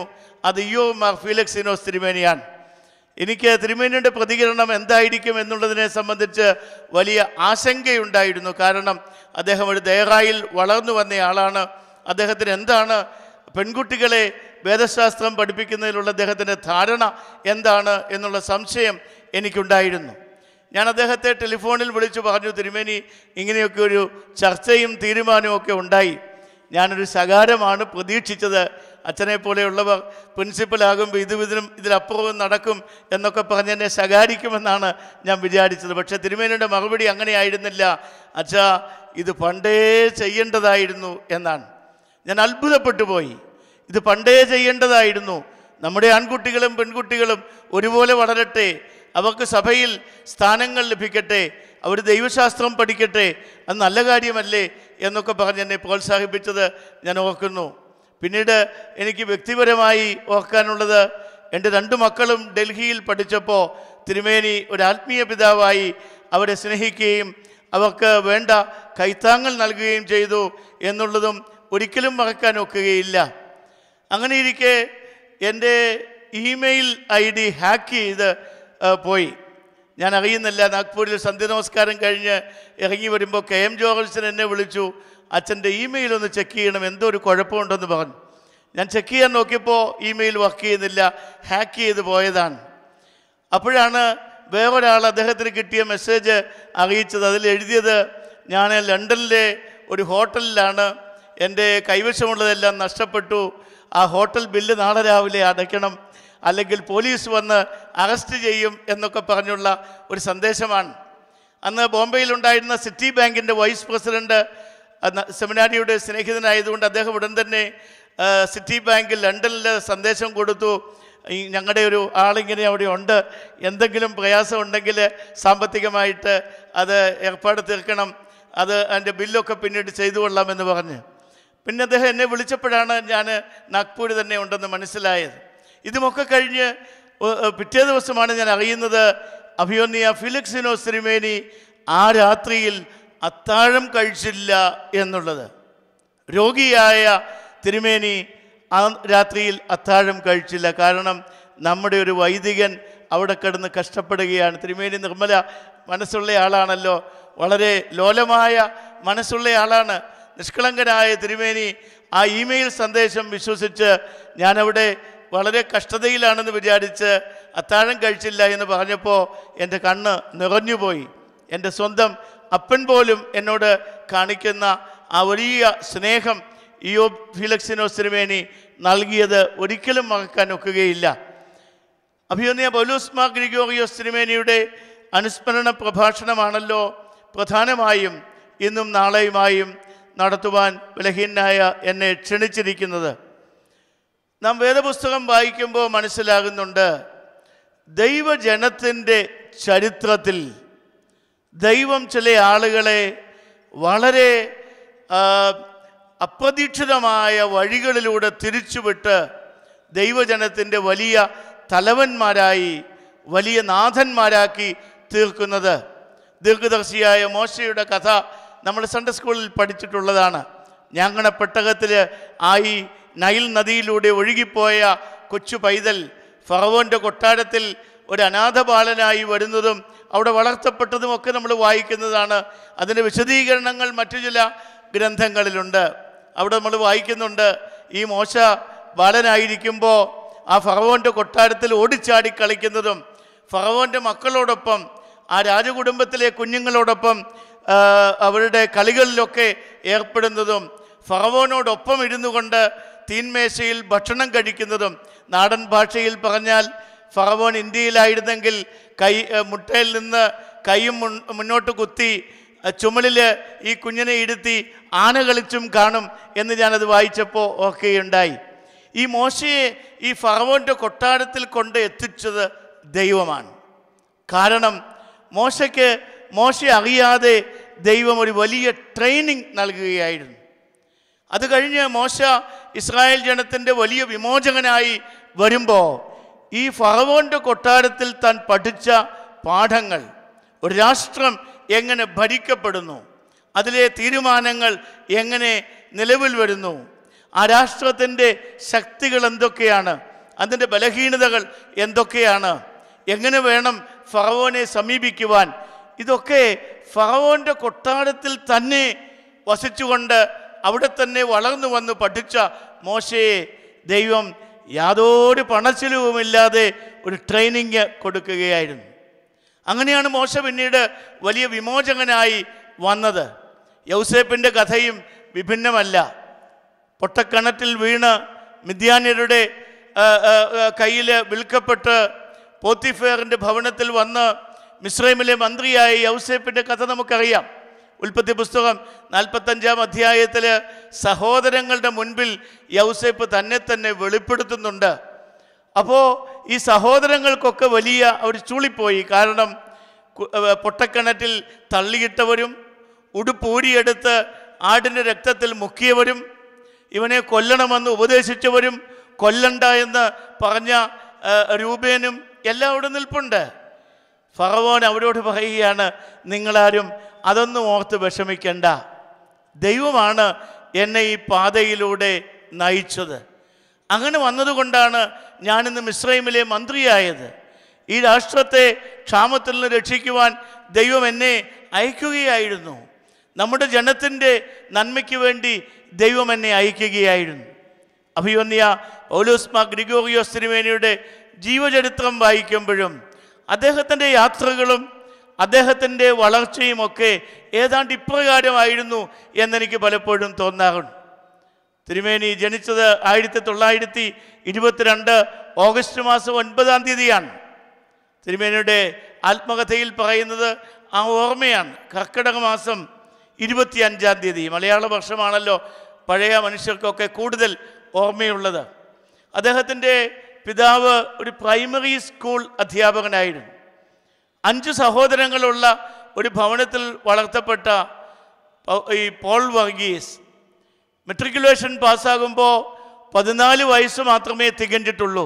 അത് ഇയോ മാർ ഫീലക്സിനോസ് തിരുമേനിയാണ് എനിക്ക് തിരുമേനിയുടെ പ്രതികരണം എന്തായിരിക്കും എന്നുള്ളതിനെ സംബന്ധിച്ച് വലിയ ആശങ്കയുണ്ടായിരുന്നു കാരണം അദ്ദേഹം ഒരു ദേറായിൽ വളർന്നു വന്ന ആളാണ് അദ്ദേഹത്തിന് എന്താണ് പെൺകുട്ടികളെ വേദശാസ്ത്രം പഠിപ്പിക്കുന്നതിലുള്ള അദ്ദേഹത്തിൻ്റെ ധാരണ എന്താണ് എന്നുള്ള സംശയം എനിക്കുണ്ടായിരുന്നു ഞാൻ അദ്ദേഹത്തെ ടെലിഫോണിൽ വിളിച്ചു പറഞ്ഞു തിരുമേനി ഇങ്ങനെയൊക്കെ ഒരു ചർച്ചയും തീരുമാനവും ഒക്കെ ഉണ്ടായി ഞാനൊരു ശകാരമാണ് പ്രതീക്ഷിച്ചത് അച്ഛനെ പോലെയുള്ളവർ പ്രിൻസിപ്പലാകുമ്പോൾ ഇതും ഇതിനും ഇതിലപ്പുറവും നടക്കും എന്നൊക്കെ പറഞ്ഞ് എന്നെ ശകാരിക്കുമെന്നാണ് ഞാൻ വിചാരിച്ചത് പക്ഷേ തിരുമേനിയുടെ മറുപടി അങ്ങനെയായിരുന്നില്ല അച്ഛാ ഇത് പണ്ടേ ചെയ്യേണ്ടതായിരുന്നു എന്നാണ് ഞാൻ അത്ഭുതപ്പെട്ടു പോയി ഇത് പണ്ടേ ചെയ്യേണ്ടതായിരുന്നു നമ്മുടെ ആൺകുട്ടികളും പെൺകുട്ടികളും ഒരുപോലെ വളരട്ടെ അവർക്ക് സഭയിൽ സ്ഥാനങ്ങൾ ലഭിക്കട്ടെ അവർ ദൈവശാസ്ത്രം പഠിക്കട്ടെ അത് നല്ല കാര്യമല്ലേ എന്നൊക്കെ പറഞ്ഞ് എന്നെ പ്രോത്സാഹിപ്പിച്ചത് ഞാൻ ഓർക്കുന്നു പിന്നീട് എനിക്ക് വ്യക്തിപരമായി ഓർക്കാനുള്ളത് എൻ്റെ രണ്ട് മക്കളും ഡൽഹിയിൽ പഠിച്ചപ്പോൾ തിരുമേനി ഒരു ആത്മീയ പിതാവായി അവരെ സ്നേഹിക്കുകയും അവർക്ക് വേണ്ട കൈത്താങ്ങൽ നൽകുകയും ചെയ്തു എന്നുള്ളതും ഒരിക്കലും മറക്കാൻ ഒക്കുകയില്ല അങ്ങനെ ഇരിക്കെ എൻ്റെ ഇമെയിൽ ഐ ഡി ഹാക്ക് ചെയ്ത് ആ, പോയി ഞാൻ അറിയുന്നില്ല നാഗ്പൂരിൽ സന്ധ്യ നമസ്കാരം കഴിഞ്ഞ് ഇറങ്ങി വരുമ്പോൾ കെ എം ജോർജൻ എന്നെ വിളിച്ചു അച്ഛൻ്റെ ഇമെയിൽ ഒന്ന് ചെക്ക് ചെയ്യണം എന്തോ ഒരു കുഴപ്പമുണ്ടെന്ന് പറഞ്ഞു ഞാൻ ചെക്ക് ചെയ്യാൻ നോക്കിയപ്പോൾ ഇമെയിൽ വർക്ക് ചെയ്യുന്നില്ല ഹാക്ക് ചെയ്ത് പോയതാണ് അപ്പോഴാണ് വേറൊരാൾ അദ്ദേഹത്തിന് കിട്ടിയ മെസ്സേജ് അറിയിച്ചത് അതിൽ എഴുതിയത് ഞാൻ ലണ്ടനിലെ ഒരു ഹോട്ടലിലാണ് എൻ്റെ കൈവശമുള്ളതെല്ലാം നഷ്ടപ്പെട്ടു ആ ഹോട്ടൽ ബില്ല് നാളെ രാവിലെ അടയ്ക്കണം അല്ലെങ്കിൽ പോലീസ് വന്ന് അറസ്റ്റ് ചെയ്യും എന്നൊക്കെ പറഞ്ഞുള്ള ഒരു സന്ദേശമാണ് അന്ന് ബോംബെയിലുണ്ടായിരുന്ന സിറ്റി ബാങ്കിൻ്റെ വൈസ് പ്രസിഡന്റ് അന്ന് സെമിനാരിയുടെ സ്നേഹിതനായതുകൊണ്ട് അദ്ദേഹം ഉടൻ തന്നെ ആ, സിറ്റി ബാങ്കിൽ ലണ്ടനിൽ സന്ദേശം കൊടുത്തു ഈ ഞങ്ങളുടെ ഒരു ആളിങ്ങനെ അവിടെ ഉണ്ട് എന്തെങ്കിലും പ്രയാസം ഉണ്ടെങ്കിൽ സാമ്പത്തികമായിട്ട് അത് ഏർപ്പാട് തീർക്കണം അത് അതിൻ്റെ ബില്ലൊക്കെ പിന്നീട് ചെയ്തു കൊള്ളാമെന്ന് പറഞ്ഞ് പിന്നെ അദ്ദേഹം എന്നെ വിളിച്ചപ്പോഴാണ് ഞാൻ നാഗ്പൂർ തന്നെ ഉണ്ടെന്ന് മനസ്സിലായത് ഇതുമൊക്കെ കഴിഞ്ഞ് ഒ- ഒ- പിറ്റേ ദിവസമാണ് ഞാൻ അറിയുന്നത് അഭിയോന്നിയ ഫിലിക്സിനോ ശ്രീമേനി ആ രാത്രിയിൽ അത്താഴം കഴിച്ചില്ല എന്നുള്ളത് രോഗിയായ തിരുമേനി ആ രാത്രിയിൽ അത്താഴം കഴിച്ചില്ല കാരണം നമ്മുടെ ഒരു വൈദികൻ അവിടെ കിടന്ന് കഷ്ടപ്പെടുകയാണ് തിരുമേനി നിർമ്മല മനസ്സുള്ള ആളാണല്ലോ വളരെ ലോലമായ മനസ്സുള്ള ആളാണ് നിഷ്കളങ്കനായ തിരുമേനി ആ ഇമെയിൽ സന്ദേശം വിശ്വസിച്ച് ഞാനവിടെ വളരെ കഷ്ടതയിലാണെന്ന് വിചാരിച്ച് അത്താഴം കഴിച്ചില്ല എന്ന് പറഞ്ഞപ്പോൾ എൻ്റെ കണ്ണ് നിറഞ്ഞുപോയി എൻ്റെ സ്വന്തം അപ്പൻ പോലും എന്നോട് കാണിക്കുന്ന ആ വലിയ സ്നേഹം ഇയോ ഫിലക്സിനോ സിനിമേനി നൽകിയത് ഒരിക്കലും മറക്കാൻ ഒക്കുകയില്ല അഭിയോന്യ പൗലോസ് മാർ ഗ്രിഗോറിയോസ് തിരുമേനിയുടെ അനുസ്മരണ പ്രഭാഷണമാണല്ലോ പ്രധാനമായും ഇന്നും നാളെയുമായും നടത്തുവാൻ ബലഹീനായ എന്നെ ക്ഷണിച്ചിരിക്കുന്നത് നാം വേദപുസ്തകം വായിക്കുമ്പോൾ മനസ്സിലാകുന്നുണ്ട് ദൈവജനത്തിൻ്റെ ചരിത്രത്തിൽ ദൈവം ചില ആളുകളെ വളരെ ആ, അപ്രതീക്ഷിതമായ വഴികളിലൂടെ തിരിച്ചുവിട്ട് ദൈവജനത്തിൻ്റെ വലിയ തലവന്മാരായി വലിയ നാഥന്മാരാക്കി തീർക്കുന്നത് ദീർഘദർശിയായ മോശയുടെ കഥ നമ്മൾ സൺഡേ സ്കൂളിൽ പഠിച്ചിട്ടുള്ളതാണ് ഞാങ്ങണ പെട്ടകത്തിൽ ആയി നൈൽ നദിയിലൂടെ ഒഴുകിപ്പോയ കൊച്ചു പൈതൽ ഫറവോൻ്റെ കൊട്ടാരത്തിൽ ഒരു അനാഥ ബാലനായി വരുന്നതും അവിടെ വളർത്തപ്പെട്ടതും ഒക്കെ നമ്മൾ വായിക്കുന്നതാണ് അതിൻ്റെ വിശദീകരണങ്ങൾ മറ്റു ചില ഗ്രന്ഥങ്ങളിലുണ്ട് അവിടെ നമ്മൾ വായിക്കുന്നുണ്ട് ഈ മോശ ബാലനായിരിക്കുമ്പോൾ ആ ഫറവോൻ്റെ കൊട്ടാരത്തിൽ ഓടിച്ചാടി കളിക്കുന്നതും ഫറവോൻ്റെ മക്കളോടൊപ്പം ആ രാജകുടുംബത്തിലെ കുഞ്ഞുങ്ങളോടൊപ്പം ആ, അവരുടെ കളികളിലൊക്കെ ഏർപ്പെടുന്നതും ഫറവോനോടൊപ്പം ഇരുന്നു കൊണ്ട് തീന്മേശയിൽ ഭക്ഷണം കഴിക്കുന്നതും നാടൻ ഭാഷയിൽ പറഞ്ഞാൽ ഫറവോൻ ഇന്ത്യയിലായിരുന്നെങ്കിൽ കൈ ആ, മുട്ടയിൽ നിന്ന് കൈയും മുൻ- മുന്നോട്ട് കുത്തി ആ, ചുമലിൽ ഈ കുഞ്ഞിനെ ഇരുത്തി ആന കളിച്ചും കാണും എന്ന് ഞാനത് വായിച്ചപ്പോൾ ഓർക്കുകയുണ്ടായി ഈ മോശയെ ഈ ഫറവോൻ്റെ കൊട്ടാരത്തിൽ കൊണ്ട് എത്തിച്ചത് ദൈവമാണ് കാരണം മോശയ്ക്ക് മോശ അറിയാതെ ദൈവം ഒരു വലിയ ട്രെയിനിങ് നൽകുകയായിരുന്നു അത് കഴിഞ്ഞ് മോശ ഇസ്രായേൽ ജനത്തിൻ്റെ വലിയ വിമോചകനായി വരുമ്പോൾ ഈ ഫറവോൻ്റെ കൊട്ടാരത്തിൽ താൻ പഠിച്ച പാഠങ്ങൾ ഒരു രാഷ്ട്രം എങ്ങനെ ഭരിക്കപ്പെടുന്നു അതിലെ തീരുമാനങ്ങൾ എങ്ങനെ നിലവിൽ വരുന്നു ആ രാഷ്ട്രത്തിൻ്റെ ശക്തികൾ എന്തൊക്കെയാണ് അതിൻ്റെ ബലഹീനതകൾ എന്തൊക്കെയാണ് എങ്ങനെ വേണം ഫറവോനെ സമീപിക്കുവാൻ ഇതൊക്കെ ഫറവോൻ്റെ കൊട്ടാരത്തിൽ തന്നെ വസിച്ചുകൊണ്ട് അവിടെ തന്നെ വളർന്നു വന്ന് പഠിച്ച മോശയെ ദൈവം യാതൊരു പണച്ചിലവുമില്ലാതെ ഒരു ട്രെയിനിങ് കൊടുക്കുകയായിരുന്നു അങ്ങനെയാണ് മോശ പിന്നീട് വലിയ വിമോചകനായി വന്നത് യൗസേപ്പിൻ്റെ കഥയും വിഭിന്നമല്ല പൊട്ടക്കിണറ്റിൽ വീണ് മിഥ്യാന്യരുടെ കയ്യിൽ വിൽക്കപ്പെട്ട് പോത്തിഫേറിൻ്റെ ഭവനത്തിൽ വന്ന് മിസ്രൈമിലെ മന്ത്രിയായ യൗസേപ്പിൻ്റെ കഥ നമുക്കറിയാം ഉൽപ്പത്തി പുസ്തകം നാൽപ്പത്തഞ്ചാം അധ്യായത്തിൽ സഹോദരങ്ങളുടെ മുൻപിൽ യൗസേപ്പ് തന്നെ തന്നെ വെളിപ്പെടുത്തുന്നുണ്ട് അപ്പോൾ ഈ സഹോദരങ്ങൾക്കൊക്കെ വലിയ ഒരു ചൂളിപ്പോയി കാരണം കു- ഏർ പൊട്ടക്കിണറ്റിൽ തള്ളിയിട്ടവരും ഉടുപ്പൂരിയെടുത്ത് ആടിൻ്റെ രക്തത്തിൽ മുക്കിയവരും ഇവനെ കൊല്ലണമെന്ന് ഉപദേശിച്ചവരും കൊല്ലണ്ട എന്ന് പറഞ്ഞ ഏർ, രൂപേനും എല്ലാം അവിടെ നിൽപ്പുണ്ട് ഫറവോൻ അവരോട് പറയുകയാണ് നിങ്ങളാരും അതൊന്നും ഓർത്ത് വിഷമിക്കണ്ട ദൈവമാണ് എന്നെ ഈ പാതയിലൂടെ നയിച്ചത് അങ്ങനെ വന്നതുകൊണ്ടാണ് ഞാനിന്ന് മിസ്രൈമിലെ മന്ത്രിയായത് ഈ രാഷ്ട്രത്തെ ക്ഷാമത്തിൽ നിന്ന് രക്ഷിക്കുവാൻ ദൈവം എന്നെ അയക്കുകയായിരുന്നു നമ്മുടെ ജനത്തിൻ്റെ നന്മയ്ക്ക് വേണ്ടി ദൈവം എന്നെ അയക്കുകയായിരുന്നു അഭിവന്യ പൗലോസ്മ ഗ്രിഗോറിയോസ് തിരുമേനിയുടെ ജീവചരിത്രം വായിക്കുമ്പോഴും അദ്ദേഹത്തിൻ്റെ യാത്രകളും അദ്ദേഹത്തിൻ്റെ വളർച്ചയും ഒക്കെ ഏതാണ്ട് ഇപ്രകാരമായിരുന്നു എന്നെനിക്ക് പലപ്പോഴും തോന്നാറുണ്ട് തിരുമേനി ജനിച്ചത് ആയിരത്തി തൊള്ളായിരത്തി ഇരുപത്തിരണ്ട് ഓഗസ്റ്റ് മാസം ഒൻപതാം തീയതിയാണ് തിരുമേനിയുടെ ആത്മകഥയിൽ പറയുന്നത് ആ ഓർമ്മയാണ് കർക്കിടക മാസം ഇരുപത്തി അഞ്ചാം തീയതി മലയാള വർഷമാണല്ലോ പഴയ മനുഷ്യർക്കൊക്കെ കൂടുതൽ ഓർമ്മയുള്ളത് അദ്ദേഹത്തിൻ്റെ പിതാവ് ഒരു പ്രൈമറി സ്കൂൾ അധ്യാപകനായിരുന്നു അഞ്ച് സഹോദരങ്ങളുള്ള ഒരു ഭവനത്തിൽ വളർത്തപ്പെട്ട പൗ- ഈ പോൾ വർഗീസ് മെട്രിക്കുലേഷൻ പാസ്സാകുമ്പോൾ പതിനാല് വയസ്സ് മാത്രമേ തികഞ്ഞിട്ടുള്ളൂ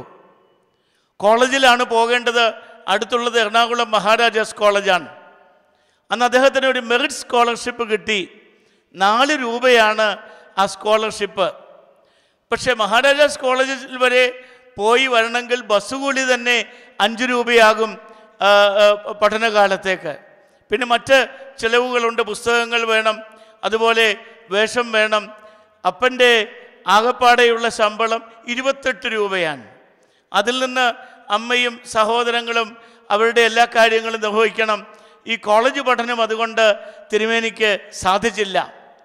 കോളേജിലാണ് പോകേണ്ടത് അടുത്തുള്ളത് എറണാകുളം മഹാരാജാസ് കോളേജാണ് അന്ന് അദ്ദേഹത്തിന് ഒരു മെറിറ്റ് സ്കോളർഷിപ്പ് കിട്ടി നാല് രൂപയാണ് ആ സ്കോളർഷിപ്പ് പക്ഷേ മഹാരാജാസ് കോളേജിൽ വരെ പോയി വരണമെങ്കിൽ ബസ് കൂലി തന്നെ അഞ്ച് രൂപയാകും ആ, ആ, പഠനകാലത്തേക്ക് പിന്നെ മറ്റ് ചിലവുകളുണ്ട് പുസ്തകങ്ങൾ വേണം അതുപോലെ വേഷം വേണം അപ്പൻ്റെ ആകപ്പാടെയുള്ള ശമ്പളം ഇരുപത്തെട്ട് രൂപയാണ് അതിൽ നിന്ന് അമ്മയും സഹോദരങ്ങളും അവരുടെ എല്ലാ കാര്യങ്ങളും നിർവഹിക്കണം ഈ കോളേജ് പഠനം അതുകൊണ്ട് തിരുമേനിക്ക് സാധിച്ചില്ല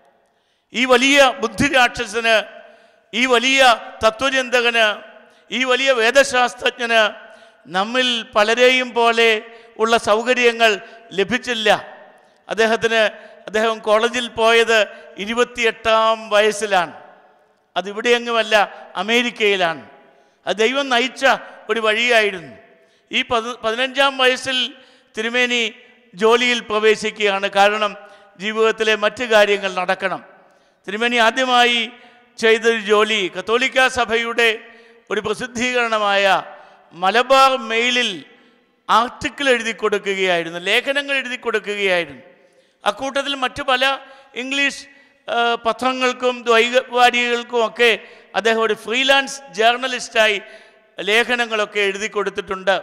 ഈ വലിയ ബുദ്ധിരാക്ഷസന് ഈ വലിയ തത്വചിന്തകന് ഈ വലിയ വേദശാസ്ത്രജ്ഞന് നമ്മിൽ പലരെയും പോലെ ഉള്ള സൗകര്യങ്ങൾ ലഭിച്ചില്ല അദ്ദേഹത്തിന് അദ്ദേഹം കോളേജിൽ പോയത് ഇരുപത്തിയെട്ടാം വയസ്സിലാണ് അതിവിടെയെങ്ങുമല്ല അമേരിക്കയിലാണ് അത് ദൈവം നയിച്ച ഒരു വഴിയായിരുന്നു ഈ പതി പതിനഞ്ചാം വയസ്സിൽ തിരുമേനി ജോലിയിൽ പ്രവേശിക്കുകയാണ് കാരണം ജീവിതത്തിലെ മറ്റു കാര്യങ്ങൾ നടക്കണം തിരുമേനി ആദ്യമായി ചെയ്തൊരു ജോലി കത്തോലിക്ക സഭയുടെ ഒരു പ്രസിദ്ധീകരണമായ മലബാർ മെയിലിൽ ആർട്ടിക്കിൾ എഴുതി കൊടുക്കുകയായിരുന്നു ലേഖനങ്ങൾ എഴുതി കൊടുക്കുകയായിരുന്നു അക്കൂട്ടത്തിൽ മറ്റു പല ഇംഗ്ലീഷ് ആ, പത്രങ്ങൾക്കും ദ്വൈവാരികൾക്കും ഒക്കെ അദ്ദേഹം ഒരു ഫ്രീലാൻസ് ജേർണലിസ്റ്റായി ലേഖനങ്ങളൊക്കെ എഴുതി കൊടുത്തിട്ടുണ്ട്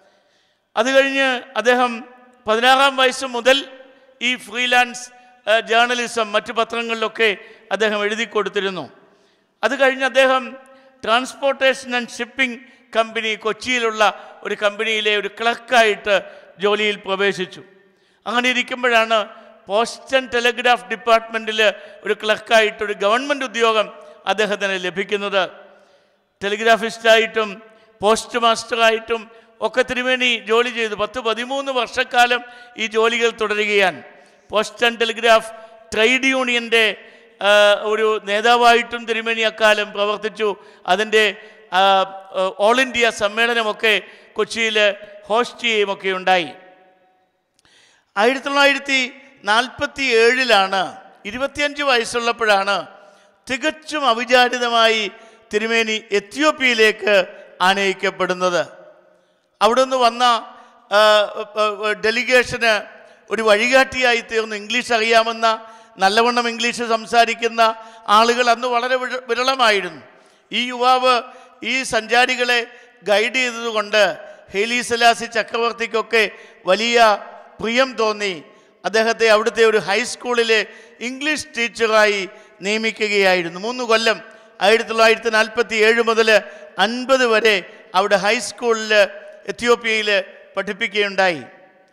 അത് കഴിഞ്ഞ് അദ്ദേഹം പതിനാറാം വയസ്സ് മുതൽ ഈ ഫ്രീലാൻസ് ആ, ജേർണലിസം മറ്റു പത്രങ്ങളിലൊക്കെ അദ്ദേഹം എഴുതി കൊടുത്തിരുന്നു അത് കഴിഞ്ഞ് അദ്ദേഹം ട്രാൻസ്പോർട്ടേഷൻ ആൻഡ് ഷിപ്പിംഗ് കമ്പനി കൊച്ചിയിലുള്ള ഒരു കമ്പനിയിലെ ഒരു ക്ലർക്കായിട്ട് ജോലിയിൽ പ്രവേശിച്ചു അങ്ങനെ ഇരിക്കുമ്പോഴാണ് പോസ്റ്റ് ആൻഡ് ടെലിഗ്രാഫ് ഡിപ്പാർട്ട്മെൻറ്റിൽ ഒരു ക്ലർക്കായിട്ട് ഒരു ഗവൺമെൻറ് ഉദ്യോഗം അദ്ദേഹത്തിന് ലഭിക്കുന്നത് ടെലിഗ്രാഫിസ്റ്റായിട്ടും പോസ്റ്റ് മാസ്റ്ററായിട്ടും ഒക്കെ തിരുമേനി ജോലി ചെയ്തു പത്ത് പതിമൂന്ന് വർഷക്കാലം ഈ ജോലികൾ തുടരുകയാണ് പോസ്റ്റ് ആൻഡ് ടെലിഗ്രാഫ് ട്രേഡ് യൂണിയൻ്റെ ആ, ഒരു നേതാവായിട്ടും തിരുമേനി അക്കാലം പ്രവർത്തിച്ചു അതിൻ്റെ ആ, ആ, ഓൾ ഇന്ത്യ സമ്മേളനമൊക്കെ കൊച്ചിയിൽ ഹോസ്റ്റ് ചെയ്യുമൊക്കെ ഉണ്ടായി ആയിരത്തി തൊള്ളായിരത്തി നാൽപ്പത്തി ഏഴിലാണ് ഇരുപത്തിയഞ്ച് വയസ്സുള്ളപ്പോഴാണ് തികച്ചും അവിചാരിതമായി തിരുമേനി എത്യോപ്യയിലേക്ക് ആനയിക്കപ്പെടുന്നത് അവിടെ നിന്ന് വന്ന ആ, ആ, ഡെലിഗേഷന് ഒരു വഴികാട്ടിയായി തീർന്നു ഇംഗ്ലീഷ് അറിയാമെന്ന നല്ലവണ്ണം ഇംഗ്ലീഷ് സംസാരിക്കുന്ന ആളുകൾ അന്ന് വളരെ വിര- വിരളമായിരുന്നു ഈ യുവാവ് ഈ സഞ്ചാരികളെ ഗൈഡ് ചെയ്തതുകൊണ്ട് ഹെലി സലാസി ചക്രവർത്തിക്കൊക്കെ വലിയ പ്രിയം തോന്നി അദ്ദേഹത്തെ അവിടുത്തെ ഒരു ഹൈസ്കൂളിലെ ഇംഗ്ലീഷ് ടീച്ചറായി നിയമിക്കുകയായിരുന്നു മൂന്ന് കൊല്ലം ആയിരത്തി തൊള്ളായിരത്തി നാൽപ്പത്തി ഏഴ് മുതൽ അൻപത് വരെ അവിടെ ഹൈസ്കൂളിൽ എത്യോപ്യയിൽ പഠിപ്പിക്കുകയുണ്ടായി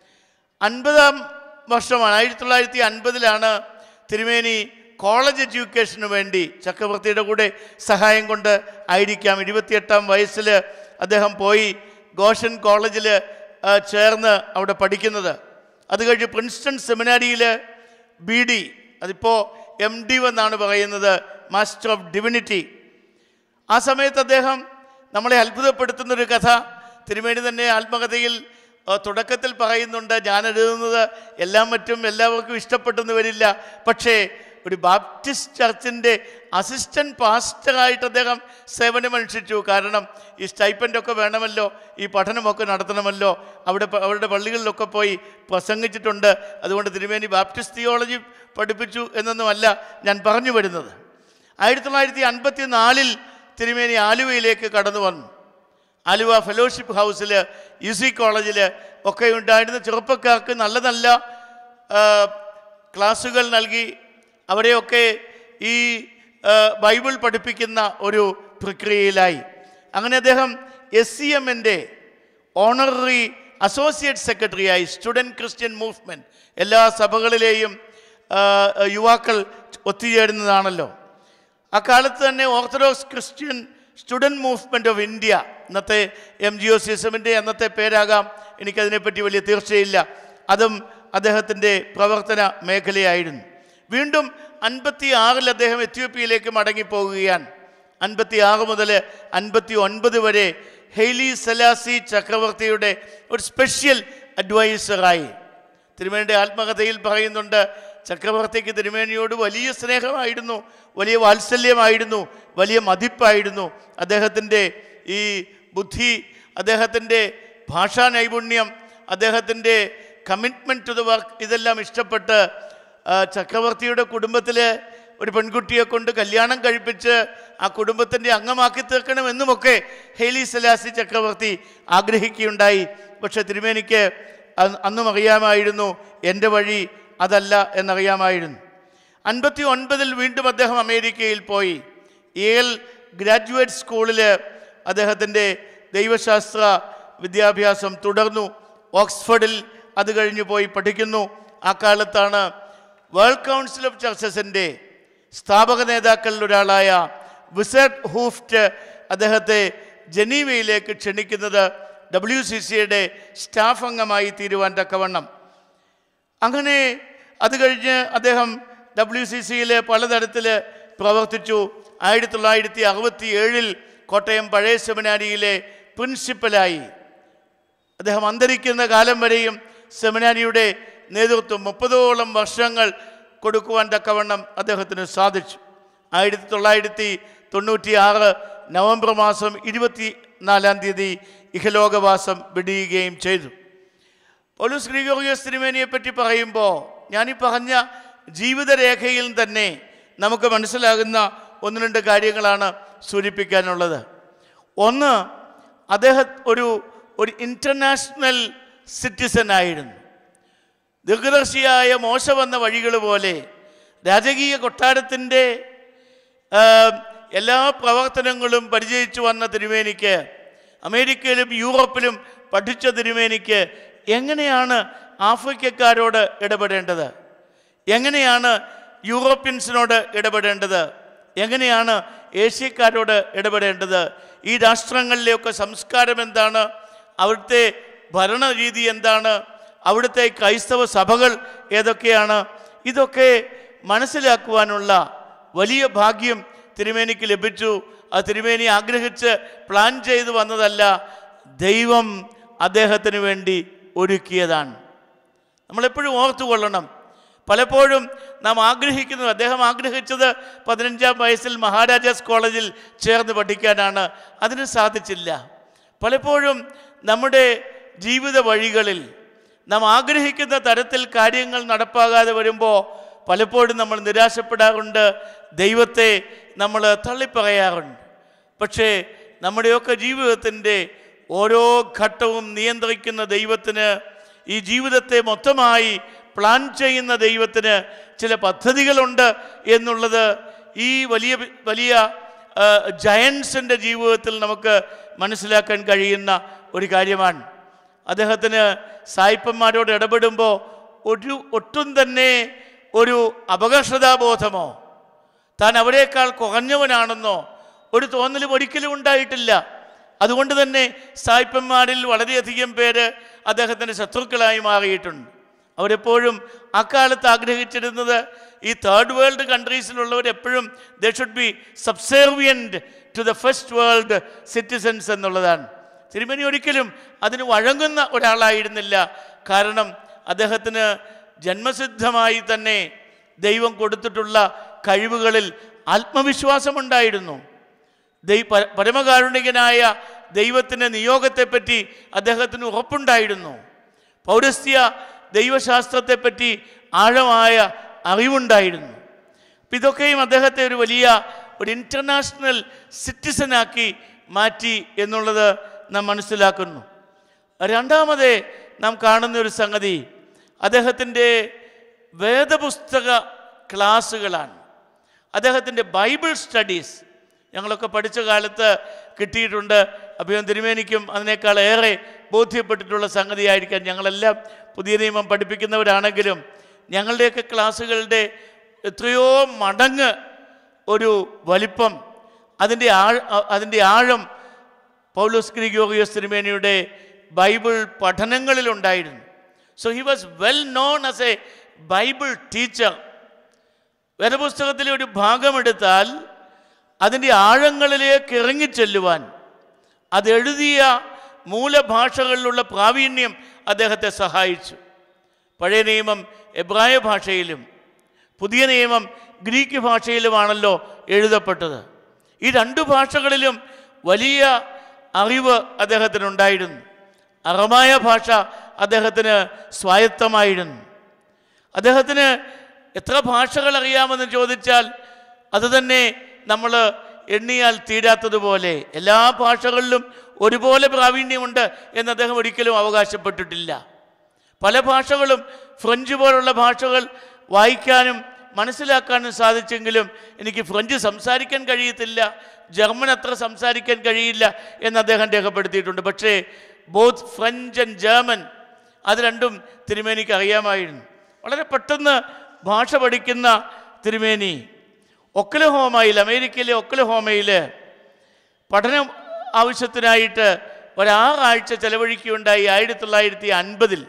അൻപതാം വർഷമാണ് ആയിരത്തി തൊള്ളായിരത്തി അൻപതിലാണ് തിരുമേനി കോളേജ് എഡ്യൂക്കേഷന് വേണ്ടി ചക്രവർത്തിയുടെ കൂടെ സഹായം കൊണ്ട് ആയിരിക്കാം ഇരുപത്തിയെട്ടാം വയസ്സിൽ അദ്ദേഹം പോയി ഗോഷൻ കോളേജിൽ ചേർന്ന് അവിടെ പഠിക്കുന്നത് അത് കഴിഞ്ഞ് പ്രിൻസ്റ്റൺ സെമിനാരിയിൽ ബി ഡി അതിപ്പോൾ എം ഡി എന്നാണ് പറയുന്നത് മാസ്റ്റർ ഓഫ് ഡിവിനിറ്റി ആ സമയത്ത് അദ്ദേഹം നമ്മളെ അത്ഭുതപ്പെടുത്തുന്നൊരു കഥ തിരുമേനി തന്നെ ആത്മകഥയിൽ ആ, തുടക്കത്തിൽ പറയുന്നുണ്ട് ഞാൻ എഴുതുന്നത് എല്ലാം മറ്റും എല്ലാവർക്കും ഇഷ്ടപ്പെട്ടെന്ന് വരില്ല പക്ഷേ ഒരു ബാപ്റ്റിസ്റ്റ് ചർച്ചിൻ്റെ അസിസ്റ്റൻറ്റ് പാസ്റ്ററായിട്ട് അദ്ദേഹം സേവനമനുഷ്ഠിച്ചു കാരണം ഈ സ്റ്റൈപ്പൻ്റൊക്കെ വേണമല്ലോ ഈ പഠനമൊക്കെ നടത്തണമല്ലോ അവിടെ പ- അവരുടെ പള്ളികളിലൊക്കെ പോയി പ്രസംഗിച്ചിട്ടുണ്ട് അതുകൊണ്ട് തിരുമേനി ബാപ്റ്റിസ്റ്റ് തിയോളജി പഠിപ്പിച്ചു എന്നൊന്നുമല്ല ഞാൻ പറഞ്ഞു വരുന്നത് ആയിരത്തി തൊള്ളായിരത്തി അൻപത്തി നാലിൽ തിരുമേനി ആലുവയിലേക്ക് കടന്നു വന്നു ആലുവ ഫെലോഷിപ്പ് ഹൗസിൽ യു സി കോളേജിൽ ഒക്കെ ഉണ്ടായിരുന്ന ചെറുപ്പക്കാർക്ക് നല്ല നല്ല ആ, ക്ലാസ്സുകൾ നൽകി അവിടെയൊക്കെ ഈ ആ, ബൈബിൾ പഠിപ്പിക്കുന്ന ഒരു പ്രക്രിയയിലായി അങ്ങനെ അദ്ദേഹം എസ് സി എമ്മിൻ്റെ ഓണററി അസോസിയേറ്റ് സെക്രട്ടറിയായി സ്റ്റുഡൻറ് ക്രിസ്ത്യൻ മൂവ്മെൻറ്റ് എല്ലാ സഭകളിലെയും ആ, യുവാക്കൾ ഒത്തുചേരുന്നതാണല്ലോ അക്കാലത്ത് തന്നെ Orthodox Christian student movement of India ഇന്നത്തെ M G O C S എമ്മിൻ്റെ അന്നത്തെ പേരാകാം എനിക്കതിനെപ്പറ്റി വലിയ തീർച്ചയില്ല അതും അദ്ദേഹത്തിൻ്റെ പ്രവർത്തന മേഖലയായിരുന്നു വീണ്ടും അൻപത്തി ആറിൽ അദ്ദേഹം എത്യോപ്യയിലേക്ക് മടങ്ങിപ്പോകുകയാണ് അൻപത്തി ആറ് മുതൽ അൻപത്തി ഒൻപത് വരെ ഹെയ്ലി സലാസി ചക്രവർത്തിയുടെ ഒരു സ്പെഷ്യൽ അഡ്വൈസറായി തിരുമേനിയുടെ ആത്മകഥയിൽ പറയുന്നുണ്ട് ചക്രവർത്തിക്ക് തിരുമേനിയോട് വലിയ സ്നേഹമായിരുന്നു വലിയ വാത്സല്യമായിരുന്നു വലിയ മതിപ്പായിരുന്നു അദ്ദേഹത്തിൻ്റെ ഈ ബുദ്ധി അദ്ദേഹത്തിൻ്റെ ഭാഷാ നൈപുണ്യം അദ്ദേഹത്തിൻ്റെ കമ്മിറ്റ്മെൻറ്റ് ടു ദ വർക്ക് ഇതെല്ലാം ഇഷ്ടപ്പെട്ട് ആ, ചക്രവർത്തിയുടെ കുടുംബത്തിൽ ഒരു പെൺകുട്ടിയെ കൊണ്ട് കല്യാണം കഴിപ്പിച്ച് ആ കുടുംബത്തിൻ്റെ അംഗമാക്കി തീർക്കണമെന്നുമൊക്കെ ഹെയ്ലി സലാസി ചക്രവർത്തി ആഗ്രഹിക്കുകയുണ്ടായി പക്ഷെ തിരുമേനിക്ക് അ- അന്നും അറിയാമായിരുന്നു എൻ്റെ വഴി അതല്ല എന്നറിയാമായിരുന്നു അൻപത്തി ഒൻപതിൽ വീണ്ടും അദ്ദേഹം അമേരിക്കയിൽ പോയി ഏൽ ഗ്രാജുവേറ്റ് സ്കൂളിൽ അദ്ദേഹത്തിൻ്റെ ദൈവശാസ്ത്ര വിദ്യാഭ്യാസം തുടർന്നു ഓക്സ്ഫോർഡിൽ അത് കഴിഞ്ഞ് പോയി പഠിക്കുന്നു ആ കാലത്താണ് വേൾഡ് കൗൺസിൽ ഓഫ് ചർച്ചസിൻ്റെ സ്ഥാപക നേതാക്കളിൽ ഒരാളായ വിസർട്ട് ഹൂഫ്റ്റ് അദ്ദേഹത്തെ ജനീവയിലേക്ക് ക്ഷണിക്കുന്നത് ഡബ്ല്യു സി സിയുടെ സ്റ്റാഫ് അംഗമായി തീരുവാൻ തക്കവണ്ണം അങ്ങനെ അത് കഴിഞ്ഞ് അദ്ദേഹം ഡബ്ല്യു സി സിയിൽ പലതരത്തിൽ പ്രവർത്തിച്ചു ആയിരത്തി തൊള്ളായിരത്തി അറുപത്തി ഏഴിൽ കോട്ടയം പഴയ സെമിനാരിയിലെ പ്രിൻസിപ്പലായി അദ്ദേഹം അന്തരിക്കുന്ന കാലം വരെയും സെമിനാരിയുടെ നേതൃത്വം മുപ്പതോളം വർഷങ്ങൾ കൊടുക്കുവാൻ തക്കവണ്ണം അദ്ദേഹത്തിന് സാധിച്ചു ആയിരത്തി തൊള്ളായിരത്തി തൊണ്ണൂറ്റി ആറ് നവംബർ മാസം ഇരുപത്തി നാലാം തീയതി ഇഹലോകവാസം വെടിയുകയും ചെയ്തു പൗലോസ് ഗ്രിഗോറിയോസ് തിരുമേനിയെ പറ്റി പറയുമ്പോൾ ഞാനീ പറഞ്ഞ ജീവിതരേഖയിൽ തന്നെ നമുക്ക് മനസ്സിലാകുന്ന ഒന്ന് രണ്ട് കാര്യങ്ങളാണ് സൂചിപ്പിക്കാനുള്ളത് ഒന്ന് അദ്ദേഹം ഒരു ഒരു ഇൻ്റർനാഷണൽ സിറ്റിസൺ ആയിരുന്നു ദീർഘദർശിയായ മോശ വന്ന വഴികൾ പോലെ രാജകീയ കൊട്ടാരത്തിൻ്റെ ആ, എല്ലാ പ്രവർത്തനങ്ങളും പരിചയിച്ചു വന്ന തിരുമേനിക്ക് അമേരിക്കയിലും യൂറോപ്പിലും പഠിച്ച തിരുമേനിക്ക് എങ്ങനെയാണ് ആഫ്രിക്കക്കാരോട് ഇടപെടേണ്ടത് എങ്ങനെയാണ് യൂറോപ്യൻസിനോട് ഇടപെടേണ്ടത് എങ്ങനെയാണ് ഏഷ്യക്കാരോട് ഇടപെടേണ്ടത് ഈ രാഷ്ട്രങ്ങളിലെയൊക്കെ സംസ്കാരം എന്താണ് അവിടുത്തെ ഭരണരീതി എന്താണ് അവിടുത്തെ ക്രൈസ്തവ സഭകൾ ഏതൊക്കെയാണ് ഇതൊക്കെ മനസ്സിലാക്കുവാനുള്ള വലിയ ഭാഗ്യം തിരുമേനിക്ക് ലഭിച്ചു ആ തിരുമേനി ആഗ്രഹിച്ച് പ്ലാൻ ചെയ്തു വന്നതല്ല ദൈവം അദ്ദേഹത്തിന് വേണ്ടി ഒരുക്കിയതാണ് നമ്മളെപ്പോഴും ഓർത്തുകൊള്ളണം പലപ്പോഴും നാം ആഗ്രഹിക്കുന്നത് അദ്ദേഹം ആഗ്രഹിച്ചത് പതിനഞ്ചാം വയസ്സിൽ മഹാരാജാസ് കോളേജിൽ ചേർന്ന് പഠിക്കാനാണ് അതിന് സാധിച്ചില്ല പലപ്പോഴും നമ്മുടെ ജീവിത വഴികളിൽ നാം ആഗ്രഹിക്കുന്ന തരത്തിൽ കാര്യങ്ങൾ നടപ്പാകാതെ വരുമ്പോൾ പലപ്പോഴും നമ്മൾ നിരാശപ്പെടാറുണ്ട് ദൈവത്തെ നമ്മൾ തള്ളിപ്പറയാറുണ്ട് പക്ഷേ നമ്മുടെയൊക്കെ ജീവിതത്തിൻ്റെ ഓരോ ഘട്ടവും നിയന്ത്രിക്കുന്ന ദൈവത്തിന് ഈ ജീവിതത്തെ മൊത്തമായി പ്ലാൻ ചെയ്യുന്ന ദൈവത്തിന് ചില പദ്ധതികളുണ്ട് എന്നുള്ളത് ഈ വലിയ വലിയ ജയൻസിൻ്റെ ജീവിതത്തിൽ നമുക്ക് മനസ്സിലാക്കാൻ കഴിയുന്ന ഒരു കാര്യമാണ് അദ്ദേഹത്തിന് സായിപ്പന്മാരോട് ഇടപെടുമ്പോൾ ഒരു ഒട്ടും തന്നെ ഒരു അപകർഷതാബോധമോ താൻ അവരെക്കാൾ കുറഞ്ഞവനാണെന്നോ ഒരു തോന്നലും ഒരിക്കലും ഉണ്ടായിട്ടില്ല അതുകൊണ്ട് തന്നെ സായിപ്പന്മാരിൽ വളരെയധികം പേര് അദ്ദേഹത്തിൻ്റെ ശത്രുക്കളായി മാറിയിട്ടുണ്ട് അവരെപ്പോഴും അക്കാലത്ത് ആഗ്രഹിച്ചിരുന്നത് ഈ തേർഡ് വേൾഡ് കൺട്രീസിലുള്ളവർ എപ്പോഴും they should be subservient to the first world citizens എന്നുള്ളതാണ് തിരുമേനി ഒരിക്കലും അതിന് വഴങ്ങുന്ന ഒരാളായിരുന്നില്ല കാരണം അദ്ദേഹത്തിന് ജന്മസിദ്ധമായി തന്നെ ദൈവം കൊടുത്തിട്ടുള്ള കഴിവുകളിൽ ആത്മവിശ്വാസമുണ്ടായിരുന്നു ദൈ പ- പരമകാരുണികനായ ദൈവത്തിൻ്റെ നിയോഗത്തെപ്പറ്റി അദ്ദേഹത്തിന് ഉറപ്പുണ്ടായിരുന്നു പൗരസ്ത്യ ദൈവശാസ്ത്രത്തെപ്പറ്റി ആഴമായ അറിവുണ്ടായിരുന്നു അപ്പം ഇതൊക്കെയും അദ്ദേഹത്തെ ഒരു വലിയ ഒരു ഇൻ്റർനാഷണൽ സിറ്റിസനാക്കി മാറ്റി എന്നുള്ളത് നാം മനസ്സിലാക്കുന്നു രണ്ടാമത് നാം കാണുന്ന ഒരു സംഗതി അദ്ദേഹത്തിൻ്റെ വേദപുസ്തക ക്ലാസ്സുകളാണ് അദ്ദേഹത്തിൻ്റെ ബൈബിൾ സ്റ്റഡീസ് ഞങ്ങളൊക്കെ പഠിച്ച കാലത്ത് കിട്ടിയിട്ടുണ്ട് അഭിയം തിരുമേനിക്കും അതിനേക്കാൾ ഏറെ ബോധ്യപ്പെട്ടിട്ടുള്ള സംഗതിയായിരിക്കാം ഞങ്ങളെല്ലാം പുതിയ നിയമം പഠിപ്പിക്കുന്നവരാണെങ്കിലും ഞങ്ങളുടെയൊക്കെ ക്ലാസ്സുകളുടെ എത്രയോ മടങ്ങ് ഒരു വലിപ്പം അതിൻ്റെ ആഴ അതിൻ്റെ ആഴം പൗലോസ് ഗ്രിഗോറിയോസ് തിരുമേനിയുടെ ബൈബിൾ പഠനങ്ങളിലുണ്ടായിരുന്നു so he was well known as a Bible teacher വേദപുസ്തകത്തിലെ ഒരു ഭാഗമെടുത്താൽ അതിൻ്റെ ആഴങ്ങളിലേക്ക് ഇറങ്ങിച്ചെല്ലുവാൻ അതെഴുതിയ മൂലഭാഷകളിലുള്ള പ്രാവീണ്യം അദ്ദേഹത്തെ സഹായിച്ചു പഴയ നിയമം എബ്രായ ഭാഷയിലും പുതിയ നിയമം ഗ്രീക്ക് ഭാഷയിലുമാണല്ലോ എഴുതപ്പെട്ടത് ഈ രണ്ട് ഭാഷകളിലും വലിയ അറിവ് അദ്ദേഹത്തിനുണ്ടായിരുന്നു അറമായ ഭാഷ അദ്ദേഹത്തിന് സ്വായത്തമായിരുന്നു അദ്ദേഹത്തിന് എത്ര ഭാഷകൾ അറിയാമെന്ന് ചോദിച്ചാൽ അത് തന്നെ നമ്മൾ എണ്ണിയാൽ തീരാത്തതുപോലെ എല്ലാ ഭാഷകളിലും ഒരുപോലെ പ്രാവീണ്യമുണ്ട് എന്ന് അദ്ദേഹം ഒരിക്കലും അവകാശപ്പെട്ടിട്ടില്ല പല ഭാഷകളും ഫ്രഞ്ച് പോലുള്ള ഭാഷകൾ വായിക്കാനും മനസ്സിലാക്കാനും സാധിച്ചെങ്കിലും എനിക്ക് ഫ്രഞ്ച് സംസാരിക്കാൻ കഴിയത്തില്ല ജർമ്മൻ അത്ര സംസാരിക്കാൻ കഴിയില്ല എന്ന് അദ്ദേഹം രേഖപ്പെടുത്തിയിട്ടുണ്ട് പക്ഷേ ബോത്ത് ഫ്രഞ്ച് ആൻഡ് ജർമ്മൻ അത് രണ്ടും തിരുമേനിക്ക് അറിയാമായിരുന്നു വളരെ പെട്ടെന്ന് ഭാഷ പഠിക്കുന്ന തിരുമേനി ഒക്കലഹോമയിൽ അമേരിക്കയിലെ ഒക്കലഹോമയിൽ പഠനം ആവശ്യത്തിനായിട്ട് ഒരാറാഴ്ച ചെലവഴിക്കുകയുണ്ടായി ആയിരത്തി തൊള്ളായിരത്തി അൻപതിൽ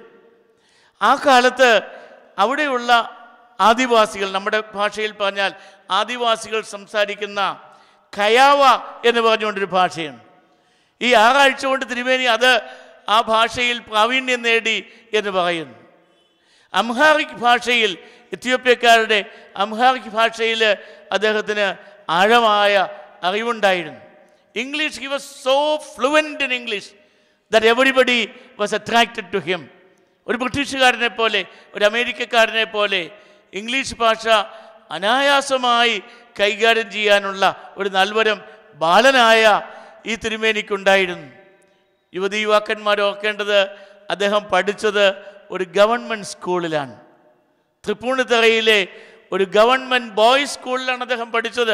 ആ കാലത്ത് അവിടെയുള്ള ആദിവാസികൾ നമ്മുടെ ഭാഷയിൽ പറഞ്ഞാൽ ആദിവാസികൾ സംസാരിക്കുന്ന കയാവ എന്ന് പറഞ്ഞുകൊണ്ടൊരു ഭാഷയുണ്ട് ഈ ആറാഴ്ച കൊണ്ട് തിരുമേനി അത് ആ ഭാഷയിൽ പ്രാവീണ്യം നേടി എന്ന് പറയുന്നു അംഹാറിക് ഭാഷയിൽ എത്യോപ്യക്കാരുടെ അംഹാറിക് ഭാഷയിൽ അദ്ദേഹത്തിന് ആഴമായ അറിവുണ്ടായിരുന്നു English he was so fluent in English that everybody was attracted to him ഒരു ബ്രിട്ടീഷുകാരനെ പോലെ ഒരു അമേരിക്കക്കാരനെ പോലെ ഇംഗ്ലീഷ് ഭാഷ അനായാസമായി കൈകാര്യം ചെയ്യാനുള്ള ഒരു നൽവരം ബാലനായ ഈ തിരുമേനിക്കുണ്ടായിരുന്നു യുവതി യുവാക്കന്മാർ ഓർക്കേണ്ടത് അദ്ദേഹം പഠിച്ചത് ഒരു ഗവൺമെൻറ് സ്കൂളിലാണ് തൃപ്പൂണിത്തറയിലെ ഒരു ഗവൺമെൻറ് ബോയ്സ് സ്കൂളിലാണ് അദ്ദേഹം പഠിച്ചത്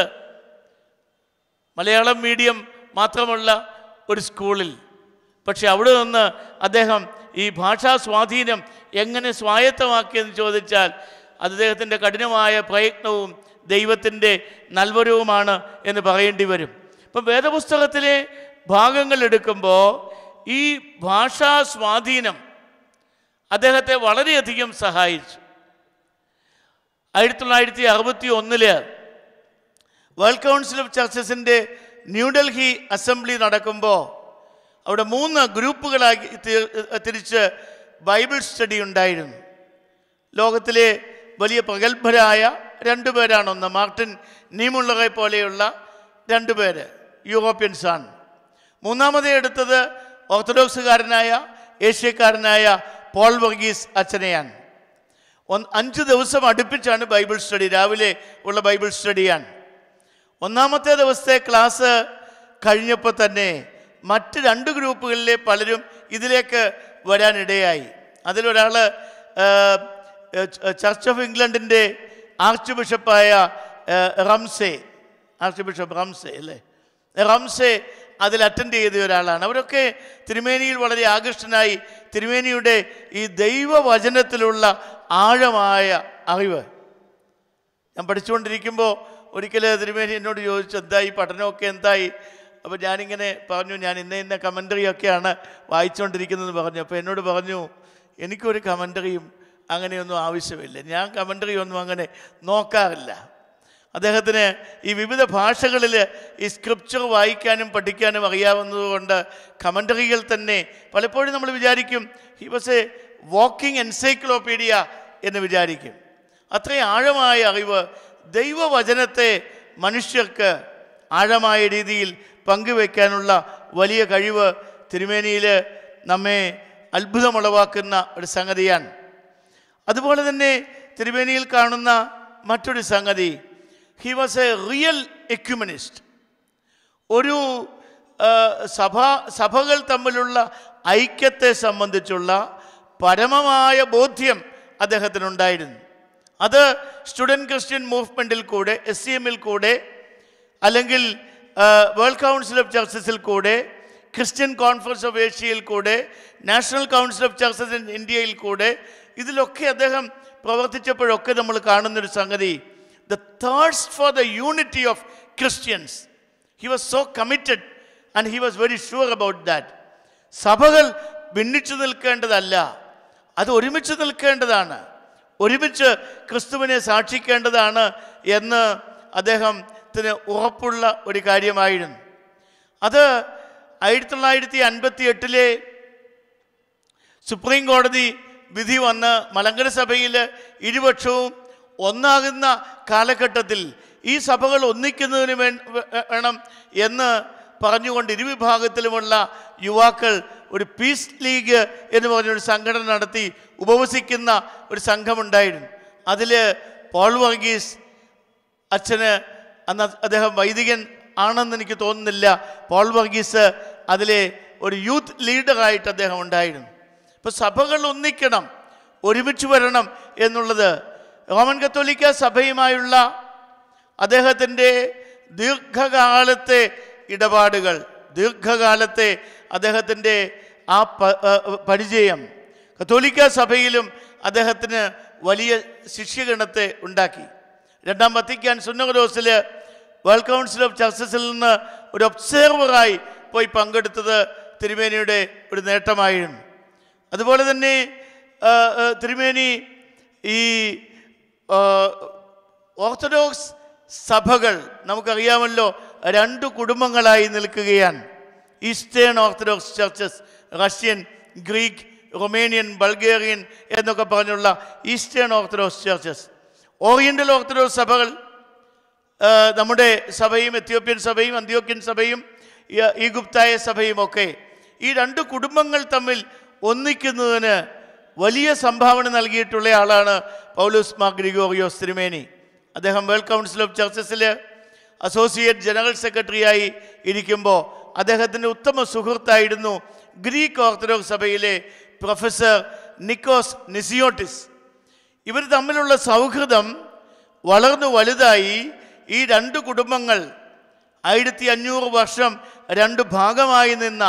മലയാളം മീഡിയം മാത്രമുള്ള ഒരു സ്കൂളിൽ പക്ഷെ അവിടെ നിന്ന് അദ്ദേഹം ഈ ഭാഷാ സ്വാധീനം എങ്ങനെ സ്വായത്തമാക്കിയെന്ന് ചോദിച്ചാൽ അത് അദ്ദേഹത്തിൻ്റെ കഠിനമായ പ്രയത്നവും ദൈവത്തിൻ്റെ നൽവരവുമാണ് എന്ന് പറയേണ്ടി വരും ഇപ്പം വേദപുസ്തകത്തിലെ ഭാഗങ്ങൾ എടുക്കുമ്പോൾ ഈ ഭാഷാ സ്വാധീനം അദ്ദേഹത്തെ വളരെയധികം സഹായിച്ചു ആയിരത്തി തൊള്ളായിരത്തി അറുപത്തി ഒന്നില് വേൾഡ് കൗൺസിൽ ഓഫ് ചർച്ചസിൻ്റെ ന്യൂഡൽഹി അസംബ്ലി നടക്കുമ്പോൾ അവിടെ മൂന്ന് ഗ്രൂപ്പുകളാക്കി തി- തിരിച്ച് ബൈബിൾ സ്റ്റഡി ഉണ്ടായിരുന്നു ലോകത്തിലെ വലിയ പ്രഗത്ഭരായ രണ്ടു പേരാണ് ഒന്ന് മാർട്ടിൻ നീമുള്ളറെ പോലെയുള്ള രണ്ടു പേര് യൂറോപ്യൻസാണ് മൂന്നാമതേ എടുത്തത് ഓർത്തഡോക്സുകാരനായ ഏഷ്യക്കാരനായ പോൾ വർഗീസ് അച്ഛനെയാണ് ഒന്ന് അഞ്ച് ദിവസം അടുപ്പിച്ചാണ് ബൈബിൾ സ്റ്റഡി രാവിലെ ഉള്ള ബൈബിൾ സ്റ്റഡിയാണ് ഒന്നാമത്തെ ദിവസത്തെ ക്ലാസ് കഴിഞ്ഞപ്പോൾ തന്നെ മറ്റ് രണ്ട് ഗ്രൂപ്പുകളിലെ പലരും ഇതിലേക്ക് വരാനിടയായി അതിലൊരാൾ ചർച്ച് ഓഫ് ഇംഗ്ലണ്ടിൻ്റെ ആർച്ച് ബിഷപ്പായ ആ, റംസെ ആർച്ച് ബിഷപ്പ് റംസെ അല്ലേ റംസെ അതിൽ അറ്റൻഡ് ചെയ്ത ഒരാളാണ് അവരൊക്കെ തിരുമേനിയിൽ വളരെ ആകൃഷ്ടനായി തിരുമേനിയുടെ ഈ ദൈവവചനത്തിലുള്ള ആഴമായ അറിവ് ഞാൻ പഠിച്ചുകൊണ്ടിരിക്കുമ്പോൾ ഒരിക്കൽ തിരുമേനി എന്നോട് ചോദിച്ചു എന്തായി പഠനമൊക്കെ എന്തായി അപ്പോൾ ഞാനിങ്ങനെ പറഞ്ഞു ഞാൻ ഇന്ന ഇന്ന കമൻ്ററി ഒക്കെയാണ് വായിച്ചുകൊണ്ടിരിക്കുന്നതെന്ന് പറഞ്ഞു അപ്പോൾ എന്നോട് പറഞ്ഞു എനിക്കൊരു കമൻ്ററിയും അങ്ങനെയൊന്നും ആവശ്യമില്ല ഞാൻ കമൻ്ററി ഒന്നും അങ്ങനെ നോക്കാറില്ല അദ്ദേഹത്തിന് ഈ വിവിധ ഭാഷകളിൽ ഈ സ്ക്രിപ്ചർ വായിക്കാനും പഠിക്കാനും അറിയാവുന്നതുകൊണ്ട് കമൻ്ററികൾ തന്നെ പലപ്പോഴും നമ്മൾ വിചാരിക്കും he was a walking encyclopedia എന്ന് വിചാരിക്കും അത്രയും ആഴമായ അറിവ് ദൈവവചനത്തെ മനുഷ്യർക്ക് ആഴമായ രീതിയിൽ പങ്കുവെക്കാനുള്ള വലിയ കഴിവ് തിരുമേനിയിൽ നമ്മെ അത്ഭുതമുളവാക്കുന്ന ഒരു സംഗതിയാണ് അതുപോലെ തന്നെ തിരുമേനിയിൽ കാണുന്ന മറ്റൊരു സംഗതി he was a real ecumenist ഒരു ആ, സഭ സഭകൾ തമ്മിലുള്ള ഐക്യത്തെ സംബന്ധിച്ചുള്ള പരമമായ ബോധ്യം അദ്ദേഹത്തിനുണ്ടായിരുന്നു അത് സ്റ്റുഡൻറ് ക്രിസ്ത്യൻ മൂവ്മെൻറ്റിൽ കൂടെ എസ് സി എമ്മിൽ കൂടെ അല്ലെങ്കിൽ വേൾഡ് കൗൺസിൽ ഓഫ് ചർച്ചസിൽ കൂടെ ക്രിസ്ത്യൻ കോൺഫറൻസ് ഓഫ് ഏഷ്യയിൽ കൂടെ national council of churches in ഇന്ത്യയിൽ കൂടെ ഇതിലൊക്കെ അദ്ദേഹം പ്രവർത്തിച്ചപ്പോഴൊക്കെ നമ്മൾ കാണുന്നൊരു സംഗതി the thirst for the unity of Christians he was so committed and he was very sure about that സഭകൾ ഭിന്നിച്ചു നിൽക്കേണ്ടതല്ല അത് ഒരുമിച്ച് നിൽക്കേണ്ടതാണ് ഒരുമിച്ച് ക്രിസ്തുവിനെ സാക്ഷിക്കേണ്ടതാണ് എന്ന് അദ്ദേഹത്തിന് ഉറപ്പുള്ള ഒരു കാര്യമായിരുന്നു അത് ആയിരത്തി തൊള്ളായിരത്തി അൻപത്തി എട്ടിലെ സുപ്രീം കോടതി വിധി വന്ന് മലങ്കര സഭയിൽ ഇരുപക്ഷവും ഒന്നാകുന്ന കാലഘട്ടത്തിൽ ഈ സഭകൾ ഒന്നിക്കുന്നതിന് വേ വേ- വേണം എന്ന് പറഞ്ഞുകൊണ്ട് ഇരുവിഭാഗത്തിലുമുള്ള യുവാക്കൾ ഒരു പീസ് ലീഗ് എന്ന് പറഞ്ഞൊരു സംഘടന നടത്തി ഉപവസിക്കുന്ന ഒരു സംഘമുണ്ടായിരുന്നു അതിൽ പോൾ വർഗീസ് അച്ഛന് അന്ന് അദ്ദേഹം വൈദികൻ ആണെന്ന് എനിക്ക് തോന്നുന്നില്ല പോൾ വർഗീസ് അതിലെ ഒരു യൂത്ത് ലീഡറായിട്ട് അദ്ദേഹം ഉണ്ടായിരുന്നു ഇപ്പോൾ സഭകൾ ഒന്നിക്കണം ഒരുമിച്ച് വരണം എന്നുള്ളത് റോമൻ കത്തോലിക്ക സഭയുമായുള്ള അദ്ദേഹത്തിൻ്റെ ദീർഘകാലത്തെ ഇടപാടുകൾ ദീർഘകാലത്തെ അദ്ദേഹത്തിൻ്റെ ആ പ- ആ, പരിചയം കത്തോലിക്ക സഭയിലും അദ്ദേഹത്തിന് വലിയ ശിഷ്യഗണത്തെ ഉണ്ടാക്കി രണ്ടാം വത്തിക്കാൻ സുന്നകദോസിൽ വേൾഡ് കൗൺസിൽ ഓഫ് ചർച്ചസിൽ നിന്ന് ഒരു ഒബ്സേർവറായി പോയി പങ്കെടുത്തത് തിരുമേനിയുടെ ഒരു നേട്ടമായിരുന്നു അതുപോലെ തന്നെ ആ, ആ, തിരുമേനി ഈ ആ, ഓർത്തഡോക്സ് സഭകൾ നമുക്കറിയാമല്ലോ രണ്ട് കുടുംബങ്ങളായി നിൽക്കുകയാണ് Eastern Orthodox churches Russian Greek Romanian Bulgarian എന്നൊക്കെ പറഞ്ഞുള്ള Eastern Orthodox churches Oriental Orthodox സഭകൾ ആ, നമ്മുടെ സഭയും എത്യോപ്യൻ സഭയും അന്ത്യോക്യൻ സഭയും ഈ- ഈഗുപ്തായ സഭയും ഒക്കെ ഈ രണ്ട് കുടുംബങ്ങൾ തമ്മിൽ ഒന്നിക്കുന്നതിന് വലിയ സംഭാവന നൽകിയിട്ടുള്ള ആളാണ് പൗലോസ് മാർ ഗ്രിഗോറിയോസ് തിരുമേനി അദ്ദേഹം വേൾഡ് കൗൺസിൽ ഓഫ് ചർച്ചസിൽ അസോസിയേറ്റ് ജനറൽ സെക്രട്ടറിയായി ഇരിക്കുമ്പോൾ അദ്ദേഹത്തിൻ്റെ ഉത്തമ സുഹൃത്തായിരുന്നു ഗ്രീക്ക് ഓർത്തഡോക്സ് സഭയിലെ പ്രൊഫസർ നിക്കോസ് നിസിയോട്ടിസ് ഇവർ തമ്മിലുള്ള സൗഹൃദം വളർന്നു വലുതായി ഈ രണ്ട് കുടുംബങ്ങൾ ആയിരത്തി അഞ്ഞൂറ് വർഷം രണ്ട് ഭാഗമായി നിന്ന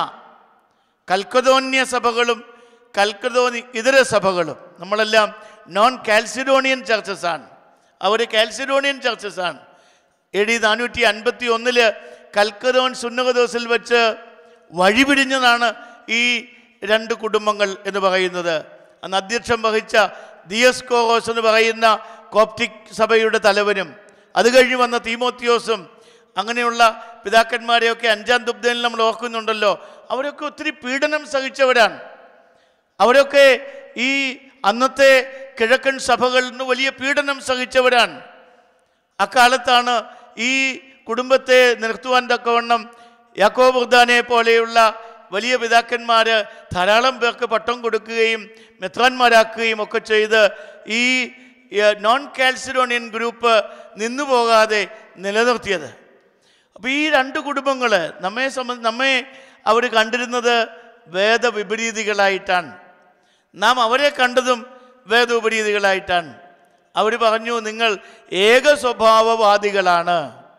കൽക്കതോന്യ സഭകളും കൽക്കതോനി ഇതര സഭകളും നമ്മളെല്ലാം നോൺ കാൽസിഡോണിയൻ ചർച്ചസ് ആണ് അവർ കാൽസിഡോണിയൻ ചർച്ചസ് ആണ് എ ഡി നാനൂറ്റി അൻപത്തി ഒന്നില് കൽക്കതോൻ സുന്നകദോസിൽ വെച്ച് വഴിപിരിഞ്ഞതാണ് ഈ രണ്ട് കുടുംബങ്ങൾ എന്ന് പറയുന്നത് അന്ന് അധ്യക്ഷം വഹിച്ച ദിയസ്കോറോസ് എന്ന് പറയുന്ന കോപ്റ്റിക് സഭയുടെ തലവനും അത് കഴിഞ്ഞ് വന്ന തീമോത്തിയോസും അങ്ങനെയുള്ള പിതാക്കന്മാരെയൊക്കെ അഞ്ചാം ദുബ്ദയിൽ നമ്മൾ ഓർക്കുന്നുണ്ടല്ലോ അവരൊക്കെ ഒത്തിരി പീഡനം സഹിച്ചവരാണ് അവരൊക്കെ ഈ അന്നത്തെ കിഴക്കൻ സഭകളിൽ നിന്ന് വലിയ പീഡനം സഹിച്ചവരാണ് അക്കാലത്താണ് ഈ കുടുംബത്തെ നിർത്തുവാൻ തക്കവണ്ണം യാക്കോബ് ഉർദാനെ പോലെയുള്ള വലിയ പിതാക്കന്മാർ ധാരാളം പേർക്ക് പട്ടം കൊടുക്കുകയും മെത്രാന്മാരാക്കുകയും ഒക്കെ ചെയ്ത് ഈ ഏഹ്, നോൺ കാൽസിഡോണിയൻ ഗ്രൂപ്പ് നിന്നുപോകാതെ നിലനിർത്തിയത് അപ്പോൾ ഈ രണ്ട് കുടുംബങ്ങൾ നമ്മെ സംബന്ധ നമ്മെ അവർ കണ്ടിരുന്നത് വേദവിപരീതികളായിട്ടാണ് നാം അവരെ കണ്ടതും വേദോപരീതികളായിട്ടാണ് അവർ പറഞ്ഞു നിങ്ങൾ ഏക സ്വഭാവവാദികളാണ്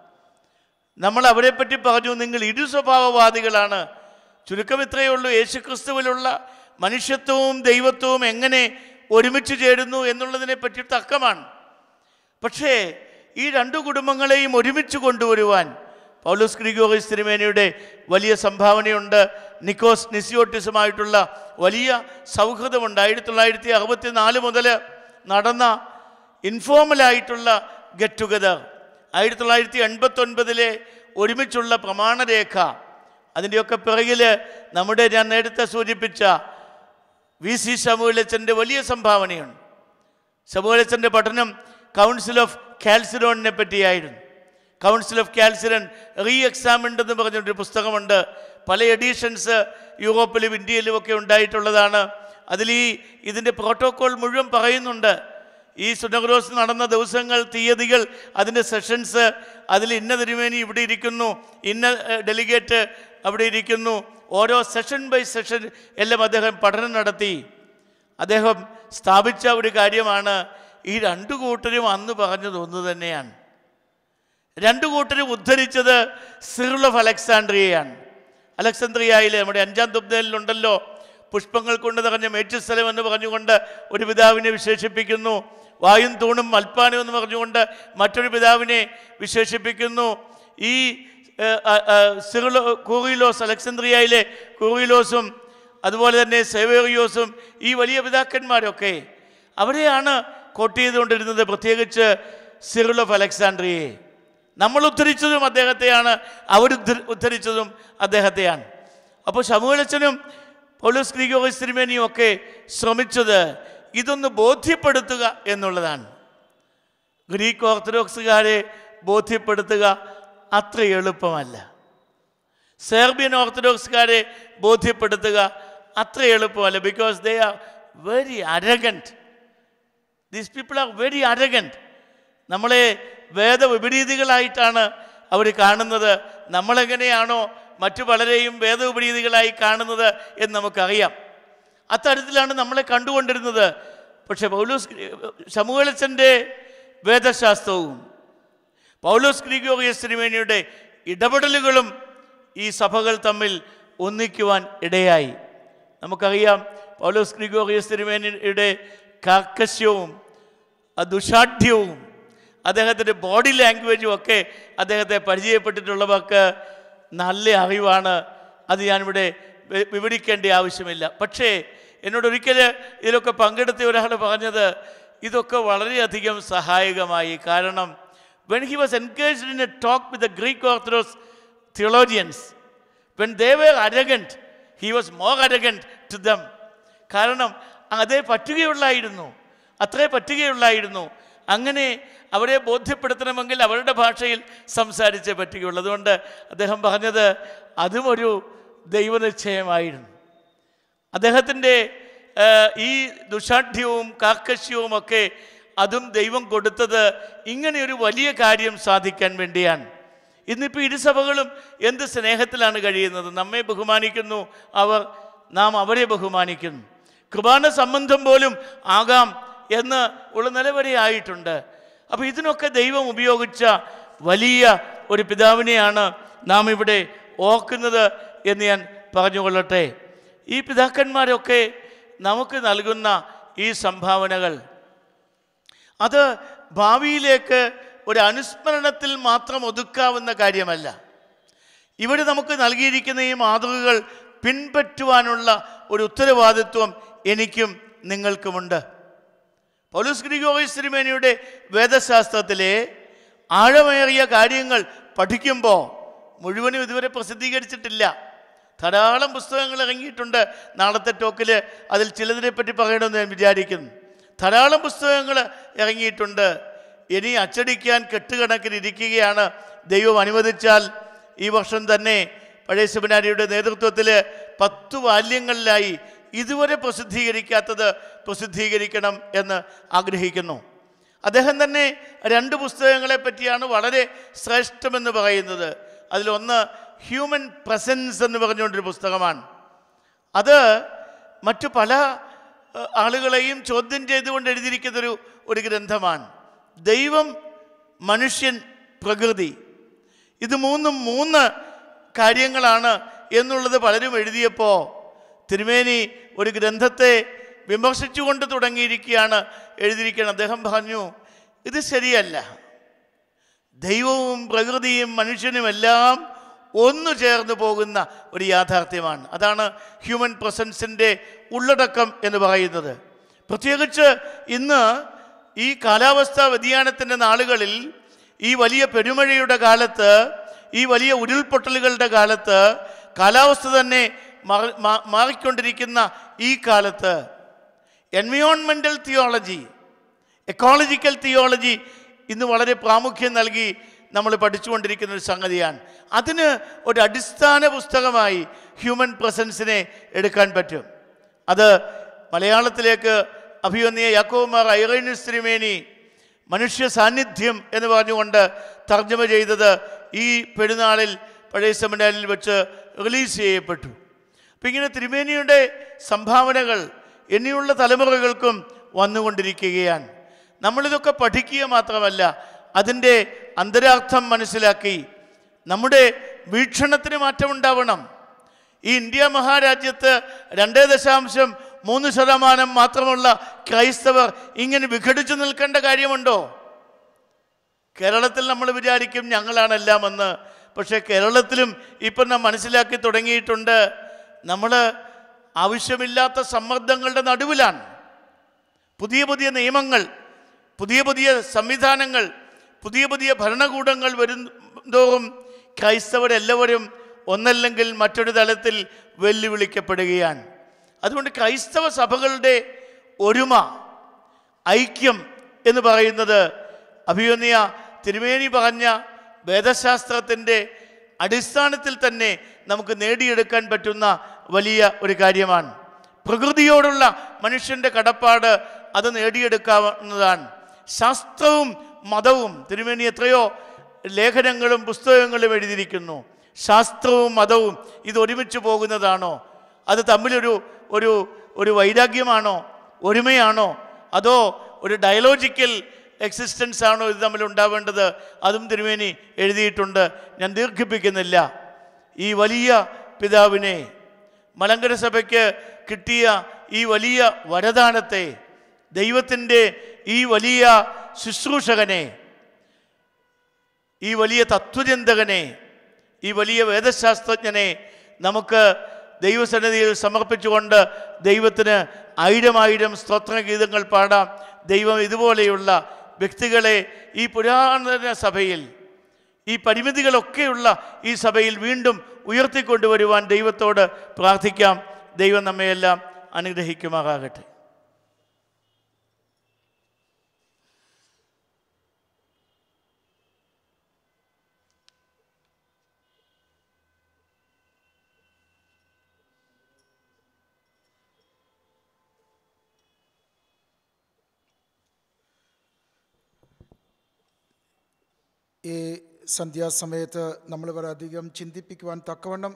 നമ്മൾ അവരെപ്പറ്റി പറഞ്ഞു നിങ്ങൾ ഇരു സ്വഭാവവാദികളാണ് ചുരുക്കം ഇത്രയേ ഉള്ളൂ യേശുക്രിസ്തുവിലുള്ള മനുഷ്യത്വവും ദൈവത്വവും എങ്ങനെ ഒരുമിച്ച് ചേരുന്നു എന്നുള്ളതിനെ പറ്റി തർക്കമാണ് പക്ഷേ ഈ രണ്ടു കുടുംബങ്ങളെയും ഒരുമിച്ച് കൊണ്ടുവരുവാൻ പൗലോസ് ഗ്രിഗോറിസ് തിരുമേനിയുടെ വലിയ സംഭാവനയുണ്ട് നിക്കോസ് നിസിയോട്ടിസുമായിട്ടുള്ള വലിയ സൗഹൃദമുണ്ട് ആയിരത്തി തൊള്ളായിരത്തി അറുപത്തി നാല് മുതൽ നടന്ന ഇൻഫോർമലായിട്ടുള്ള ഗെറ്റ് ടുഗദർ ആയിരത്തി തൊള്ളായിരത്തി എൺപത്തൊൻപതിലെ ഒരുമിച്ചുള്ള പ്രമാണരേഖ അതിൻ്റെയൊക്കെ പിറകിൽ നമ്മുടെ ഞാൻ നേരത്തെ സൂചിപ്പിച്ച വി സി ശമൂലച്ചൻ്റെ വലിയ സംഭാവനയുണ്ട് ശമൂലച്ചൻ്റെ പഠനം കൗൺസിൽ ഓഫ് കാൽസിറോണിനെ പറ്റിയായിരുന്നു council of Chalcedon reexamined എന്ന് പറഞ്ഞൊരു പുസ്തകമുണ്ട് പല എഡീഷൻസ് യൂറോപ്പിലും ഇന്ത്യയിലും ഒക്കെ ഉണ്ടായിട്ടുള്ളതാണ് അതിൽ ഈ ഇതിൻ്റെ പ്രോട്ടോകോൾ മുഴുവൻ പറയുന്നുണ്ട് ഈ സുനഗ്രോസ് നടന്ന ദിവസങ്ങൾ തീയതികൾ അതിൻ്റെ സെഷൻസ് അതിൽ ഇന്ന തിരുമേനി ഇവിടെ ഇരിക്കുന്നു ഇന്ന ഡെലിഗേറ്റ് അവിടെ ഇരിക്കുന്നു ഓരോ സെഷൻ ബൈ സെഷൻ എല്ലാം അദ്ദേഹം പഠനം നടത്തി അദ്ദേഹം സ്ഥാപിച്ച ഒരു കാര്യമാണ് ഈ രണ്ടു കൂട്ടരും അന്ന് പറഞ്ഞത് ഒന്ന് തന്നെയാണ് രണ്ടു കൂട്ടരും ഉദ്ധരിച്ചത് സിറിൾ ഓഫ് അലക്സാണ്ട്രിയയാണ് അലക്സാണ്ട്രിയയിലെ നമ്മുടെ അഞ്ചാം തുബ്ദയിലുണ്ടല്ലോ പുഷ്പങ്ങൾ കൊണ്ട് നിറഞ്ഞ മേച്ചുസ്ഥലം എന്ന് പറഞ്ഞുകൊണ്ട് ഒരു പിതാവിനെ വിശേഷിപ്പിക്കുന്നു വായും തൂണും മൽപ്പാനും എന്ന് പറഞ്ഞുകൊണ്ട് മറ്റൊരു പിതാവിനെ വിശേഷിപ്പിക്കുന്നു ഈ ഏഹ്, ആ, ആ, സിറിളോ കൂറിലോസ് അലക്സാണ്ട്രിയയിലെ കൂറിലോസും അതുപോലെ തന്നെ സേവേറിയോസും ഈ വലിയ പിതാക്കന്മാരൊക്കെ അവരെയാണ് കോട്ട് ചെയ്തുകൊണ്ടിരുന്നത് പ്രത്യേകിച്ച് സിറിൾ ഓഫ് അലക്സാണ്ട്രിയയെ നമ്മൾ ഉദ്ധരിച്ചതും അദ്ദേഹത്തെയാണ് അവർ ഉദ്ധരിച്ചതും അദ്ദേഹത്തെയാണ് അപ്പോൾ ശമൂലച്ചനും പൗലോസ് ഗ്രിഗോറിസ് തിരുമേനിയും ഒക്കെ ശ്രമിച്ചത് ഇതൊന്ന് ബോധ്യപ്പെടുത്തുക എന്നുള്ളതാണ് ഗ്രീക്ക് ഓർത്തഡോക്സുകാരെ ബോധ്യപ്പെടുത്തുക അത്ര എളുപ്പമല്ല സെർബിയൻ ഓർത്തഡോക്സുകാരെ ബോധ്യപ്പെടുത്തുക അത്ര എളുപ്പമല്ല because they are very arrogant these people are very arrogant നമ്മളെ വേദവിപരീതികളായിട്ടാണ് അവർ കാണുന്നത് നമ്മളെങ്ങനെയാണോ മറ്റു പലരെയും വേദവിപരീതികളായി കാണുന്നത് എന്ന് നമുക്കറിയാം അത്തരത്തിലാണ് നമ്മളെ കണ്ടുകൊണ്ടിരുന്നത് പക്ഷെ പൗലോസ് ശമുവലച്ചൻ്റെ വേദശാസ്ത്രവും പൗലോസ് ഗ്രിഗോറിയസ് തിരുമേനിയുടെ ഇടപെടലുകളും ഈ സഭകൾ തമ്മിൽ ഒന്നിക്കുവാൻ ഇടയായി നമുക്കറിയാം പൗലോസ് ഗ്രിഗോറിയസ് തിരുമേനിയുടെ കാർക്കശ്യവും ആ ദുഷാഠ്യവും അദ്ദേഹത്തിൻ്റെ ബോഡി ലാംഗ്വേജും ഒക്കെ അദ്ദേഹത്തെ പരിചയപ്പെട്ടിട്ടുള്ളവർക്ക് നല്ല അറിവാണ് അത് ഞാനിവിടെ വി- വിവരിക്കേണ്ട ആവശ്യമില്ല പക്ഷേ എന്നോട് ഒരിക്കൽ ഇതിലൊക്കെ പങ്കെടുത്ത ഒരാൾ പറഞ്ഞത് ഇതൊക്കെ വളരെയധികം സഹായകമായി കാരണം when he was engaged in a talk with the Greek Orthodox theologians when they were arrogant he was more arrogant to them കാരണം അതേ പറ്റുകയുള്ളായിരുന്നു അത്രേ പറ്റുകയുള്ളായിരുന്നു അങ്ങനെ അവരെ ബോധ്യപ്പെടുത്തണമെങ്കിൽ അവരുടെ ഭാഷയിൽ സംസാരിച്ചേ പറ്റുകയുള്ളൂ അതുകൊണ്ട് അദ്ദേഹം പറഞ്ഞത് അതും ഒരു ദൈവനിശ്ചയമായിരുന്നു അദ്ദേഹത്തിൻ്റെ ഏഹ്, ഈ ദുഷാഠ്യവും കാർക്കശ്യവും ഒക്കെ അതും ദൈവം കൊടുത്തത് ഇങ്ങനെയൊരു വലിയ കാര്യം സാധിക്കാൻ വേണ്ടിയാണ് ഇന്നിപ്പോൾ ഇരുസഭകളും എന്ത് സ്നേഹത്തിലാണ് കഴിയുന്നത് നമ്മെ ബഹുമാനിക്കുന്നു അവർ നാം അവരെ ബഹുമാനിക്കുന്നു കൃപാന സംബന്ധം പോലും ആകാം എന്ന് ഉള്ള നിലവരെ ആയിട്ടുണ്ട് അപ്പോൾ ഇതിനൊക്കെ ദൈവം ഉപയോഗിച്ച വലിയ ഒരു പിതാവിനെയാണ് നാം ഇവിടെ ഓർക്കുന്നത് എന്ന് ഞാൻ പറഞ്ഞുകൊള്ളട്ടെ ഈ പിതാക്കന്മാരൊക്കെ നമുക്ക് നൽകുന്ന ഈ സംഭാവനകൾ അത് ഭാവിയിലേക്ക് ഒരു അനുസ്മരണത്തിൽ മാത്രം ഒതുക്കാവുന്ന കാര്യമല്ല ഇവിടെ നമുക്ക് നൽകിയിരിക്കുന്ന ഈ മാതൃകകൾ പിൻപറ്റുവാനുള്ള ഒരു ഉത്തരവാദിത്വം എനിക്കും നിങ്ങൾക്കുമുണ്ട് പൗലോസ് ഗ്രിഗോറിയസ് തിരുമേനിയുടെ വേദശാസ്ത്രത്തിലെ ആഴമേറിയ കാര്യങ്ങൾ പഠിക്കുമ്പോൾ മുഴുവനും ഇതുവരെ പ്രസിദ്ധീകരിച്ചിട്ടില്ല ധാരാളം പുസ്തകങ്ങൾ ഇറങ്ങിയിട്ടുണ്ട് നാളത്തെ ടോക്കിൽ അതിൽ ചിലതിനെ പറ്റി പറയണമെന്ന് ഞാൻ വിചാരിക്കുന്നു ധാരാളം പുസ്തകങ്ങൾ ഇറങ്ങിയിട്ടുണ്ട് ഇനി അച്ചടിക്കാൻ കെട്ടുകണക്കിന് ഇരിക്കുകയാണ് ദൈവം അനുവദിച്ചാൽ ഈ വർഷം തന്നെ പഴയ സെമിനാരിയുടെ നേതൃത്വത്തിൽ പത്ത് വാല്യങ്ങളിലായി ഇതുവരെ പ്രസിദ്ധീകരിക്കാത്തത് പ്രസിദ്ധീകരിക്കണം എന്ന് ആഗ്രഹിക്കുന്നു അദ്ദേഹം തന്നെ രണ്ട് പുസ്തകങ്ങളെ പറ്റിയാണ് വളരെ ശ്രേഷ്ഠമെന്ന് പറയുന്നത് അതിലൊന്ന് ഹ്യൂമൻ പ്രസൻസ് എന്ന് പറഞ്ഞുകൊണ്ടൊരു പുസ്തകമാണ് അത് മറ്റു പല ഏഹ്, ആളുകളെയും ചോദ്യം ചെയ്തുകൊണ്ട് എഴുതിയിരിക്കുന്നൊരു ഒരു ഗ്രന്ഥമാണ് ദൈവം മനുഷ്യൻ പ്രകൃതി ഇത് മൂന്നും മൂന്ന് കാര്യങ്ങളാണ് എന്നുള്ളത് പലരും എഴുതിയപ്പോൾ തിരുമേനി ഒരു ഗ്രന്ഥത്തെ വിമർശിച്ചുകൊണ്ട് തുടങ്ങിയിരിക്കുകയാണ് എഴുതിയിരിക്കുകയാണ് അദ്ദേഹം പറഞ്ഞു ഇത് ശരിയല്ല ദൈവവും പ്രകൃതിയും മനുഷ്യനുമെല്ലാം ഒന്നു ചേർന്ന് പോകുന്ന ഒരു യാഥാർത്ഥ്യമാണ് അതാണ് ഹ്യൂമൻ പ്രസൻസിൻ്റെ ഉള്ളടക്കം എന്ന് പറയുന്നത് പ്രത്യേകിച്ച് ഇന്ന് ഈ കാലാവസ്ഥാ വ്യതിയാനത്തിൻ്റെ നാളുകളിൽ ഈ വലിയ പെരുമഴയുടെ കാലത്ത് ഈ വലിയ ഉരുൾപൊട്ടലുകളുടെ കാലത്ത് കാലാവസ്ഥ തന്നെ മാറി- മാ- മാറിക്കൊണ്ടിരിക്കുന്ന ഈ കാലത്ത് എൻവയോൺമെൻ്റൽ തിയോളജി എക്കോളജിക്കൽ തിയോളജി ഇന്ന് വളരെ പ്രാമുഖ്യം നൽകി നമ്മൾ പഠിച്ചുകൊണ്ടിരിക്കുന്ന ഒരു സംഗതിയാണ് അതിന് ഒരു അടിസ്ഥാന പുസ്തകമായി ഹ്യൂമൻ പ്രസൻസിനെ എടുക്കാൻ പറ്റും അത് മലയാളത്തിലേക്ക് അഭിവന്യ യാക്കോമാർ ഐറൈനിസ് തിരുമേനി മനുഷ്യ സാന്നിധ്യം എന്ന് പറഞ്ഞുകൊണ്ട് തർജ്ജമ ചെയ്തത് ഈ പെരുന്നാളിൽ പഴയ സെമിനാരിൽ വെച്ച് റിലീസ് ചെയ്യപ്പെട്ടു അപ്പം ഇങ്ങനെ തിരുമേനിയുടെ സംഭാവനകൾ ഇനിയുള്ള തലമുറകൾക്കും വന്നുകൊണ്ടിരിക്കുകയാണ് നമ്മളിതൊക്കെ പഠിക്കുക മാത്രമല്ല അതിൻ്റെ അന്തരാർത്ഥം മനസ്സിലാക്കി നമ്മുടെ വീക്ഷണത്തിന് മാറ്റമുണ്ടാവണം ഈ ഇന്ത്യ മഹാരാജ്യത്ത് രണ്ടേ ദശാംശം മൂന്ന് ശതമാനം മാത്രമുള്ള ക്രൈസ്തവർ ഇങ്ങനെ വിഘടിച്ചു നിൽക്കേണ്ട കാര്യമുണ്ടോ കേരളത്തിൽ നമ്മൾ വിചാരിക്കും ഞങ്ങളാണെല്ലാം എന്ന് പക്ഷേ കേരളത്തിലും ഇപ്പം നാം മനസ്സിലാക്കി തുടങ്ങിയിട്ടുണ്ട് നമ്മൾ ആവശ്യമില്ലാത്ത സമ്മർദ്ദങ്ങളുടെ നടുവിലാണ് പുതിയ പുതിയ നിയമങ്ങൾ പുതിയ പുതിയ സംവിധാനങ്ങൾ പുതിയ പുതിയ ഭരണകൂടങ്ങൾ വരും തോറും ക്രൈസ്തവരെല്ലാവരും ഒന്നല്ലെങ്കിൽ മറ്റൊരു തലത്തിൽ വെല്ലുവിളിക്കപ്പെടുകയാണ് അതുകൊണ്ട് ക്രൈസ്തവ സഭകളുടെ ഒരുമ ഐക്യം എന്ന് പറയുന്നത് അഭിമന്യ തിരുമേനി പറഞ്ഞ വേദശാസ്ത്രത്തിൻ്റെ അടിസ്ഥാനത്തിൽ തന്നെ നമുക്ക് നേടിയെടുക്കാൻ പറ്റുന്ന വലിയ ഒരു കാര്യമാണ് പ്രകൃതിയോടുള്ള മനുഷ്യൻ്റെ കടപ്പാട് അത് നേടിയെടുക്കാവുന്നതാണ് ശാസ്ത്രവും മതവും തിരുമേനി എത്രയോ ലേഖനങ്ങളും പുസ്തകങ്ങളും എഴുതിയിരിക്കുന്നു ശാസ്ത്രവും മതവും ഇത് ഒരുമിച്ച് പോകുന്നതാണോ അത് തമ്മിലൊരു ഒരു ഒരു വൈരാഗ്യമാണോ ഒരുമയാണോ അതോ ഒരു ഡയലോജിക്കൽ എക്സിസ്റ്റൻസ് ആണോ ഇത് തമ്മിൽ ഉണ്ടാവേണ്ടത് അതും തിരുമേനി എഴുതിയിട്ടുണ്ട് ഞാൻ ദീർഘിപ്പിക്കുന്നില്ല ഈ വലിയ പിതാവിനെ മലങ്കര സഭയ്ക്ക് കിട്ടിയ ഈ വലിയ വരദാനത്തെ ദൈവത്തിൻ്റെ ഈ വലിയ ശുശ്രൂഷകനെ ഈ വലിയ തത്വചിന്തകനെ ഈ വലിയ വേദശാസ്ത്രജ്ഞനെ നമുക്ക് ദൈവസന്നിധിയിൽ സമർപ്പിച്ചുകൊണ്ട് ദൈവത്തിന് ആയിരമായിരം സ്തോത്രഗീതങ്ങൾ പാടാം ദൈവം ഇതുപോലെയുള്ള വ്യക്തികളെ ഈ പുരാതന സഭയിൽ ഈ പരിമിതികളൊക്കെയുള്ള ഈ സഭയിൽ വീണ്ടും ഉയർത്തിക്കൊണ്ടുവരുവാൻ ദൈവത്തോട് പ്രാർത്ഥിക്കാം ദൈവം നമ്മയെല്ലാം അനുഗ്രഹിക്കുമാറാകട്ടെ ഈ സന്ധ്യാസമയത്ത് നമ്മൾ വളരെയധികം ചിന്തിപ്പിക്കുവാൻ തക്കവണ്ണം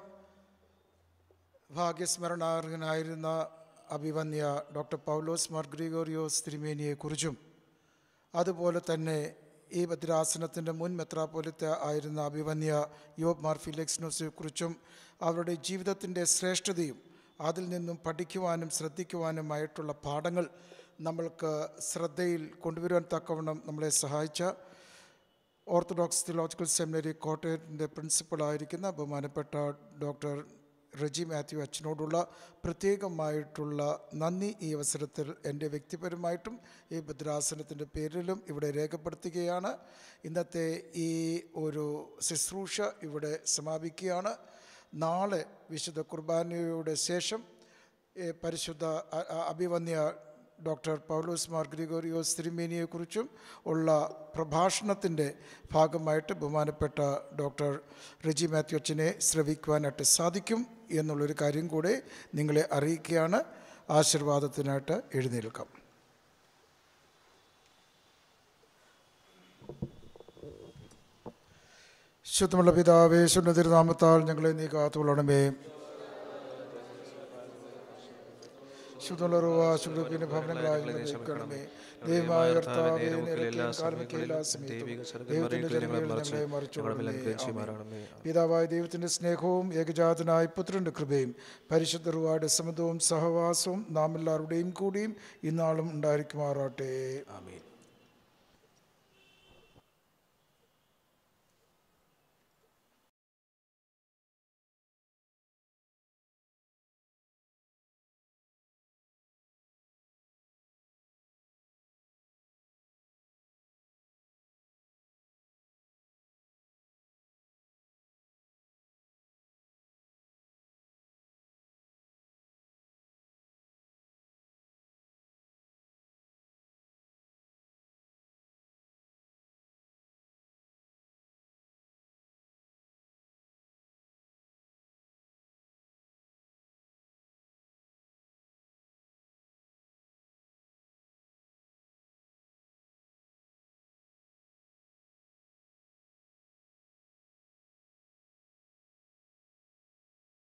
ഭാഗ്യസ്മരണാർഹനായിരുന്ന അഭിവന്യ ഡോക്ടർ പൗലോസ് മാർ ഗ്രിഗോറിയോസ് തിരുമേനിയെക്കുറിച്ചും അതുപോലെ തന്നെ ഈ ഭദ്രാസനത്തിൻ്റെ മുൻ മെത്രാപോലിത്ത ആയിരുന്ന അഭിവന്യ യോബ് മാർ ഫിലിക്സ്നോസിനെക്കുറിച്ചും അവരുടെ ജീവിതത്തിൻ്റെ ശ്രേഷ്ഠതയും അതിൽ നിന്നും പഠിക്കുവാനും ശ്രദ്ധിക്കുവാനുമായിട്ടുള്ള പാഠങ്ങൾ നമ്മൾക്ക് ശ്രദ്ധയിൽ കൊണ്ടുവരുവാൻ തക്കവണ്ണം നമ്മളെ സഹായിച്ച ഓർത്തഡോക്സ് തിയോളജിക്കൽ സെമിനറി കോട്ടയത്തിൻ്റെ പ്രിൻസിപ്പളായിരിക്കുന്ന ബഹുമാനപ്പെട്ട ഡോക്ടർ റെജി മാത്യു അച്ഛനോടുള്ള പ്രത്യേകമായിട്ടുള്ള നന്ദി ഈ അവസരത്തിൽ എൻ്റെ വ്യക്തിപരമായിട്ടും ഈ ഭദ്രാസനത്തിൻ്റെ പേരിലും ഇവിടെ രേഖപ്പെടുത്തുകയാണ് ഇന്നത്തെ ഈ ഒരു ശുശ്രൂഷ ഇവിടെ സമാപിക്കുകയാണ് നാളെ വിശുദ്ധ കുർബാനയുടെ ശേഷം ഏ, പരിശുദ്ധ അ- അ- അഭിവന്യ ഡോക്ടർ പൗലോസ് മാർ ഗ്രിഗോറിയോസ് തിരുമേനിയെക്കുറിച്ചും ഉള്ള പ്രഭാഷണത്തിൻ്റെ ഭാഗമായിട്ട് ബഹുമാനപ്പെട്ട ഡോക്ടർ റെജി മാത്യു അച്ഛനെ ശ്രവിക്കുവാനായിട്ട് സാധിക്കും എന്നുള്ളൊരു കാര്യം കൂടെ നിങ്ങളെ അറിയിക്കുകയാണ് ആശീർവാദത്തിനായിട്ട് എഴുന്നേൽക്കാം ശുദ്ധമുള്ള പിതാവേ ശുദ്ധ തിരുനാമത്താൽ ഞങ്ങളെ നീ കാത്തുകൊള്ളണമേ ശുദ്ധമുള്ള റുവ ശുദ്ധപ്പിന്റെ ഭവനങ്ങളായി ഞങ്ങളെ നീക്കണമേ ദൈവമായ കർത്താവേ നിരക്കിലും കാൽമിക്കയില്ലാ സമയത്തും ദൈവത്തിന്റെ ജനങ്ങളിൽ ഞങ്ങളെ മറിച്ചുകൊള്ളണമേ ആമേൻ. പിതാവായ ദൈവത്തിന്റെ സ്നേഹവും ഏകജാതനായ പുത്രന്റെ കൃപയും പരിശുദ്ധ റുവായുടെ സമത്വവും സഹവാസവും നാം എല്ലാവരുടെയും കൂടിയും ഇന്നാളും ഉണ്ടായിരിക്കുമാറാട്ടെ ആമേൻ